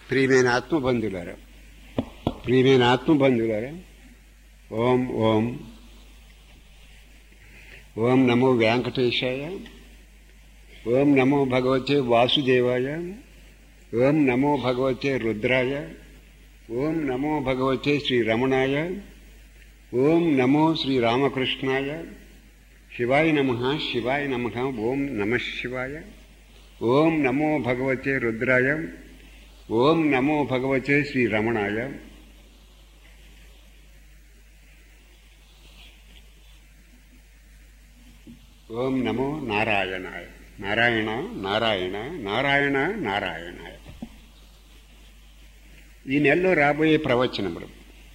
ప్రియమైన ఆత్మబంధులారా ప్రియమైన ఆత్మబంధులారా ఓం ఓం ఓం నమో వెంకటేశాయ ఓం నమో భగవతే వాసుదేవాయ ఓం నమో భగవతే రుద్రాయ ఓం నమో భగవతే శ్రీ రమణాయ ఓం నమో శ్రీ రామకృష్ణాయ శివాయ నమ శివాయ నమ ఓం నమ శివాయ ఓం నమో భగవతే రుద్రాయ ఓం నమో భగవతే శ్రీ రమణాయ ఓం నమో నారాయణాయ నారాయణ నారాయణ నారాయణ నారాయణాయ ఈ నెలలో రాబోయే ప్రవచనములు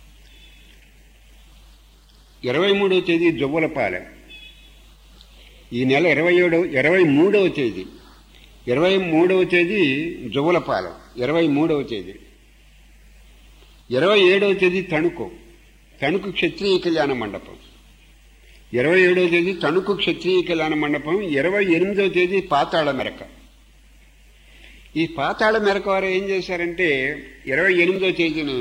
ఇరవై మూడవ తేదీ జువ్వలపాలెం ఈ నెల ఇరవై ఏడవ ఇరవై మూడవ తేదీ ఇరవై మూడవ తేదీ జువ్వలపాలెం ఇరవై మూడవ తేదీ ఇరవై ఏడవ తేదీ తణుకు తణుకు క్షత్రియ కళ్యాణ మండపం ఇరవై ఏడవ తేదీ తణుకు క్షత్రియ కళ్యాణ మండపం ఇరవై ఎనిమిదవ తేదీ పాతాళ మెరక ఈ పాతాళ మెరక వారు ఏం చేశారంటే ఇరవై ఎనిమిదవ తేదీని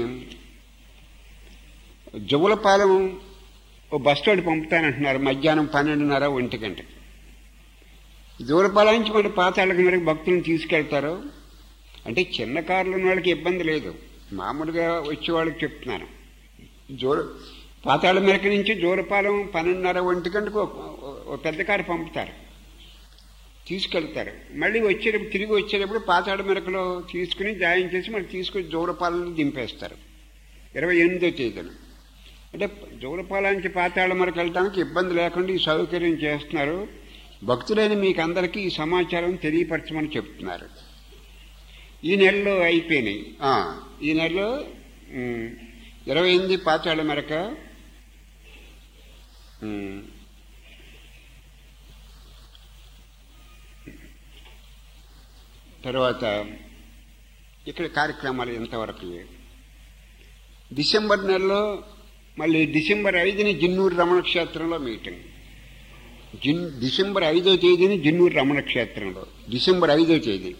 జువ్వలపాలెం ఓ బస్ స్టాండ్ పంపుతానంటున్నారు మధ్యాహ్నం పన్నెండున్నర ఒంటి గంటకి దూరపాలెం నుంచి మరి పాతాళకు మేరకు భక్తులను తీసుకెళ్తారు అంటే చిన్న కార్లు ఉన్న వాళ్ళకి ఇబ్బంది లేదు మామూలుగా వచ్చే వాళ్ళకి చెప్తున్నాను జోర పాతాళ మేరకు నుంచి జోరపాలెం పన్నెండున్నర ఒంటి గంటకు ఒక పెద్ద కారు పంపుతారు తీసుకెళ్తారు మళ్ళీ వచ్చేటప్పుడు తిరిగి వచ్చేటప్పుడు పాతాళ మెరకలో తీసుకుని జాయిన్ చేసి మళ్ళీ తీసుకొచ్చి జోరపాలెంలో దింపేస్తారు ఇరవై ఎనిమిదో తేదీన అంటే జోరపాలానికి పాతాళ మరకు వెళ్ళడానికి ఇబ్బంది లేకుండా ఈ సౌకర్యం చేస్తున్నారు భక్తులైన మీకు అందరికీ ఈ సమాచారం తెలియపరచమని చెప్తున్నారు ఈ నెలలో అయిపోయినాయి ఈ నెలలో ఇరవై ఎనిమిది పాతాళ మెరక తర్వాత ఇక్కడ కార్యక్రమాలు ఎంతవరకు డిసెంబర్ నెలలో మళ్ళీ డిసెంబర్ ఐదుని జిన్నూరు రమణ క్షేత్రంలో మీటింగ్ జిన్ డిసెంబర్ ఐదో తేదీని జిన్నూరు రమణ క్షేత్రంలో డిసెంబర్ ఐదో తేదీ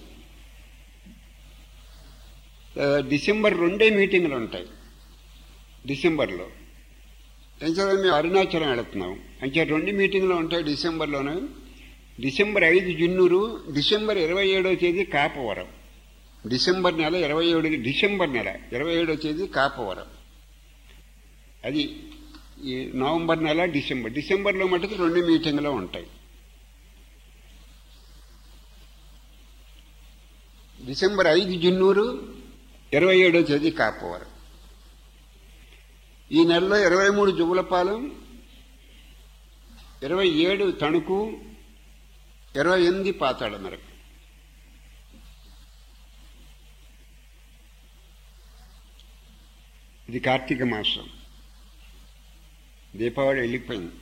డిసెంబర్ రెండే మీటింగ్లు ఉంటాయి డిసెంబర్లో ఏం చదివి మేము అరుణాచలం వెళుతున్నాం అంటే రెండు మీటింగ్లు ఉంటాయి డిసెంబర్లోనే డిసెంబర్ ఐదు జిన్నూరు డిసెంబర్ ఇరవై ఏడో తేదీ కాపవరం డిసెంబర్ నెల ఇరవై ఏడు డిసెంబర్ నెల ఇరవై ఏడో తేదీ కాపవరం అది ఈ నవంబర్ నెల డిసెంబర్ డిసెంబర్లో మటుకు రెండు మీటింగ్లు ఉంటాయి డిసెంబర్ ఐదు జిన్నూరు ఇరవై ఏడో తేదీ కాపవరం ఈ నెలలో ఇరవై మూడు జుగులపాలెం ఇరవై ఏడు తణుకు ఇరవై ఎనిమిది పాతాళ మెరకు ఇది కార్తీక మాసం దీపావళి వెళ్ళిపోయింది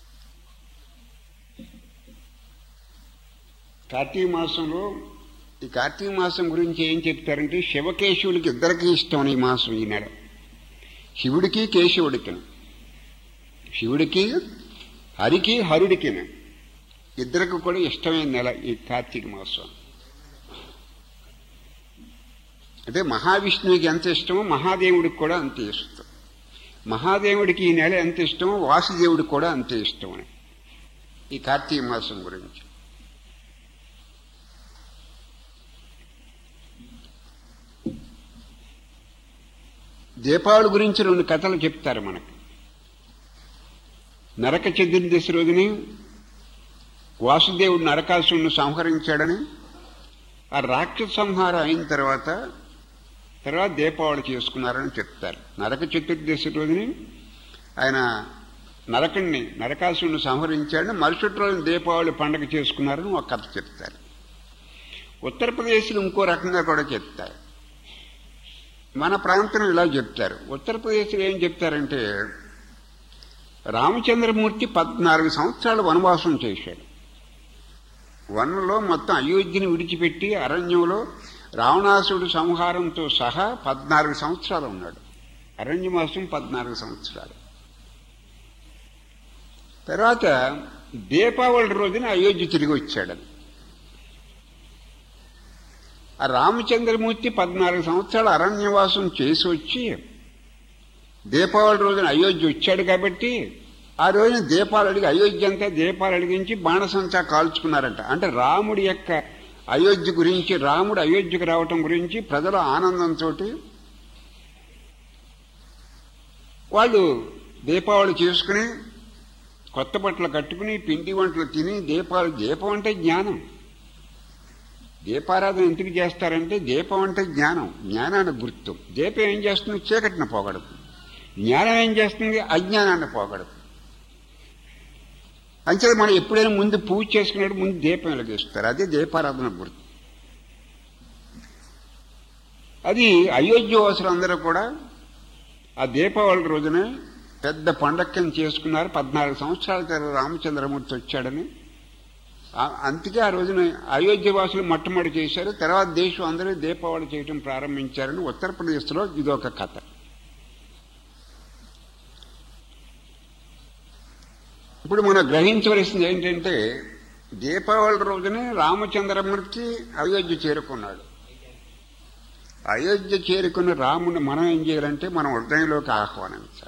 కార్తీక మాసంలో ఈ కార్తీక మాసం గురించి ఏం చెప్తారంటే శివకేశవులకి ఇద్దరికి ఇష్టం ఈ మాసం ఈ నెల శివుడికి కేశవుడికి శివుడికి హరికి హరుడికి ఇద్దరికి కూడా ఇష్టమైన నెల ఈ కార్తీక మాసం అంటే మహావిష్ణువుకి ఎంత ఇష్టమో మహాదేవుడికి కూడా అంతే ఇష్టం మహాదేవుడికి ఈ నెల ఎంత ఇష్టమో వాసుదేవుడికి కూడా అంతే ఇష్టం అని ఈ కార్తీక మాసం గురించి దీపావళి గురించి రెండు కథలు చెప్తారు మనకు నరక చతుర్దశి రోజుని వాసుదేవుడు నరకాసురుని సంహరించాడని ఆ రాక్షస సంహారం అయిన తర్వాత తర్వాత దీపావళి చేసుకున్నారని చెప్తారు నరక చతుర్దశి రోజుని ఆయన నరకుణ్ణి నరకాసుని సంహరించాడని మరుసటి రోజున దీపావళి పండుగ చేసుకున్నారని ఒక కథ చెప్తారు ఉత్తరప్రదేశ్లో ఇంకో రకంగా కూడా చెప్తారు మన ప్రాంతంలో ఇలా చెప్తారు ఉత్తరప్రదేశ్లో ఏం చెప్తారంటే రామచంద్రమూర్తి పద్నాలుగు సంవత్సరాలు వనవాసం చేశాడు వనంలో మొత్తం అయోధ్యని విడిచిపెట్టి అరణ్యంలో రావణాసుడు సంహారంతో సహా పద్నాలుగు సంవత్సరాలు ఉన్నాడు అరణ్యమాసం పద్నాలుగు సంవత్సరాలు తర్వాత దీపావళి రోజున అయోధ్య తిరిగి వచ్చాడని ఆ రామచంద్రమూర్తి పద్నాలుగు సంవత్సరాలు అరణ్యవాసం చేసి వచ్చి దీపావళి రోజున అయోధ్య వచ్చాడు కాబట్టి ఆ రోజున దీపాలు అడిగి అయోధ్య అంతా దీపాలు అడిగించి బాణసంచా కాల్చుకున్నారంట అంటే రాముడి యొక్క అయోధ్య గురించి రాముడు అయోధ్యకు రావటం గురించి ప్రజల ఆనందంతో వాళ్ళు దీపావళి చేసుకుని కొత్త బట్టలు కట్టుకుని పిండి వంటలు తిని దీపాలు దీపం అంటే జ్ఞానం దీపారాధన ఎందుకు చేస్తారంటే దీపం అంటే జ్ఞానం జ్ఞానానికి గుర్తు దీపం ఏం చేస్తుంది చీకటిని పోగడదు జ్ఞానం ఏం చేస్తుంది అజ్ఞానాన్ని పోగడదు అంతే మనం ఎప్పుడైనా ముందు పూజ చేసుకున్నప్పుడు ముందు దీపం వెలిగిస్తారు అదే దీపారాధన గుర్తు అది అయోధ్య వాసులు అందరూ కూడా ఆ దీపావళి రోజున పెద్ద పండక్కని చేసుకున్నారు పద్నాలుగు సంవత్సరాల తర్వాత రామచంద్రమూర్తి వచ్చాడని ఆ- అందుకే ఆ రోజున అయోధ్య వాసులు మొట్టమొదటి చేశారు తర్వాత దేశం అందరూ దీపావళి చేయటం ప్రారంభించారని ఉత్తరప్రదేశ్లో ఇదొక కథ ఇప్పుడు మనం గ్రహించవలసింది ఏంటంటే దీపావళి రోజునే రామచంద్రమూర్తి అయోధ్య చేరుకున్నాడు అయోధ్య చేరుకున్న రాముని మనం ఏం చేయాలంటే మనం హృదయంలోకి ఆహ్వానించాలి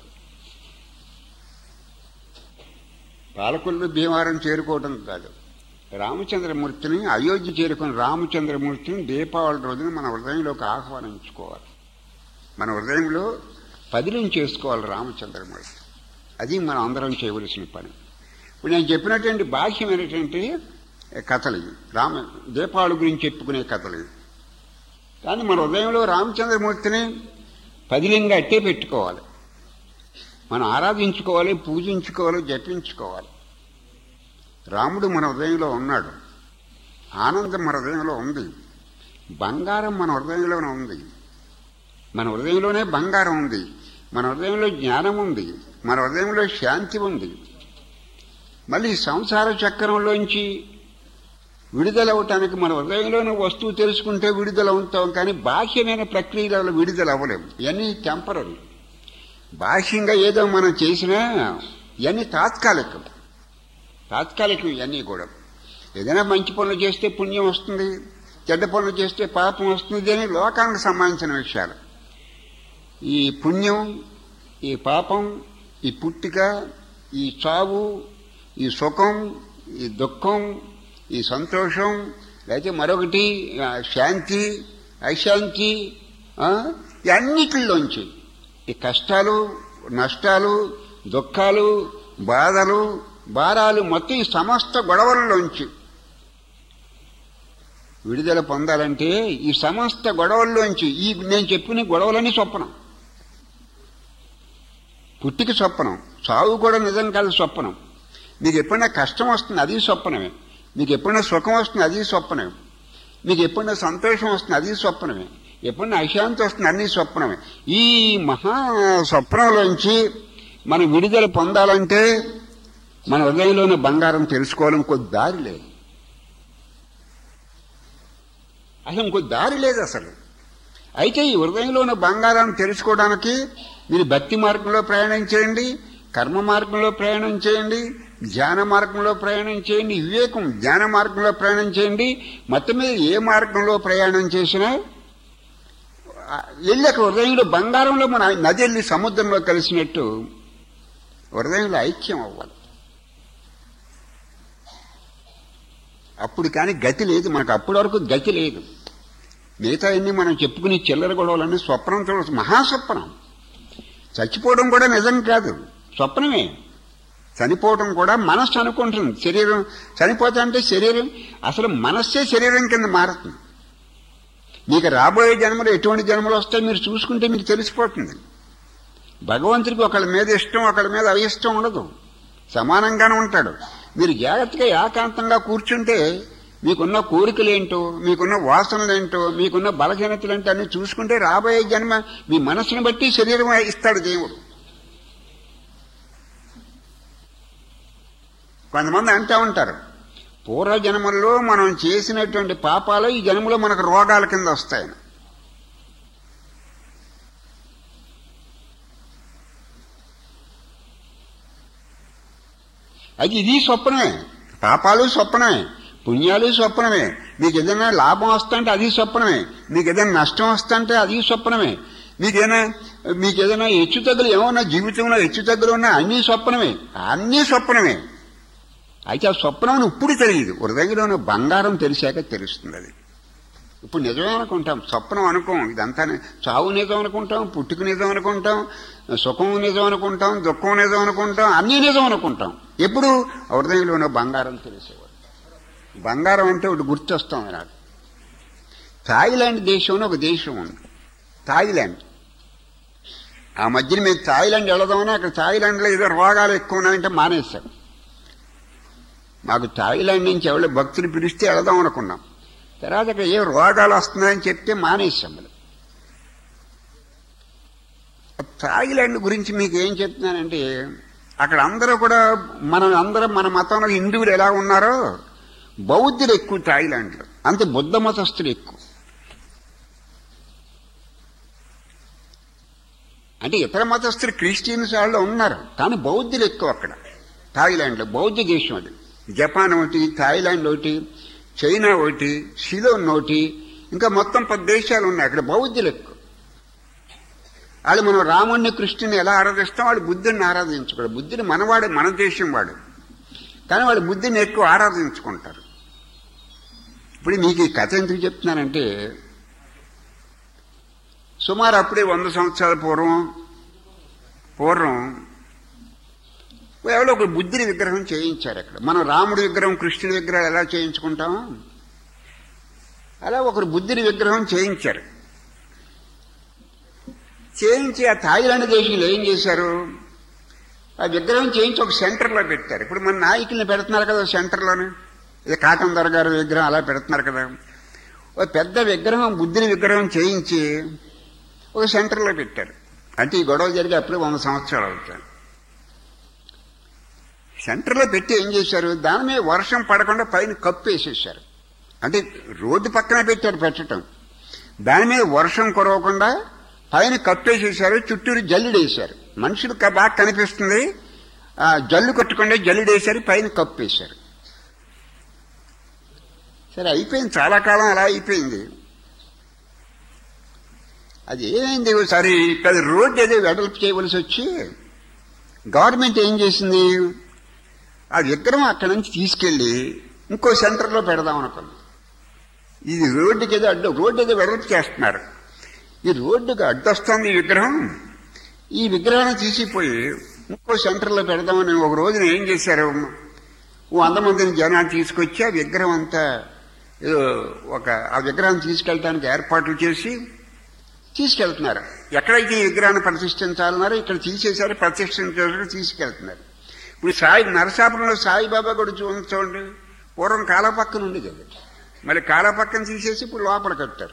పాలకొల్లు భీమవరం చేరుకోవడం కాదు రామచంద్రమూర్తిని అయోధ్య చేరుకున్న రామచంద్రమూర్తిని దీపావళి రోజున మన హృదయంలోకి ఆహ్వానించుకోవాలి మన హృదయంలో పదిలం చేసుకోవాలి రామచంద్రమూర్తి అది మనం అందరం చేయవలసిన పని ఇప్పుడు నేను చెప్పినటువంటి బాహ్యమైనటువంటి కథలు ఇవి. రామ దీపావళి గురించి చెప్పుకునే కథలు ఇవి. కానీ మన హృదయంలో రామచంద్రమూర్తిని పదిలంగా అట్టే పెట్టుకోవాలి మనం ఆరాధించుకోవాలి పూజించుకోవాలి జపించుకోవాలి రాముడు మన హృదయంలో ఉన్నాడు ఆనందం మన హృదయంలో ఉంది బంగారం మన హృదయంలోనే ఉంది మన హృదయంలోనే బంగారం ఉంది మన హృదయంలో జ్ఞానం ఉంది మన హృదయంలో శాంతి ఉంది మళ్ళీ సంసార చక్రంలోంచి విడుదలవటానికి మన హృదయంలోని వస్తువు తెలుసుకుంటే విడుదల అవుతాం కానీ బాహ్యమైన ప్రక్రియలలో విడుదల అవ్వలేము ఇవన్నీ టెంపరీ బాహ్యంగా ఏదో మనం చేసినా ఇవన్నీ తాత్కాలికం తాత్కాలికం ఇవన్నీ కూడా ఏదైనా మంచి పనులు చేస్తే పుణ్యం వస్తుంది చెడ్డ పనులు చేస్తే పాపం వస్తుంది అని లోకానికి సంబంధించిన విషయాలు ఈ పుణ్యం ఈ పాపం ఈ పుట్టిక ఈ చావు ఈ సుఖం ఈ దుఃఖం ఈ సంతోషం లేకపోతే మరొకటి ఆ, శాంతి అశాంతి ఆ, ఈ అన్నిటిలోంచి ఈ కష్టాలు నష్టాలు దుఃఖాలు బాధలు భారాలు మొత్తం ఈ సమస్త గొడవల్లోంచి విడుదల పొందాలంటే ఈ సమస్త గొడవల్లోంచి ఈ నేను చెప్పిన గొడవలన్నీ స్వప్నం పుట్టికి స్వప్నం చావు కూడా నిజం కాదు స్వప్నం మీకు ఎప్పుడైనా కష్టం వస్తుంది అది స్వప్నమే మీకు ఎప్పుడైనా సుఖం వస్తుంది అది స్వప్నమే మీకు ఎప్పుడైనా సంతోషం వస్తుంది అది స్వప్నమే ఎప్పుడైనా అశాంతి వస్తుంది అన్ని స్వప్నమే ఈ మహా స్వప్నంలోంచి మనం విడుదల పొందాలంటే మన హృదయంలోని బంగారం తెలుసుకోవడం ఇంకో దారి లేదు అసలు ఇంకో దారి లేదు అసలు అయితే ఈ హృదయంలో ఉన్న బంగారాన్ని తెలుసుకోవడానికి మీరు భక్తి మార్గంలో ప్రయాణం చేయండి కర్మ మార్గంలో ప్రయాణం చేయండి ధ్యాన మార్గంలో ప్రయాణం చేయండి వివేకం జ్ఞాన మార్గంలో ప్రయాణం చేయండి మొత్తం మీద ఏ మార్గంలో ప్రయాణం చేసినా ఆ, వెళ్ళి అక్కడ హృదయంలో బంగారంలో మన నది వెళ్ళి సముద్రంలో కలిసినట్టు హృదయంలో ఐక్యం అవ్వాలి అప్పుడు కానీ గతి లేదు మనకు అప్పటి వరకు గతి లేదు మిగతా అన్ని మనం చెప్పుకునే చిల్లర గొడవలన్నీ స్వప్నంతో మహాస్వప్నం చచ్చిపోవడం కూడా నిజం కాదు స్వప్నమే చనిపోవడం కూడా మనస్సు అనుకుంటుంది శరీరం చనిపోతా అంటే శరీరం అసలు మనస్సే శరీరం కింద మారుతుంది మీకు రాబోయే జన్మలు ఎటువంటి జన్మలు వస్తాయో మీరు చూసుకుంటే మీకు తెలిసిపోతుంది భగవంతుడికి ఒకళ్ళ మీద ఇష్టం ఒకళ్ళ మీద అయిష్టం ఉండదు సమానంగానే ఉంటాడు మీరు జాగ్రత్తగా ఏకాంతంగా కూర్చుంటే మీకున్న కోరికలేంటో మీకున్న వాసనలేంటో మీకున్న బలహీనతలేంటో అన్ని చూసుకుంటే రాబోయే జన్మ మీ మనసును బట్టి శరీరం ఇస్తాడు దేవుడు కొంతమంది అంటూ ఉంటారు పూర్వ జన్మల్లో మనం చేసినటువంటి పాపాలు ఈ జన్మలో మనకు రోగాల కింద వస్తాయని అది ఇది స్వప్నమే పాపాలు స్వప్నమే పుణ్యాలు స్వప్నమే మీకు ఏదైనా లాభం వస్తుంటే అది స్వప్నమే మీకు ఏదైనా నష్టం వస్తుంటే అది స్వప్నమే మీకు ఏదైనా మీకు ఏదైనా హెచ్చు తగ్గులు ఏమన్నా జీవితంలో హెచ్చు తగ్గులు ఉన్నా అన్నీ స్వప్నమే అన్నీ స్వప్నమే అయితే ఆ స్వప్నం ఇప్పుడు తెలియదు హృదయంలో ఉన్న బంగారం తెలిసాక తెలుస్తుంది అది ఇప్పుడు నిజమే అనుకుంటాం స్వప్నం అనుకోం ఇదంతా ని- చావు నిజం అనుకుంటాం పుట్టుకు నిజం అనుకుంటాం సుఖం నిజం అనుకుంటాం దుఃఖం నిజం అనుకుంటాం అన్నీ నిజం అనుకుంటాం ఎప్పుడు హృదయంలో ఉన్న బంగారం తెలిసేవాడు బంగారం అంటే ఒకటి గుర్తొస్తాం నాకు థాయిలాండ్ దేశంలో ఒక దేశం ఉంది థాయిలాండ్ ఆ మధ్యన మేము థాయిలాండ్ వెళదామని అక్కడ థాయిలాండ్లో ఏదో రోగాలు ఎక్కువ ఉన్నాయంటే మానేశాం మాకు థాయిలాండ్ నుంచి ఎవరో భక్తులు పిలిస్తే వెళదాం అనుకున్నాం తర్వాత అక్కడ ఏ రోగాలు వస్తున్నాయని చెప్తే మానేశాం మరి థాయిలాండ్ గురించి మీకు ఏం చెప్తున్నానంటే అక్కడ అందరూ కూడా మనం అందరం మన మతంలో హిందువులు ఎలా ఉన్నారో బౌద్ధులు ఎక్కువ థాయిలాండ్లో అంతే బుద్ధ మతస్థులు ఎక్కువ అంటే ఇతర మతస్థులు క్రిస్టియన్స్ వాళ్ళు ఉన్నారు కానీ బౌద్ధులు ఎక్కువ అక్కడ థాయిలాండ్లో బౌద్ధ దేశం అది జపాన్ ఒకటి థాయిలాండ్ ఒకటి చైనా ఒకటి సిలోన్ ఒకటి ఇంకా మొత్తం పది దేశాలు ఉన్నాయి అక్కడ బౌద్ధులు ఎక్కువ వాళ్ళు మనం రాముణ్ణి కృష్ణుని ఎలా ఆరాధిస్తాం వాళ్ళు బుద్ధుని ఆరాధించుకోడు బుద్ధుని మనవాడు మన దేశం వాడు కానీ వాళ్ళు బుద్ధిని ఎక్కువ ఆరాధించుకుంటారు ఇప్పుడు మీకు ఈ కథ ఎందుకు చెప్తున్నానంటే సుమారు అప్పుడే వంద సంవత్సరాల పూర్వం పూర్వం ఎవరో ఒక బుద్ధుని విగ్రహం చేయించారు అక్కడ మనం రాముడి విగ్రహం కృష్ణుడి విగ్రహాలు ఎలా చేయించుకుంటామో అలా ఒకరు బుద్ధుని విగ్రహం చేయించారు చేయించి ఆ థాయిలాండ్ దేశంలో ఏం చేశారు ఆ విగ్రహం చేయించి ఒక సెంటర్లో పెట్టారు ఇప్పుడు మన నాయకుల్ని పెడుతున్నారు కదా సెంటర్లోనే ఇది కాకందర్ గారి విగ్రహం అలా పెడుతున్నారు కదా ఒక పెద్ద విగ్రహం బుద్ధుని విగ్రహం చేయించి ఒక సెంటర్లో పెట్టారు అంటే ఈ గొడవ జరిగి అప్పుడే వంద సంవత్సరాలు అవుతాయి సెంటర్లో పెట్టి ఏం చేశారు దాని మీద వర్షం పడకుండా పైన కప్పు వేసేసారు అంటే రోడ్డు పక్కన పెట్టారు పెట్టడం దాని మీద వర్షం కురవకుండా పైన కప్పేసేసారు చుట్టూరు జల్లుడేశారు మనుషులు క- బాగా కనిపిస్తుంది ఆ, జల్లు కొట్టకుండా జల్లుడేశారు పైన కప్పేశారు సరే అయిపోయింది చాలా కాలం అలా అయిపోయింది అది ఏమైంది ఒకసారి పెద్ద రోడ్డు ఏదో వెడల్పు చేయవలసి వచ్చి గవర్నమెంట్ ఏం చేసింది ఆ విగ్రహం అక్కడి నుంచి తీసుకెళ్లి ఇంకో సెంటర్లో పెడదాం అనుకుంది ఇది రోడ్డుకి ఏదో అడ్డు రోడ్డు ఏదో వెడల్పు చేస్తున్నారు ఈ రోడ్డుకి అడ్డొస్తుంది ఈ విగ్రహం ఈ విగ్రహాన్ని తీసిపోయి ఇంకో సెంటర్లో పెడదామని ఒక రోజున ఏం చేశారు ఓ వంద మందిని జనాన్ని తీసుకొచ్చి ఆ విగ్రహం అంతా ఏదో ఒక ఆ విగ్రహం తీసుకెళ్ళడానికి ఏర్పాట్లు చేసి తీసుకెళ్తున్నారు ఎక్కడైతే ఈ విగ్రహాన్ని ప్రతిష్ఠించాలన్నారో ఇక్కడ తీసేశారు ప్రతిష్ఠించారు తీసుకెళ్తున్నారు ఇప్పుడు సాయి నరసాపురంలో సాయిబాబా కూడా చూ- చూడండి పూర్వం కాల పక్కన ఉంది కదా మళ్ళీ కాల పక్కన తీసేసి ఇప్పుడు లోపల కట్టారు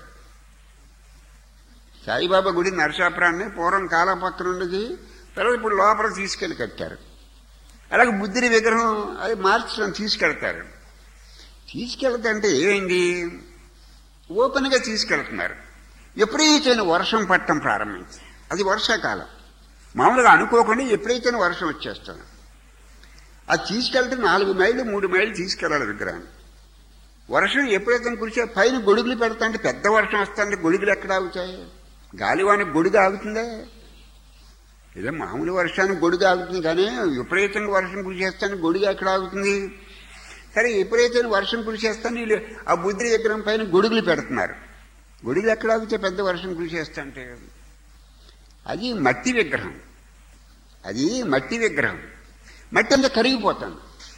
సాయిబాబా గుడి నరసాపురాన్ని పూర్వం కాల పక్కన ఉండేది తర్వాత ఇప్పుడు లోపల తీసుకెళ్లి కట్టారు అలాగే బుద్ధుడి విగ్రహం అది మార్చడం తీసుకెళ్తారు తీసుకెళ్తుంటే ఏమైంది ఓపెన్గా తీసుకెళ్తున్నారు ఎప్పుడైతే వర్షం పట్టడం ప్రారంభించి అది వర్షాకాలం మామూలుగా అనుకోకుండా ఎప్పుడైతే వర్షం వచ్చేస్తుంది అది తీసుకెళ్తే నాలుగు మైళ్ళు మూడు మైళ్ళు తీసుకెళ్ళాలి విగ్రహాన్ని వర్షం ఎప్పుడైతే కురిసే పైన గొడుగులు పెడతా అంటే పెద్ద వర్షం వస్తుంటే గొడుగులు ఎక్కడ ఆగుతాయి గాలివానికి గొడుగు ఆగుతుందే ఏదో మామూలు వర్షానికి గొడుగు ఆగుతుంది కానీ విపరీతంగా వర్షం కురిసేస్తాను గొడుగు ఎక్కడ ఆగుతుంది సరే విపరీతంగా వర్షం కురిసేస్తాను వీళ్ళు ఆ బుద్ధి విగ్రహం పైన గొడుగులు పెడుతున్నారు గొడుగులు ఎక్కడ ఆగితే పెద్ద వర్షం కురిసేస్తంటే అది మట్టి విగ్రహం అది మట్టి విగ్రహం మట్టి అంతా కరిగిపోతుంది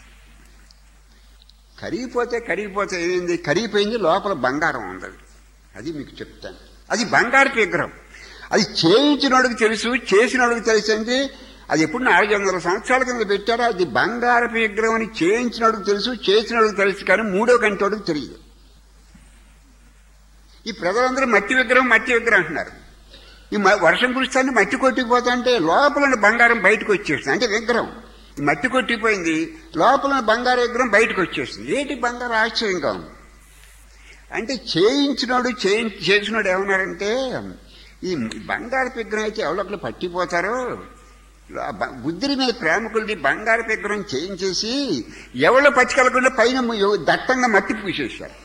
కరిగిపోతే కరిగిపోతే ఏంది కరిగిపోయింది లోపల బంగారం ఉంది అది. అది మీకు చెప్తాను అది బంగారపు విగ్రహం అది చేయించినోడికి తెలుసు చేసినోడికి తెలుసు అంటే అది ఎప్పుడు నాలుగు వందల సంవత్సరాల కింద పెట్టారో అది బంగారపు విగ్రహం అని చేయించినోడికి తెలుసు చేసినోడికి తెలుసు కానీ మూడో కంటోడికి తెలియదు ఈ ప్రజలందరూ మట్టి విగ్రహం మట్టి విగ్రహం అంటున్నారు ఈ మ- వర్షం కురుస్తాన్ని మట్టి కొట్టుకుపోతా అంటే లోపల ఉన్న బంగారం బయటకు వచ్చేస్తుంది అంటే విగ్రహం ఈ మట్టి కొట్టిపోయింది లోపల ఉన్న బంగారు విగ్రహం బయటకు వచ్చేస్తుంది ఏంటి బంగారు ఆశ్చర్యంగా ఉంది అంటే చేయించినోడు చేయి చేసినోడు ఏమన్నారంటే ఈ బంగారు విగ్రహం అయితే ఎవరొకరు పట్టిపోతారో ఆ బ- బుద్ధిని మీద ప్రేమకులది బంగారు విగ్రహం చేయించేసి ఎవరో పచ్చికెళ్ళకుండా పైన ము- దట్టంగా మట్టి పూసేశారు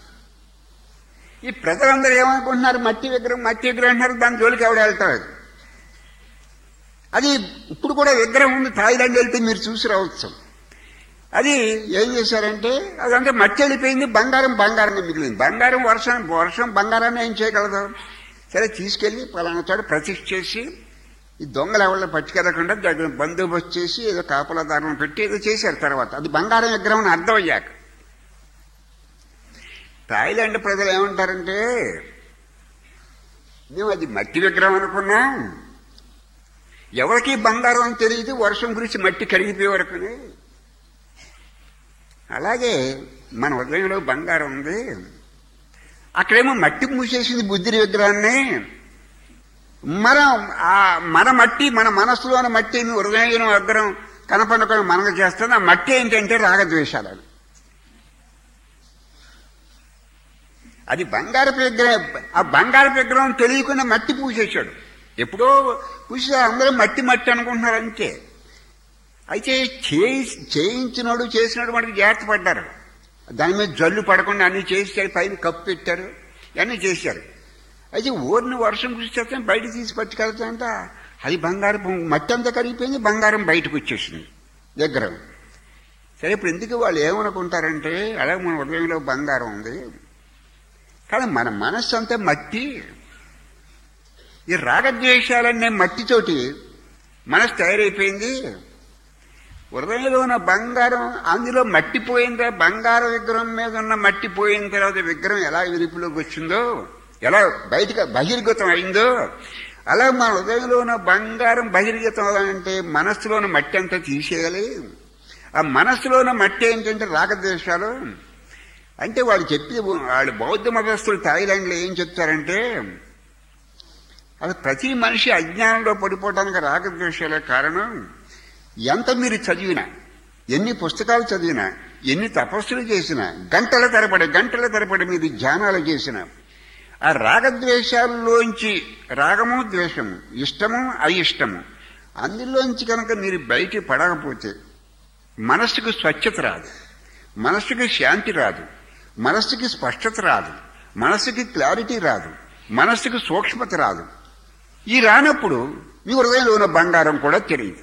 ఈ ప్రజలందరూ ఏమనుకుంటున్నారు మట్టి విగ్రహం మట్టి విగ్రహం అంటున్నారు దాని జోలికి ఎవడు వెళ్తాడు అది ఇప్పుడు కూడా విగ్రహం ఉంది థాయిలాండ్ వెళ్తే మీరు చూసి రావచ్చు అది ఏం చేశారంటే అదంటే మట్టి వెళ్ళిపోయింది బంగారం బంగారంగా మిగిలింది బంగారం వర్షం వర్షం బంగారాన్ని ఏం చేయగలదు సరే తీసుకెళ్లి పలానా చోట ప్రతిష్ఠ చేసి ఈ దొంగలు ఎవరిని పట్టుకెళ్ళకుండా దగ్గర బందోబస్తు చేసి ఏదో కాపలాదారులను పెట్టి ఏదో చేశారు తర్వాత అది బంగారం విగ్రహం అని అర్థం అయ్యాక థాయిలాండ్ ప్రజలు ఏమంటారంటే మేము అది మట్టి విగ్రహం అనుకున్నాం ఎవరికి బంగారం అని తెలియదు వర్షం గురించి మట్టి కరిగిపోయే వరకునే అలాగే మన హృదయంలో బంగారం ఉంది అక్కడేమో మట్టి మూసేసింది బుద్ధిని విగ్రహాన్ని మనం ఆ మన మట్టి మన మనస్సులోని మట్టి హృదయంలో విగ్రహం కనపడకుండా మనకు చేస్తుంది ఆ మట్టి ఏంటంటే రాగద్వేషాలు అది బంగారపు విగ్రహం ఆ బంగారపు విగ్రహం తెలియకుండా మట్టి పూసేశాడు ఎప్పుడో పూసే అందరూ మట్టి మట్టి అనుకుంటున్నారు అంతే అయితే చేయి చేయించినాడు చేసినాడు మనకి జాగ్రత్త పడ్డారు దాని మీద జల్లు పడకుండా అన్ని చేశారు పైన కప్పు పెట్టారు అన్నీ చేశారు అయితే ఊరిని వర్షం కురిచేస్తే బయట తీసి పట్టుకెళ్తాంట అది బంగారం మట్టి అంతా కరిగిపోయింది బంగారం బయటకు వచ్చేసింది విగ్రహం సరే ఇప్పుడు ఎందుకు వాళ్ళు ఏమనుకుంటారంటే అలాగే మన హృదయంలో బంగారం ఉంది కానీ మన మనస్సు అంతా మట్టి ఈ రాగద్వేషాలన్నీ మట్టితోటి మనసు తయారైపోయింది హృదయంలో ఉన్న బంగారం అందులో మట్టి పోయిందా బంగారం విగ్రహం మీద ఉన్న మట్టి పోయిన తర్వాత విగ్రహం ఎలా విరుపులోకి వచ్చిందో ఎలా బయటకు బహిర్గతం అయిందో అలా మన హృదయంలో ఉన్న బంగారం బహిర్గతం అవ్వాలంటే మనస్సులో ఉన్న మట్టి అంతా తీసేయాలి ఆ మనస్సులో ఉన్న మట్టి ఏంటంటే రాగద్వేషాలు అంటే వాళ్ళు చెప్పి వాళ్ళు బౌద్ధ మతస్థులు థాయిలాండ్లో ఏం చెప్తారంటే అది ప్రతి మనిషి అజ్ఞానంలో పడిపోవడానికి రాగద్వేషాలే కారణం ఎంత మీరు చదివినా ఎన్ని పుస్తకాలు చదివినా ఎన్ని తపస్సులు చేసినా గంటల తరబడి గంటల తరబడి మీరు ధ్యానాలు చేసినా ఆ రాగద్వేషాల్లోంచి రాగము ద్వేషము ఇష్టము అయిష్టము అందులోంచి కనుక మీరు బయట పడకపోతే మనస్సుకు స్వచ్ఛత రాదు మనస్సుకి శాంతి రాదు మనస్సుకి స్పష్టత రాదు మనస్సుకి క్లారిటీ రాదు మనస్సుకి సూక్ష్మత రాదు ఈ రానప్పుడు మీ హృదయంలో ఉన్న బంగారం కూడా తెలియదు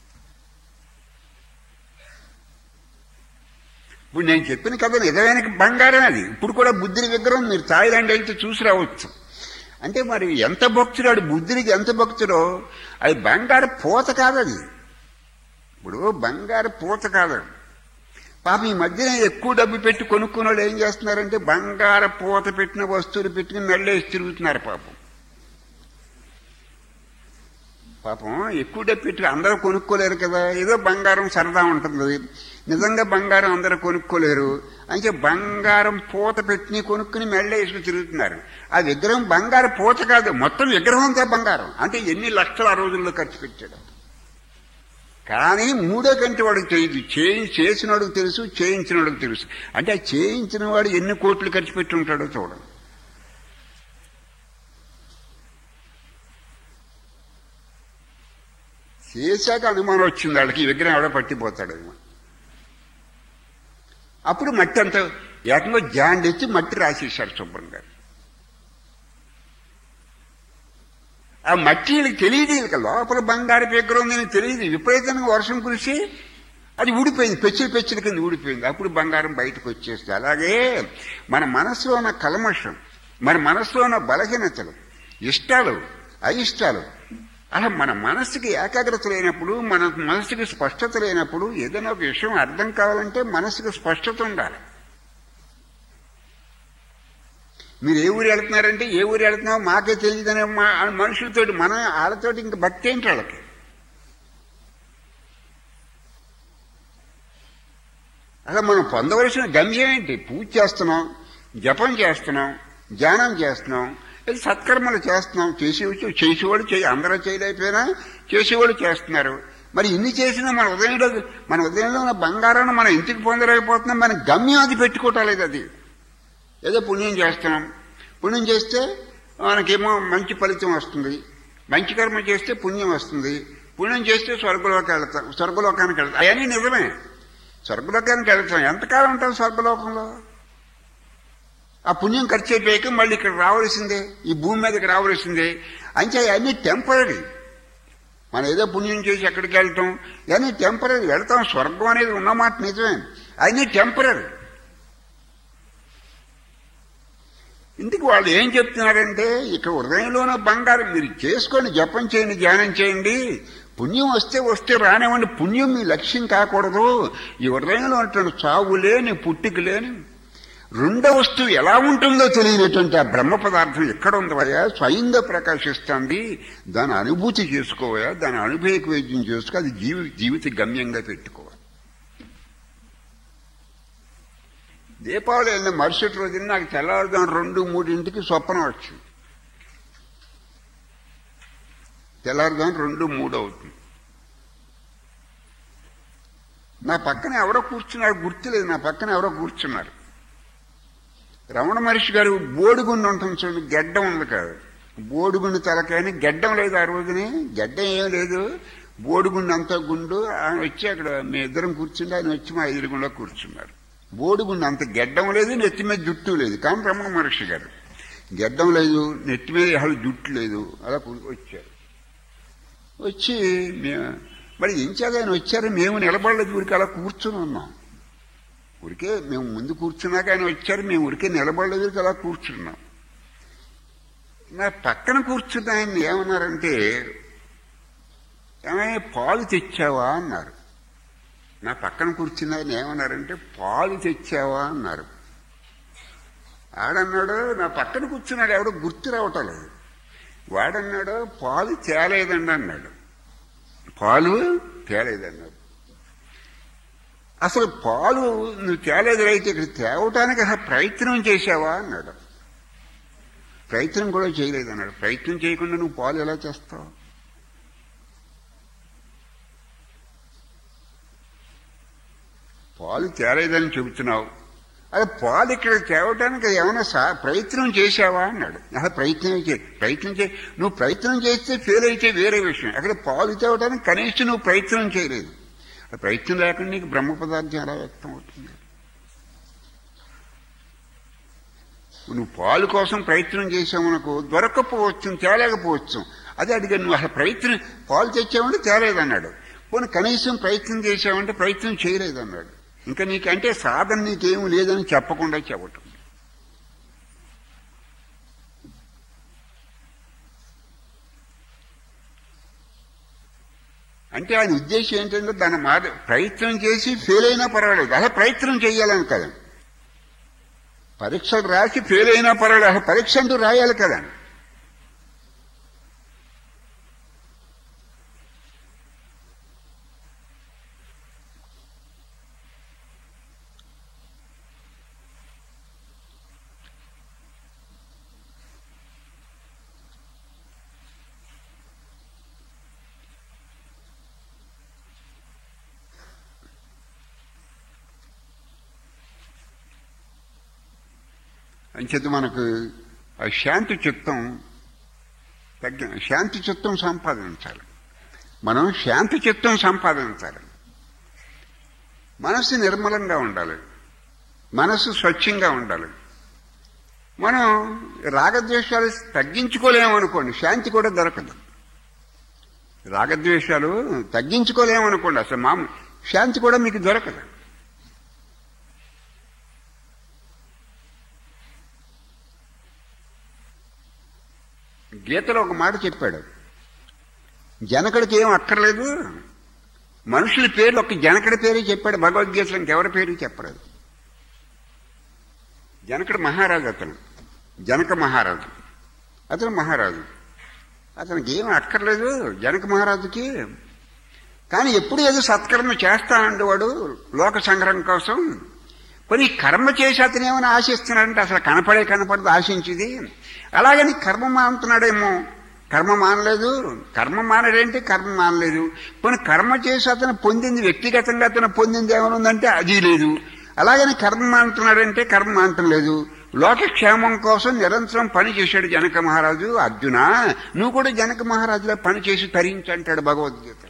ఇప్పుడు నేను చెప్పిన కథ నిజమైన బంగారం అది ఇప్పుడు కూడా బుద్ధుని విగ్రహం మీరు థాయిలాండ్ వెళ్తే చూసి రావచ్చు అంటే మరి ఎంత భక్తుడు బుద్ధుడికి ఎంత భక్తుడో అది బంగారు పూత కాదు అది ఇప్పుడు బంగారు పూత కాదు పాపం ఈ మధ్యన ఎక్కువ డబ్బు పెట్టి కొనుక్కున్న వాళ్ళు ఏం చేస్తున్నారంటే బంగారు పూత పెట్టిన వస్తువులు పెట్టుకుని మెళ్ళేసి తిరుగుతున్నారు పాపం పాపం ఎక్కువ డబ్బు పెట్టి అందరూ కొనుక్కోలేరు కదా ఏదో బంగారం సరదా ఉంటుంది నిజంగా బంగారం అందరూ కొనుక్కోలేరు అంటే బంగారం పూత పెట్టి కొనుక్కుని మెళ్ళ వేసుకుని తిరుగుతున్నారు ఆ విగ్రహం బంగారం పూత కాదు మొత్తం విగ్రహం అంతా బంగారం అంటే ఎన్ని లక్షలు ఆ రోజుల్లో ఖర్చు పెట్టాడు కానీ మూడో కంటి వాడికి తెలియదు చేయి చేసినవాడికి తెలుసు చేయించినవాడికి తెలుసు అంటే ఆ చేయించిన వాడు ఎన్ని కోట్లు ఖర్చు పెట్టి ఉంటాడో చూడండి చేశాక అనుమానం వచ్చింది వాళ్ళకి ఈ విగ్రహం ఎవడో పట్టిపోతాడేమో అప్పుడు మట్టి అంతా ఏకంగా జాండెత్తి మట్టి రాసేశారు శుభ్రంగా ఆ మట్టి వీళ్ళకి తెలియదు వీళ్ళకి లోపల బంగారు విగ్రహం ఉందని తెలియదు విపరీతంగా వర్షం కురిసి అది ఊడిపోయింది పెచ్చులు పెచ్చుల కింద ఊడిపోయింది అప్పుడు బంగారం బయటకు వచ్చేస్తుంది అలాగే మన మనసులో ఉన్న కల్మషం మన మనసులో ఉన్న బలహీనతలు ఇష్టాలు అయిష్టాలు అలా మన మనస్సుకి ఏకాగ్రత లేనప్పుడు మన మనస్సుకి స్పష్టత లేనప్పుడు ఏదైనా ఒక విషయం అర్థం కావాలంటే మనస్సుకి స్పష్టత ఉండాలి మీరు ఏ ఊరు వెళ్తున్నారంటే ఏ ఊరు వెళ్తున్నావు మాకే తెలియదనే మనుషులతోటి మన వాళ్ళతోటి ఇంక భక్తి ఏంటి వాళ్ళకి అలా మనం పొందవలసిన గమ్యం ఏంటి పూజ చేస్తున్నాం జపం చేస్తున్నాం ధ్యానం చేస్తున్నాం ఇది సత్కర్మలు చేస్తున్నాం చేసేవచ్చు చేసేవాడు చేయి అందరూ చేయలేకపోయినా చేసేవాడు చేస్తున్నారు మరి ఇన్ని చేసినా మన ఉదయంలో మన ఉదయంలో ఉన్న బంగారాన్ని మనం ఇంటికి పొందలేకపోతున్నాం మన గమ్యం అది పెట్టుకోవటలేదు అది ఏదో పుణ్యం చేస్తున్నాం పుణ్యం చేస్తే మనకేమో మంచి ఫలితం వస్తుంది మంచి కర్మ చేస్తే పుణ్యం వస్తుంది పుణ్యం చేస్తే స్వర్గలోకి వెళ్తాం స్వర్గలోకానికి వెళ్తాం అవన్నీ నిజమే స్వర్గలోకానికి వెళ్తాం ఎంతకాలం ఉంటాం స్వర్గలోకంలో ఆ పుణ్యం ఖర్చు అయిపోయాక మళ్ళీ ఇక్కడ రావాల్సిందే ఈ భూమి మీదకి రావాల్సిందే అంటే అవన్నీ టెంపరీ మనం ఏదో పుణ్యం చేసి ఎక్కడికి వెళ్తాం ఇవన్నీ టెంపరీ వెళ్తాం స్వర్గం అనేది ఉన్నమాట నిజమే అవన్నీ టెంపరీ ఇందుకు వాళ్ళు ఏం చెప్తున్నారంటే ఇక హృదయంలోన బంగారం మీరు చేసుకొని జపం చేయండి ధ్యానం చేయండి పుణ్యం వస్తే వస్తే రానివ్వండి పుణ్యం మీ లక్ష్యం కాకూడదు ఈ హృదయంలో ఉన్నటువంటి చావు లేని పుట్టిక లేని రెండో వస్తువు ఎలా ఉంటుందో తెలియనటువంటి ఆ బ్రహ్మ పదార్థం ఎక్కడ ఉందవయ్యా స్వయంగా ప్రకాశిస్తుంది దాని అనుభూతి చేసుకోవయా దాని అనుభవిక వైద్యం చేసుకో అది జీవి జీవిత గమ్యంగా పెట్టుకోవాలి దీపావళి వెళ్ళిన మరుసటి రోజున నాకు తెల్లవారుదాం రెండు మూడింటికి స్వప్నం వచ్చింది తెల్లారుదాం రెండు మూడు అవుతుంది నా పక్కన ఎవరో కూర్చున్నారు గుర్తులేదు నా పక్కన ఎవరో కూర్చున్నారు రమణ మహర్షి గారు బోడిగుండు ఉంటుంది చూడండి గెడ్డం ఉంది కాదు బోడిగుండు తలకాయని గెడ్డం లేదు ఆ రోజుని గెడ్డం ఏం లేదు బోడిగుండు అంతా గుండు ఆయన వచ్చి అక్కడ మీ ఇద్దరం కూర్చుంటే ఆయన వచ్చి మా ఎదురుగుండా కూర్చున్నారు బోడిగుండు అంత గెడ్డం లేదు నెత్తి మీద జుట్టు లేదు కానీ రమణ మహర్షి గారు గెడ్డం లేదు నెత్తి మీద అసలు జుట్టు లేదు అలా కూ- వచ్చారు వచ్చి మేము మరి ఏం చేయాలని వచ్చారు మేము నిలబడలేదు ఊరికి అలా కూర్చుని ఉన్నాం ఊరికే మేము ముందు కూర్చున్నాక ఆయన వచ్చారు మేము ఊరికే నిలబడలేదు ఊరికి అలా కూర్చున్నాం నా పక్కన కూర్చున్న ఆయన ఏమన్నారంటే ఏమైనా పాలు తెచ్చావా అన్నారు నా పక్కన కూర్చున్న ఆయన ఏమన్నారంటే పాలు తెచ్చావా అన్నారు ఆడన్నాడు నా పక్కన కూర్చున్నాడు ఎవడో గుర్తు రావటం లేదు వాడన్నాడు పాలు తేలేదండి అన్నాడు పాలు తేలేదన్నాడు అసలు పాలు నువ్వు తేలేదు అయితే ఇక్కడ తేవటానికి అసలు ప్రయత్నం చేశావా అన్నాడు ప్రయత్నం కూడా చేయలేదన్నాడు ప్రయత్నం చేయకుండా నువ్వు పాలు ఎలా చేస్తావు పాలు తేలేదని చెబుతున్నావు అది పాలు ఇక్కడ తేవటానికి ఏమైనా సా ప్రయత్నం చేశావా అన్నాడు అసలు ప్రయత్నం చే ప్రయత్నం చే నువ్వు ప్రయత్నం చేస్తే ఫెయిల్ అయితే వేరే విషయం అక్కడ పాలు తేవటానికి కనీసం నువ్వు ప్రయత్నం చేయలేదు ఆ ప్రయత్నం లేకుండా నీకు బ్రహ్మ పదార్థం ఎలా వ్యక్తం అవుతుంది నువ్వు పాలు కోసం ప్రయత్నం చేసామనుకో దొరకకపోవచ్చు తేలేకపోవచ్చు అదే అడిగాను నువ్వు అసలు ప్రయత్నం పాలు తెచ్చావంటే తేలేదన్నాడు పోనీ కనీసం ప్రయత్నం చేసావంటే ప్రయత్నం చేయలేదన్నాడు ఇంకా నీకంటే సాధన నీకేం లేదని చెప్పకుండా చెప్పటం అంటే ఆయన ఉద్దేశం ఏంటంటే దాని మాట ప్రయత్నం చేసి ఫెయిల్ అయినా పర్వాలేదు అసలు ప్రయత్నం చేయాలని కదా పరీక్షలు రాసి ఫెయిల్ అయినా పర్వాలేదు అసలు పరీక్ష అంటూ రాయాలి కదా అంచేత మనకు ఆ శాంతి చిత్తం తగ్గ శాంతి చిత్తం సంపాదించాలి మనం శాంతి చిత్తం సంపాదించాలి మనసు నిర్మలంగా ఉండాలి మనసు స్వచ్ఛంగా ఉండాలి మనం రాగద్వేషాలు తగ్గించుకోలేమనుకోండి శాంతి కూడా దొరకదు రాగద్వేషాలు తగ్గించుకోలేమనుకోండి అసలు మామూలు శాంతి కూడా మీకు దొరకదు గీతలో ఒక మాట చెప్పాడు జనకుడికి ఏం అక్కర్లేదు మనుషుల పేర్లు ఒక జనకుడి పేరే చెప్పాడు భగవద్గీతలో ఇంకెవరి పేరు చెప్పలేదు జనకుడు మహారాజు అతను జనక మహారాజు అతను మహారాజు అతనికి ఏం అక్కర్లేదు జనక మహారాజుకి కానీ ఎప్పుడు ఏదో సత్కర్మ చేస్తానండి వాడు లోక సంగ్రహం కోసం కొన్ని కర్మ చేసి అతను ఏమైనా ఆశిస్తున్నాడంటే అసలు కనపడే కనపడదు ఆశించింది అలాగని కర్మ మానుతున్నాడేమో కర్మ మానలేదు కర్మ మానడేంటి కర్మ మానలేదు కొన్ని కర్మ చేసి అతను పొందింది వ్యక్తిగతంగా అతను పొందింది ఏమైనా ఉందంటే అది లేదు అలాగని కర్మ మానుతున్నాడంటే కర్మ మానటం లేదు లోకక్షేమం కోసం నిరంతరం పని చేశాడు జనక మహారాజు అర్జున నువ్వు కూడా జనక మహారాజులో పని చేసి తరించంటాడు భగవద్గీత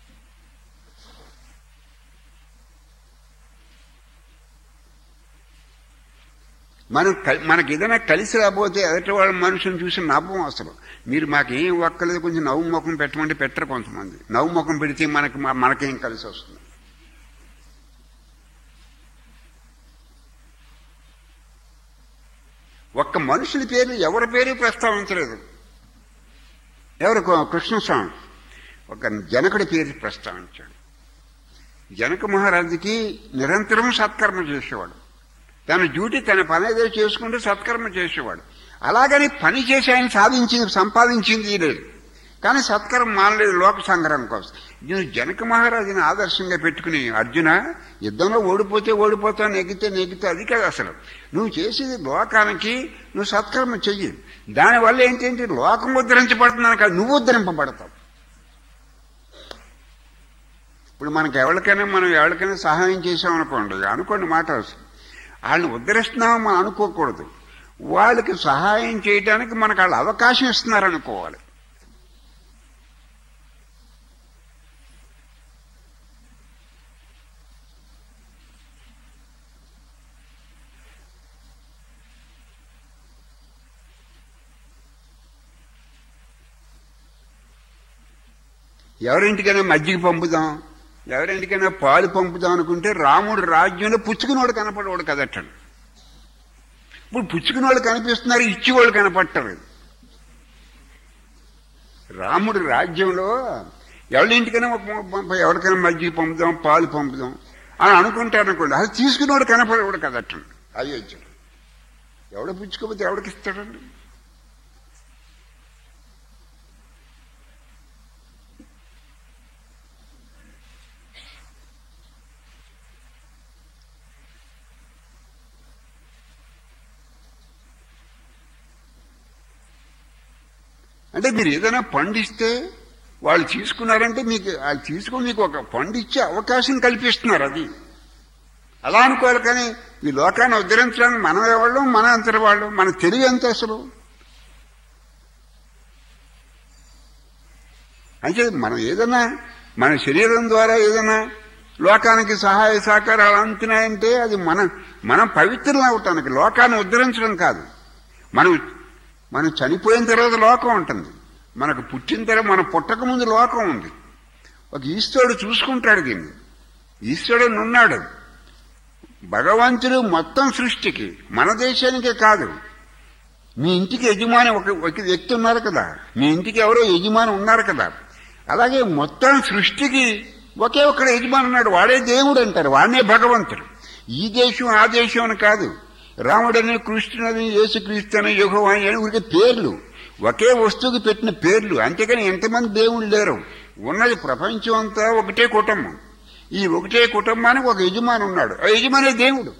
మనం కల్- మనకి ఏదైనా కలిసి రాబోతే ఎదుటి వాళ్ళ మనుషుని చూసి నవ్వం అసలు మీరు మాకేం ఒక్కలేదు కొంచెం నవ్వు ముఖం పెట్టమంటే పెట్టరు కొంతమంది నవ్వు ముఖం పెడితే మనకి మా- మనకేం కలిసి వస్తుంది ఒక్క మనుషుల పేరు ఎవరి పేరు ప్రస్తావించలేదు ఎవరు కృ- కృష్ణస్వామి ఒక జనకుడి పేరు ప్రస్తావించాడు జనక మహారాజుకి నిరంతరం సత్కర్మ చేసేవాడు తన డ్యూటీ తన పని ఏదో చేసుకుంటూ సత్కర్మ చేసేవాడు అలాగని పని చేసి ఆయన సాధించింది సంపాదించింది లేదు కానీ సత్కర్మ మానలేదు లోక సంగ్రహం కోసం నేను జనక మహారాజుని ఆదర్శంగా పెట్టుకుని అర్జున యుద్ధంలో ఓడిపోతే ఓడిపోతావు నెగ్గితే నెగ్గితే అది కాదు అసలు నువ్వు చేసేది లోకానికి నువ్వు సత్కర్మ చెయ్యి దానివల్ల ఏంటంటే లోకం ఉద్ధరించబడుతున్నాను కాదు నువ్వు ఉద్ధరింపబడతావు ఇప్పుడు మనకి ఎవరికైనా మనం ఎవరికైనా సహాయం చేసామనుకోండి అనుకోండి మాట వాళ్ళని ఉద్ధరిస్తున్నామని మనం అనుకోకూడదు వాళ్ళకి సహాయం చేయడానికి మనకు వాళ్ళు అవకాశం ఇస్తున్నారనుకోవాలి ఎవరింటికైనా మజ్జిగ పంపుదాం ఎవరింటికైనా పాలు పంపుదాం అనుకుంటే రాముడు రాజ్యంలో పుచ్చుకునోడు కనపడవాడు కదట్టండి ఇప్పుడు పుచ్చుకునోళ్ళు కనిపిస్తున్నారు ఇచ్చేవాళ్ళు కనపట్టరు రాముడి రాజ్యంలో ఎవరింటికైనా ఒక పంప ఎవరికైనా మజ్జిగ పంపుదాం పాలు పంపుదాం అని అనుకుంటారు అనుకోండి అది తీసుకునేవాడు కనపడేవాడు కదట్టండి అయోధ్యలో ఎవడ పుచ్చుకోకపోతే ఎవడికి ఇస్తాడండి అంటే మీరు ఏదైనా పండిస్తే వాళ్ళు తీసుకున్నారంటే మీకు వాళ్ళు తీసుకుని మీకు ఒక పండు ఇచ్చే అవకాశం కల్పిస్తున్నారు అది అలా అనుకోవాలి కానీ ఈ లోకాన్ని ఉద్ధరించడానికి మనం ఎవరు మన అంతటి వాళ్ళు మన తెలివి ఎంత అసలు అంటే మనం ఏదైనా మన శరీరం ద్వారా ఏదైనా లోకానికి సహాయ సహకారాలు అందుతున్నాయంటే అది మనం మనం పవిత్రం అవటానికి లోకాన్ని ఉద్ధరించడం కాదు మనం మనం చనిపోయిన తర్వాత లోకం ఉంటుంది మనకు పుట్టిన తర్వాత మన పుట్టక ముందు లోకం ఉంది ఒక ఈశ్వరుడు చూసుకుంటాడు దీన్ని ఈశ్వరుడు ఉన్నాడు భగవంతుడు మొత్తం సృష్టికి మన దేశానికే కాదు మీ ఇంటికి యజమాని ఒక ఒక వ్యక్తి ఉన్నారు కదా మీ ఇంటికి ఎవరో యజమాని ఉన్నారు కదా అలాగే మొత్తం సృష్టికి ఒకే ఒక్కడ యజమాని ఉన్నాడు వాడే దేవుడు అంటారు వాడే భగవంతుడు ఈ దేశం ఆ దేశం అని కాదు రాముడని కృష్ణుడని యేసుక్రీస్తు అని యుగవాణి అని ఊరికే పేర్లు ఒకే వస్తువుకి పెట్టిన పేర్లు అంతేకాని ఎంతమంది దేవుళ్ళు లేరు ఉన్నది ప్రపంచం అంతా ఒకటే కుటుంబం ఈ ఒకటే కుటుంబానికి ఒక యజమాని ఉన్నాడు ఆ యజమాని దేవుడు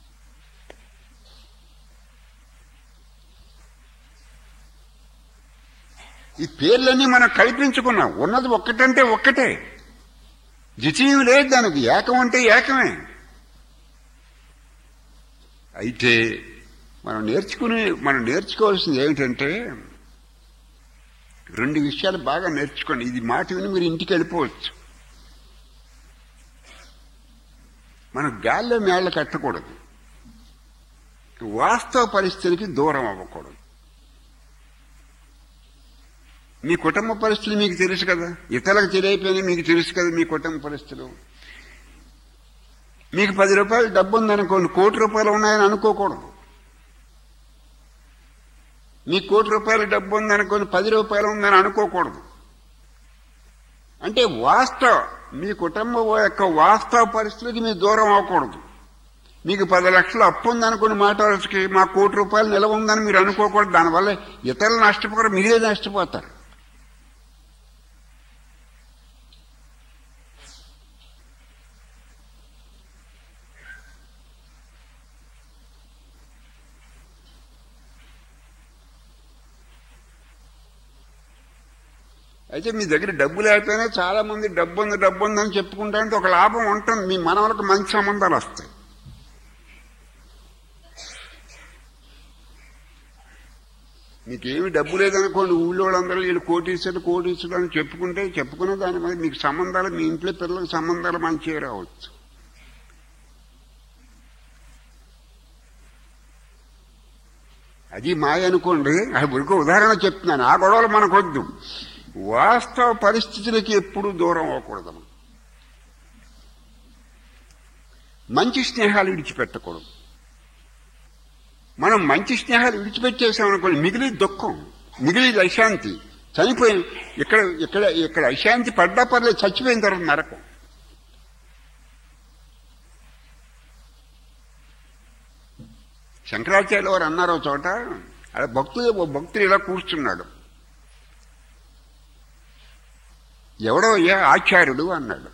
ఈ పేర్లన్నీ మనం కల్పించుకున్నాం ఉన్నది ఒక్కటంటే ఒక్కటే ద్వితీయం లేదు దానికి ఏకం అంటే ఏకమే అయితే మనం నేర్చుకుని మనం నేర్చుకోవాల్సింది ఏమిటంటే రెండు విషయాలు బాగా నేర్చుకోండి ఇది మాట విని మీరు ఇంటికి వెళ్ళిపోవచ్చు మనం గాల్లో మేళ్ళ కట్టకూడదు వాస్తవ పరిస్థితులకి దూరం అవ్వకూడదు మీ కుటుంబ పరిస్థితులు మీకు తెలుసు కదా ఇతరులకు తెలియపోయినా మీకు తెలుసు కదా మీ కుటుంబ పరిస్థితులు మీకు పది రూపాయలు డబ్బు ఉందనుకోండి కోటి రూపాయలు ఉన్నాయని అనుకోకూడదు మీకు కోటి రూపాయలు డబ్బు ఉందనుకోని పది రూపాయలు ఉందని అనుకోకూడదు అంటే వాస్తవ మీ కుటుంబం యొక్క వాస్తవ పరిస్థితికి మీరు దూరం అవ్వకూడదు మీకు పది లక్షలు అప్పు ఉందనుకుని మాట వరుసకి మా కోటి రూపాయలు నిలవ ఉందని మీరు అనుకోకూడదు దానివల్ల ఇతరులు నష్టపోరు మీరే నష్టపోతారు అయితే మీ దగ్గర డబ్బు లేకపోయినా చాలా మంది డబ్బు ఉంది డబ్బు ఉందని చెప్పుకుంటారంటే ఒక లాభం ఉంటుంది మీ మనవలకు మంచి సంబంధాలు వస్తాయి మీకేమి డబ్బు లేదనుకోండి ఊళ్ళో వాళ్ళందరూ వీళ్ళు కోటీశ్వరుడు కోటీశ్వరుడు అని చెప్పుకుంటే చెప్పుకునే దాని మీద మీకు సంబంధాలు మీ ఇంట్లో పిల్లలకు సంబంధాలు మంచిగా రావచ్చు అది మాయ అనుకోండి అది ఒక ఉదాహరణ చెప్తున్నాను ఆ గొడవలు మనకొద్దు వాస్తవ పరిస్థితులకి ఎప్పుడు దూరం అవ్వకూడదు మనం. మంచి స్నేహాలు విడిచిపెట్టకూడదు మనం మంచి స్నేహాలు విడిచిపెట్టేసామనుకోండి మిగిలి దుఃఖం మిగిలి అశాంతి చనిపోయిన ఇక్కడ ఇక్కడ ఇక్కడ అశాంతి పడ్డా పర్లేదు చచ్చిపోయిన తర్వాత నరకం శంకరాచార్య వారు అన్నారు ఒక చోట అలా భక్తుడు ఓ భక్తుడు ఇలా కూర్చున్నాడు ఎవడో అయ్యా ఆచార్యుడు అన్నాడు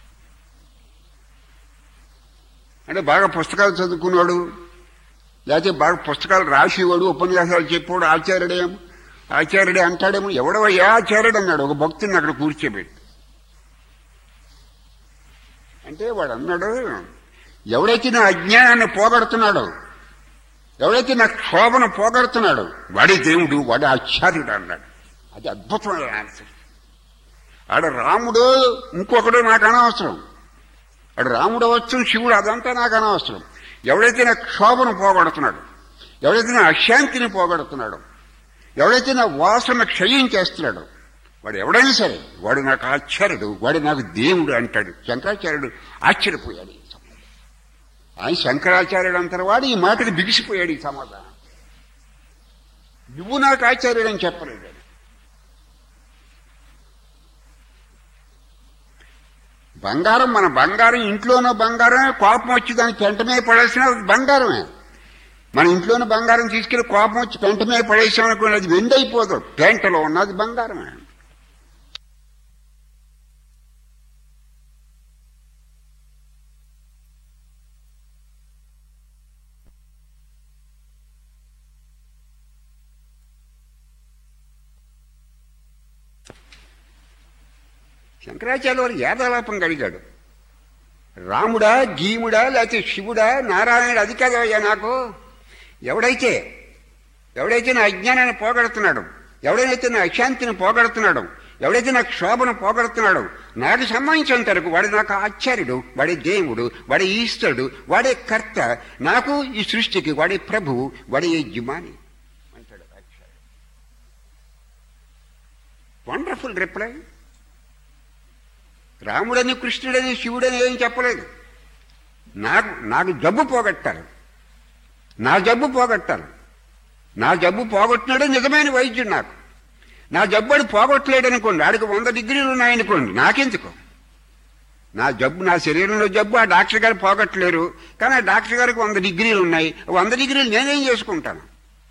అంటే బాగా పుస్తకాలు చదువుకున్నాడు లేకపోతే బాగా పుస్తకాలు రాసేవాడు ఉపన్యాసాలు చెప్పాడు ఆచార్యుడేమో ఆచార్యుడే అంటాడేమో ఎవడో ఏ ఆచార్యుడు అన్నాడు ఒక భక్తుడిని అక్కడ కూర్చోబెట్టి అంటే వాడు అన్నాడు ఎవడైతే నా అజ్ఞానాన్ని పోగొడుతున్నాడో ఎవడైతే నా క్షోభను పోగొడుతున్నాడో వాడే దేవుడు వాడే ఆచార్యుడు అన్నాడు అది అద్భుతమైన ఆన్సర్ ఆడ రాముడు ఇంకొకడు నాకు అనవసరం ఆడు రాముడు అవచ్చు శివుడు అదంతా నాకు అనవసరం ఎవడైతే నా క్షోభను పోగొడుతున్నాడు ఎవడైతే నా అశాంతిని పోగొడుతున్నాడు ఎవడైతే నా వాసన క్షయించేస్తున్నాడు వాడు ఎవడైనా సరే వాడు నాకు ఆచార్యుడు వాడు నాకు దేవుడు అంటాడు శంకరాచార్యుడు ఆశ్చర్యపోయాడు ఈ సమాధానం. ఆయన శంకరాచార్యుడు అంటారు వాడు ఈ మాటకి బిగిసిపోయాడు ఈ సమాధానం నువ్వు నాకు ఆచార్యుడు అని చెప్పలేదు ఆయన. బంగారం మన బంగారం ఇంట్లోనో బంగారమే కోపం వచ్చి దానికి పెంటమే పడేసిన బంగారమే మన ఇంట్లోని బంగారం తీసుకెళ్లి కోపం వచ్చి పెంటమే పడేసాం అనుకోండి అది వెండి అయిపోదు పెంటలో ఉన్నది బంగారమే శంకరాచార్య వారు ఏదాలాపం కలిగాడు రాముడా గీముడా లేకపోతే శివుడా నారాయణుడు అది కాదయ్యా నాకు ఎవడైతే ఎవడైతే నా అజ్ఞానాన్ని పోగొడుతున్నాడు ఎవడైతే నా అశాంతిని పోగొడుతున్నాడు ఎవడైతే నా క్షోభను పోగొడుతున్నాడు నాకు సంబంధించిన తరకు వాడు నాకు ఆచార్యుడు వాడే దేవుడు వాడే ఈశ్వరుడు వాడే కర్త నాకు ఈ సృష్టికి వాడే ప్రభువు వాడే యజమాని అంటాడు ఆచార్యుడు వండర్ఫుల్ రిప్లై రాముడని కృష్ణుడని శివుడని ఏం చెప్పలేదు నాకు నాకు జబ్బు పోగొట్టాలి నా జబ్బు పోగొట్టాలి నా జబ్బు పోగొట్టినాడే నిజమైన వైద్యుడు నాకు నా జబ్బు అది పోగొట్టలేడు అనుకోండి ఆడికి వంద డిగ్రీలు ఉన్నాయనుకోండి నాకెందుకు నా జబ్బు నా శరీరంలో జబ్బు ఆ డాక్టర్ గారు పోగొట్టలేరు కానీ ఆ డాక్టర్ గారికి వంద డిగ్రీలు ఉన్నాయి వంద డిగ్రీలు నేనేం చేసుకుంటాను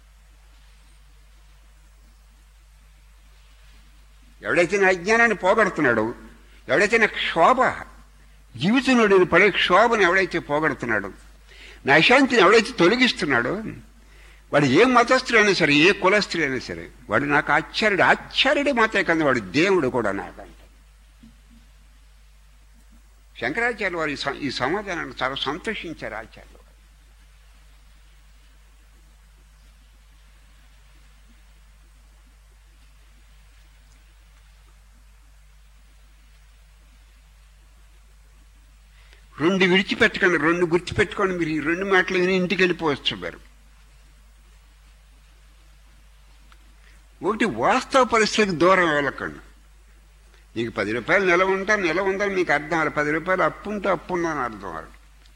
ఎవడైతే నా అజ్ఞానాన్ని పోగొడుతున్నాడో ఎవడైతే నా క్షోభ జీవితంలో నేను పడే క్షోభను ఎవడైతే పోగొడుతున్నాడో నా అశాంతిని ఎవడైతే తొలగిస్తున్నాడో వాడు ఏ మతస్థుడైనా సరే ఏ కులస్థుడైనా సరే వాడు నాకు ఆచార్యుడు ఆచార్యుడే మాత్రమే కదా వాడు దేవుడు కూడా నాకు అంట శంకరాచార్య వారు ఈ స- ఈ సమాధానాన్ని చాలా సంతోషించారు ఆచార్యులు వారు. రెండు విడిచిపెట్టకండి రెండు గుర్తుపెట్టుకోండి మీరు ఈ రెండు మాటలు విని ఇంటికి వెళ్ళిపోవచ్చు మీరు ఒకటి వాస్తవ పరిస్థితికి దూరం వెళ్ళకండి నీకు పది రూపాయలు నెల ఉంటా నెల ఉందని మీకు అర్థం అవ్వాలి పది రూపాయలు అప్పు ఉంటే అప్పు ఉందని అర్థం అవ్వాలి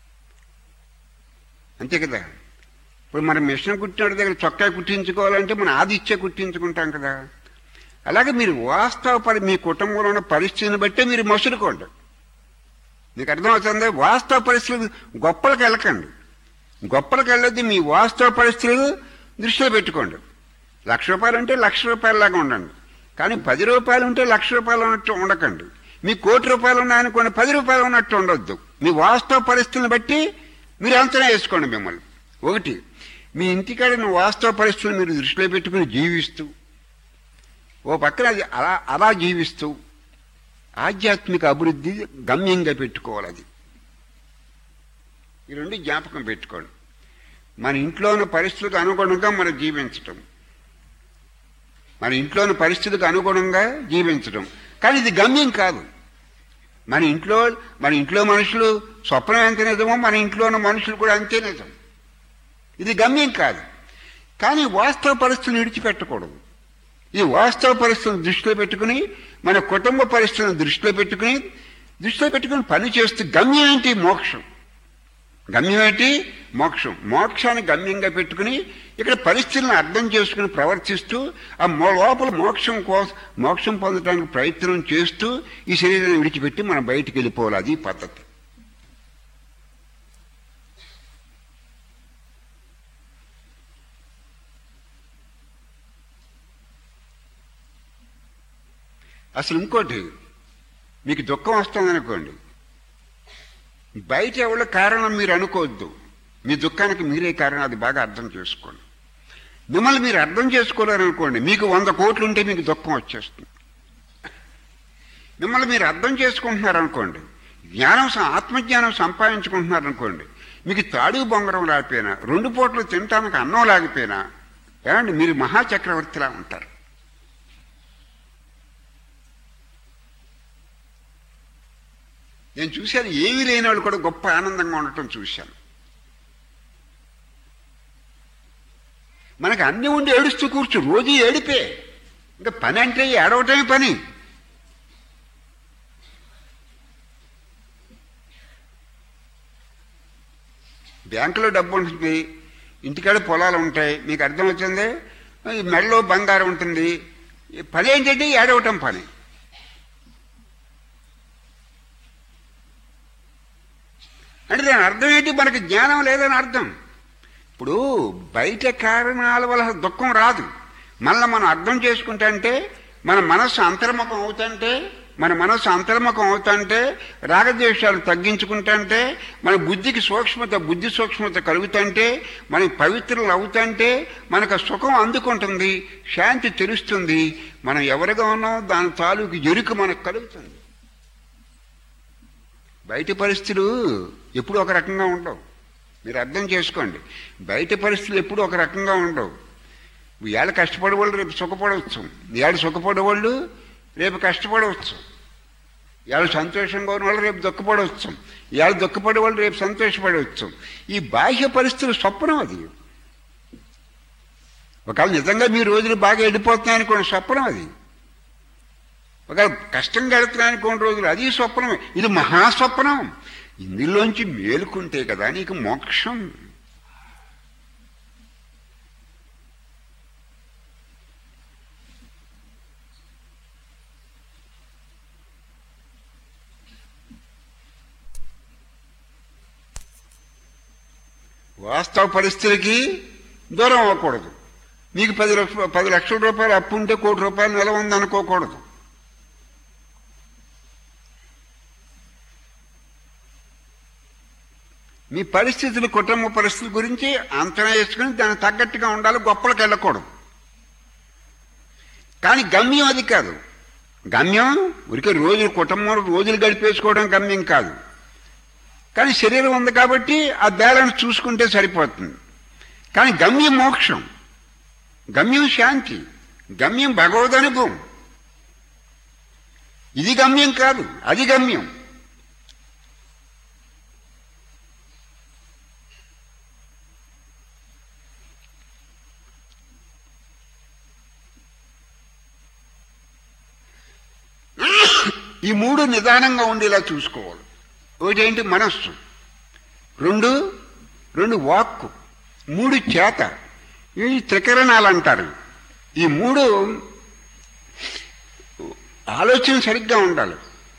అంతే కదా ఇప్పుడు మనం మిషన్ కుట్టినోడి దగ్గర చొక్కా కుట్టించుకోవాలంటే మనం ఆదిత్య కుట్టించుకుంటాం కదా అలాగే మీరు వాస్తవ పరి మీ కుటుంబంలో ఉన్న పరిస్థితిని బట్టే మీరు మసులుకోండి మీకు అర్థమవుతుంది వాస్తవ పరిస్థితులు గొప్పలకు వెళ్ళకండి గొప్పలకు వెళ్ళొద్దు మీ వాస్తవ పరిస్థితులు దృష్టిలో పెట్టుకోండి లక్ష రూపాయలు ఉంటే లక్ష రూపాయలలాగా ఉండండి కానీ పది రూపాయలు ఉంటే లక్ష రూపాయలు ఉన్నట్టు ఉండకండి మీ కోటి రూపాయలు ఉన్నాయనుకోండి పది రూపాయలు ఉన్నట్టు ఉండొద్దు మీ వాస్తవ పరిస్థితులను బట్టి మీరు అంచనా వేసుకోండి మిమ్మల్ని ఒకటి మీ ఇంటికాడిన వాస్తవ పరిస్థితులు మీరు దృష్టిలో పెట్టుకుని జీవిస్తూ ఓ పక్కన అది అలా అలా జీవిస్తూ ఆధ్యాత్మిక అభివృద్ధి గమ్యంగా పెట్టుకోవాలి అది ఈ రెండు జ్ఞాపకం పెట్టుకోండి మన ఇంట్లో ఉన్న పరిస్థితులకు అనుగుణంగా మనం జీవించటం మన ఇంట్లోని పరిస్థితికి అనుగుణంగా జీవించడం కానీ ఇది గమ్యం కాదు మన ఇంట్లో మన ఇంట్లో మనుషులు స్వప్నం ఎంత నిజమో మన ఇంట్లో ఉన్న మనుషులు కూడా అంతే నిజం ఇది గమ్యం కాదు కానీ వాస్తవ పరిస్థితిని విడిచిపెట్టకూడదు ఈ వాస్తవ పరిస్థితిని దృష్టిలో పెట్టుకుని మన కుటుంబ పరిస్థితిని దృష్టిలో పెట్టుకుని దృష్టిలో పెట్టుకుని పని చేస్తూ గమ్యం ఏంటి మోక్షం గమ్యం ఏంటి మోక్షం మోక్షాన్ని గమ్యంగా పెట్టుకుని ఇక్కడ పరిస్థితులను అర్థం చేసుకుని ప్రవర్తిస్తూ ఆ మో- లోపల మోక్షం కోసం మోక్షం పొందడానికి ప్రయత్నం చేస్తూ ఈ శరీరాన్ని విడిచిపెట్టి మనం బయటికి వెళ్ళిపోవాలి అది పద్ధతి అసలు ఇంకోటి మీకు దుఃఖం వస్తుందనుకోండి బయట ఎవరి కారణం మీరు అనుకోవద్దు మీ దుఃఖానికి మీరే కారణం అది బాగా అర్థం చేసుకోండి మిమ్మల్ని మీరు అర్థం చేసుకోలేరనుకోండి మీకు వంద కోట్లు ఉంటే మీకు దుఃఖం వచ్చేస్తుంది మిమ్మల్ని మీరు అర్థం చేసుకుంటున్నారనుకోండి జ్ఞానం స- ఆత్మజ్ఞానం సంపాదించుకుంటున్నారనుకోండి మీకు తాడు బొంగరం లేకపోయినా రెండు పూటలు తినటానికి అన్నం లేకపోయినా ఏమండి మీరు మహాచక్రవర్తిలా ఉంటారు నేను చూశాను ఏమీ లేని వాళ్ళు కూడా గొప్ప ఆనందంగా ఉండటం చూశాను మనకు అన్ని ఉండి ఏడుస్తూ కూర్చు రోజు ఏడిపే ఇంకా పని అంటే ఏడవటమే పని బ్యాంకులో డబ్బు ఉంటుంది ఇంటికాడ పొలాలు ఉంటాయి మీకు అర్థం వచ్చింది ఈ మెడలో బంగారం ఉంటుంది ఈ పని ఏంటంటే ఏడవటం పని అంటే దాని అర్థం ఏంటి మనకి జ్ఞానం లేదని అర్థం ఇప్పుడు బయట కారణాల వల్ల దుఃఖం రాదు మళ్ళీ మనం అర్థం చేసుకుంటే మన మనస్సు అంతర్ముఖం అవుతుంటే మన మనస్సు అంతర్ముఖం అవుతుంటే రాగద్వేషాలు తగ్గించుకుంటుంటే మన బుద్ధికి సూక్ష్మత బుద్ధి సూక్ష్మత కలుగుతుంటే మనకి పవిత్రులు అవుతుంటే మనకు ఆ సుఖం అందుకుంటుంది శాంతి తెలుస్తుంది మనం ఎవరిగా ఉన్నామో దాని తాలూకు ఎరుక మనకు కలుగుతుంది బయట పరిస్థితులు ఎప్పుడు ఒక రకంగా ఉండవు మీరు అర్థం చేసుకోండి బయట పరిస్థితులు ఎప్పుడు ఒక రకంగా ఉండవు ఇవాళ కష్టపడే వాళ్ళు రేపు సుఖపడవచ్చు ఇవాళ సుఖపడే వాళ్ళు రేపు కష్టపడవచ్చు ఇవాళ సంతోషంగా ఉన్న వాళ్ళు రేపు దుఃఖపడవచ్చు ఇవాళ దుఃఖపడే వాళ్ళు రేపు సంతోషపడవచ్చు ఈ బాహ్య పరిస్థితులు స్వప్నం అది ఒకవేళ నిజంగా మీ రోజులు బాగా వెళ్ళిపోతున్నాయనుకోండి స్వప్నం అది ఒకవేళ కష్టం గడుపుతున్నాయని కొన్ని రోజులు అది స్వప్నమే ఇది మహాస్వప్నం ఇందులోంచి మేలుకుంటే కదా నీకు మోక్షం వాస్తవ పరిస్థితికి దూరం అవ్వకూడదు మీకు పది లక్ష పది లక్షల రూపాయలు అప్పు ఉంటే కోటి రూపాయలు నిల ఉందనుకోకూడదు మీ పరిస్థితులు కుటుంబ పరిస్థితుల గురించి అంచనా వేసుకుని దానికి తగ్గట్టుగా ఉండాలి గొప్పలకు వెళ్ళకూడదు కానీ గమ్యం అది కాదు గమ్యం ఉరికే రోజులు కుటుంబం రోజులు గడిపేసుకోవడం గమ్యం కాదు కానీ శరీరం ఉంది కాబట్టి ఆ బ్యాలెన్స్ చూసుకుంటే సరిపోతుంది కానీ గమ్యం మోక్షం గమ్యం శాంతి గమ్యం భగవద్ అనుభవం ఇది గమ్యం కాదు అది గమ్యం ఈ మూడు నిదానంగా ఉండేలా చూసుకోవాలి ఒకటేంటి మనస్సు రెండు రెండు వాక్కు మూడు చేత ఇవి త్రికరణాలు అంటారు ఈ మూడు ఆలోచన సరిగ్గా ఉండాలి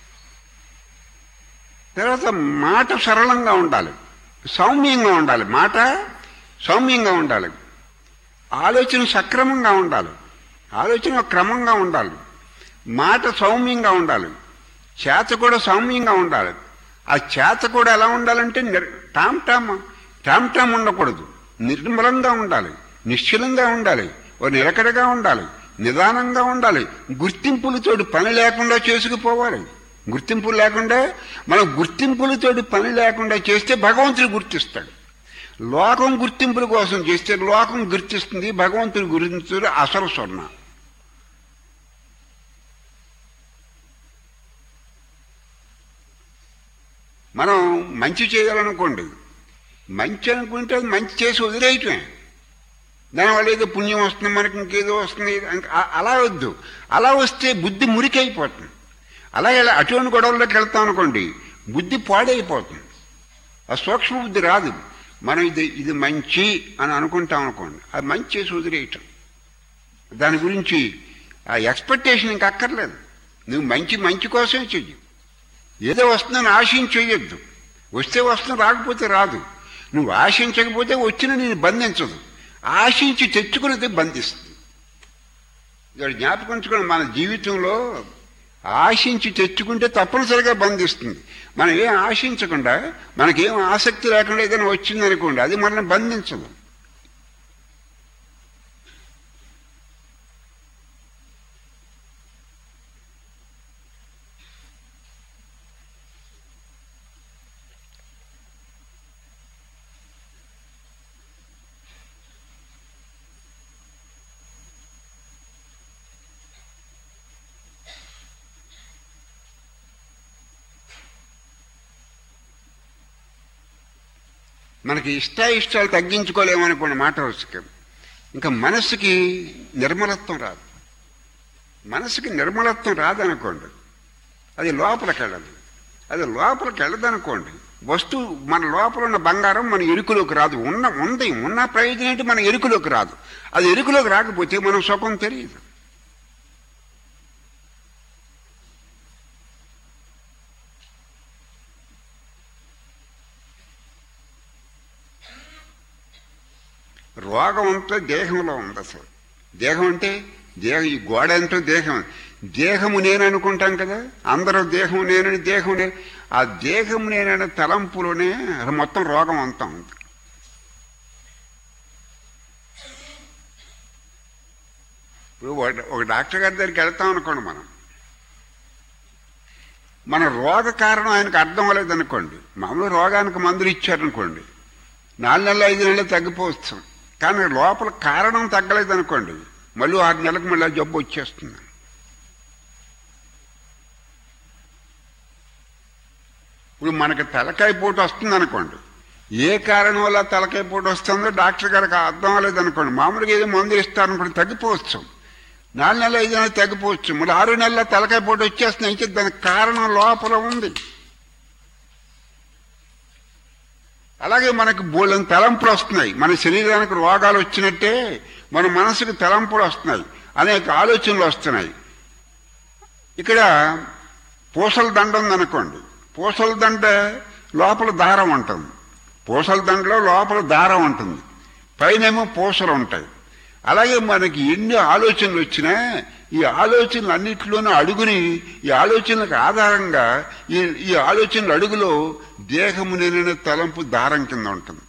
తర్వాత మాట సరళంగా ఉండాలి సౌమ్యంగా ఉండాలి మాట సౌమ్యంగా ఉండాలి ఆలోచన సక్రమంగా ఉండాలి ఆలోచన క్రమంగా ఉండాలి మాట సౌమ్యంగా ఉండాలి చేత కూడా సౌమ్యంగా ఉండాలి ఆ చేత కూడా ఎలా ఉండాలంటే నిర్- టామ్ టామ్ టామ్ టామ్ ఉండకూడదు నిర్మలంగా ఉండాలి నిశ్చలంగా ఉండాలి ఓ నిలకడగా ఉండాలి నిదానంగా ఉండాలి గుర్తింపులతోటి పని లేకుండా చేసుకుపోవాలి గుర్తింపులు లేకుండా మనం గుర్తింపులతోటి పని లేకుండా చేస్తే భగవంతుడు గుర్తిస్తాడు లోకం గుర్తింపుల కోసం చేస్తే లోకం గుర్తిస్తుంది భగవంతుడు గుర్తించుడు అసలు స్వర్ణ మనం మంచి చేయాలనుకోండి మంచి అనుకుంటే అది మంచి చేసి వదిలేయటమే దానివల్ల ఏదో పుణ్యం వస్తుంది మనకి ఇంకేదో వస్తుంది ఇంక అ- అలా వద్దు అలా వస్తే బుద్ధి మురికైపోతుంది అలాగే అటువంటి గొడవల్లోకి వెళ్తాం అనుకోండి బుద్ధి పాడైపోతుంది ఆ సూక్ష్మ బుద్ధి రాదు మనం ఇది ఇది మంచి అని అనుకుంటాం అనుకోండి అది మంచి చేసి వదిలేయటం దాని గురించి ఆ ఎక్స్పెక్టేషన్ ఇంక అక్కర్లేదు నువ్వు మంచి మంచి కోసమే చెయ్యి ఏదో వస్తుందని ఆశించేయొద్దు వస్తే వస్తుంది రాకపోతే రాదు నువ్వు ఆశించకపోతే వచ్చిన నేను బంధించదు ఆశించి తెచ్చుకున్నది బంధిస్తుంది ఇక్కడ జ్ఞాపకం ఉంచుకోండి మన జీవితంలో ఆశించి తెచ్చుకుంటే తప్పనిసరిగా బంధిస్తుంది మనం ఏం ఆశించకుండా మనకేం ఆసక్తి లేకుండా ఏదైనా వచ్చిందనుకోండి అది మనల్ని బంధించదు మనకి ఇష్ట ఇష్టాలు తగ్గించుకోలేమనుకోండి మాట వరుసకి ఇంకా మనస్సుకి నిర్మలత్వం రాదు మనసుకి నిర్మలత్వం రాదనుకోండి అది లోపలికి వెళ్ళదు అది లోపలికి వెళ్ళదనుకోండి వస్తువు మన లోపల ఉన్న బంగారం మన ఎరుకులోకి రాదు ఉన్న ఉంది ఉన్న ప్రయోజనం ఏంటి మన ఎరుకులోకి రాదు అది ఎరుకులోకి రాకపోతే మనం సుఖం తెలియదు రోగం అంతా దేహంలో ఉంది అసలు దేహం అంటే దేహం ఈ గోడ అంటూ దేహం దేహము నేను అనుకుంటాం కదా అందరూ దేహం నేనని దేహం నేను ఆ దేహం నేననే తలంపులోనే మొత్తం రోగం అంతా ఉంది ఇప్పుడు ఒక- ఒక డాక్టర్ గారి దగ్గరికి వెళ్తాం అనుకోండి మనం మన రోగ కారణం ఆయనకు అర్థం అవ్వలేదనుకోండి మామూలు రోగానికి మందులు ఇచ్చారనుకోండి నాలుగు నెలలు ఐదు నెలలు తగ్గిపోవచ్చు కానీ లోపల కారణం తగ్గలేదనుకోండి మళ్ళీ ఆరు నెలలకు మళ్ళీ ఆ జబ్బు వచ్చేస్తుంది ఇప్పుడు మనకి తలకాయ పోటు వస్తుంది అనుకోండి ఏ కారణం వల్ల తలకాయ పోటు వస్తుందో డాక్టర్ గారికి అర్థం అవ్వలేదనుకోండి మామూలుగా ఏదో మందులు ఇస్తారనుకోండి తగ్గిపోవచ్చు నాలుగు నెలలు ఐదు నెలలు తగ్గిపోవచ్చు మళ్ళీ ఆరు నెలల తలకాయ పోటు వచ్చేస్తుంది అయితే దానికి కారణం లోపల ఉంది అలాగే మనకు బోళ్ళని తలంపులు వస్తున్నాయి మన శరీరానికి రోగాలు వచ్చినట్టే మన మనసుకు తలంపులు వస్తున్నాయి అనేక ఆలోచనలు వస్తున్నాయి ఇక్కడ పూసల దండ ఉందనుకోండి పూసల దండ లోపల దారం ఉంటుంది పూసల దండలో లోపల దారం ఉంటుంది పైనేమో పూసలు ఉంటాయి అలాగే మనకి ఎన్ని ఆలోచనలు వచ్చినా ఈ ఆలోచనలు అన్నింటిలోనూ అడుగుని ఈ ఆలోచనలకు ఆధారంగా ఈ ఈ ఆలోచనల అడుగులో దేహము నేననే తలంపు దారం కింద ఉంటుంది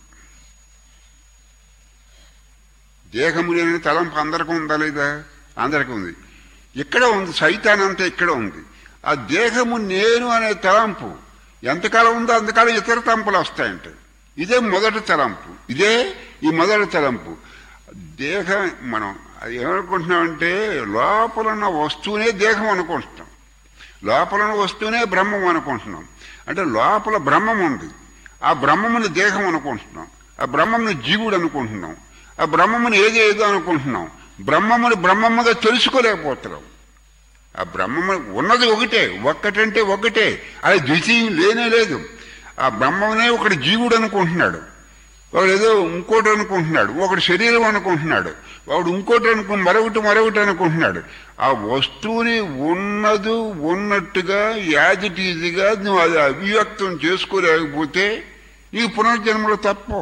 దేహము నేననే తలంపు అందరికీ ఉందా లేదా అందరికీ ఉంది ఇక్కడ ఉంది సైతానంతా ఇక్కడ ఉంది ఆ దేహము నేను అనే తలంపు ఎంతకాలం ఉందో అంతకాలం ఇతర తలంపులు వస్తాయంట ఇదే మొదటి తలంపు ఇదే ఈ మొదటి తలంపు దేహం మనం అది ఏమనుకుంటున్నామంటే లోపల ఉన్న వస్తువునే దేహం అనుకుంటున్నాం లోపల ఉన్న వస్తువునే బ్రహ్మం అనుకుంటున్నాం అంటే లోపల బ్రహ్మం ఉంది ఆ బ్రహ్మముని దేహం అనుకుంటున్నాం ఆ బ్రహ్మముని జీవుడు అనుకుంటున్నాం ఆ బ్రహ్మముని ఏది ఏదో అనుకుంటున్నాం బ్రహ్మముని బ్రహ్మముగా తెలుసుకోలేకపోతున్నాం ఆ బ్రహ్మము ఉన్నది ఒకటే ఒక్కటంటే ఒకటే అది ద్వితీయం లేనే లేదు ఆ బ్రహ్మమునే ఒకటి జీవుడు అనుకుంటున్నాడు వాడు ఏదో ఇంకోటి అనుకుంటున్నాడు ఒకటి శరీరం అనుకుంటున్నాడు వాడు ఇంకోటి అనుకు మరొకటి మరొకటి అనుకుంటున్నాడు ఆ వస్తువుని ఉన్నదు ఉన్నట్టుగా యాజిటీజిగా నువ్వు అది అభివ్యక్తం చేసుకోలేకపోతే నీకు పునర్జన్మలో తప్పు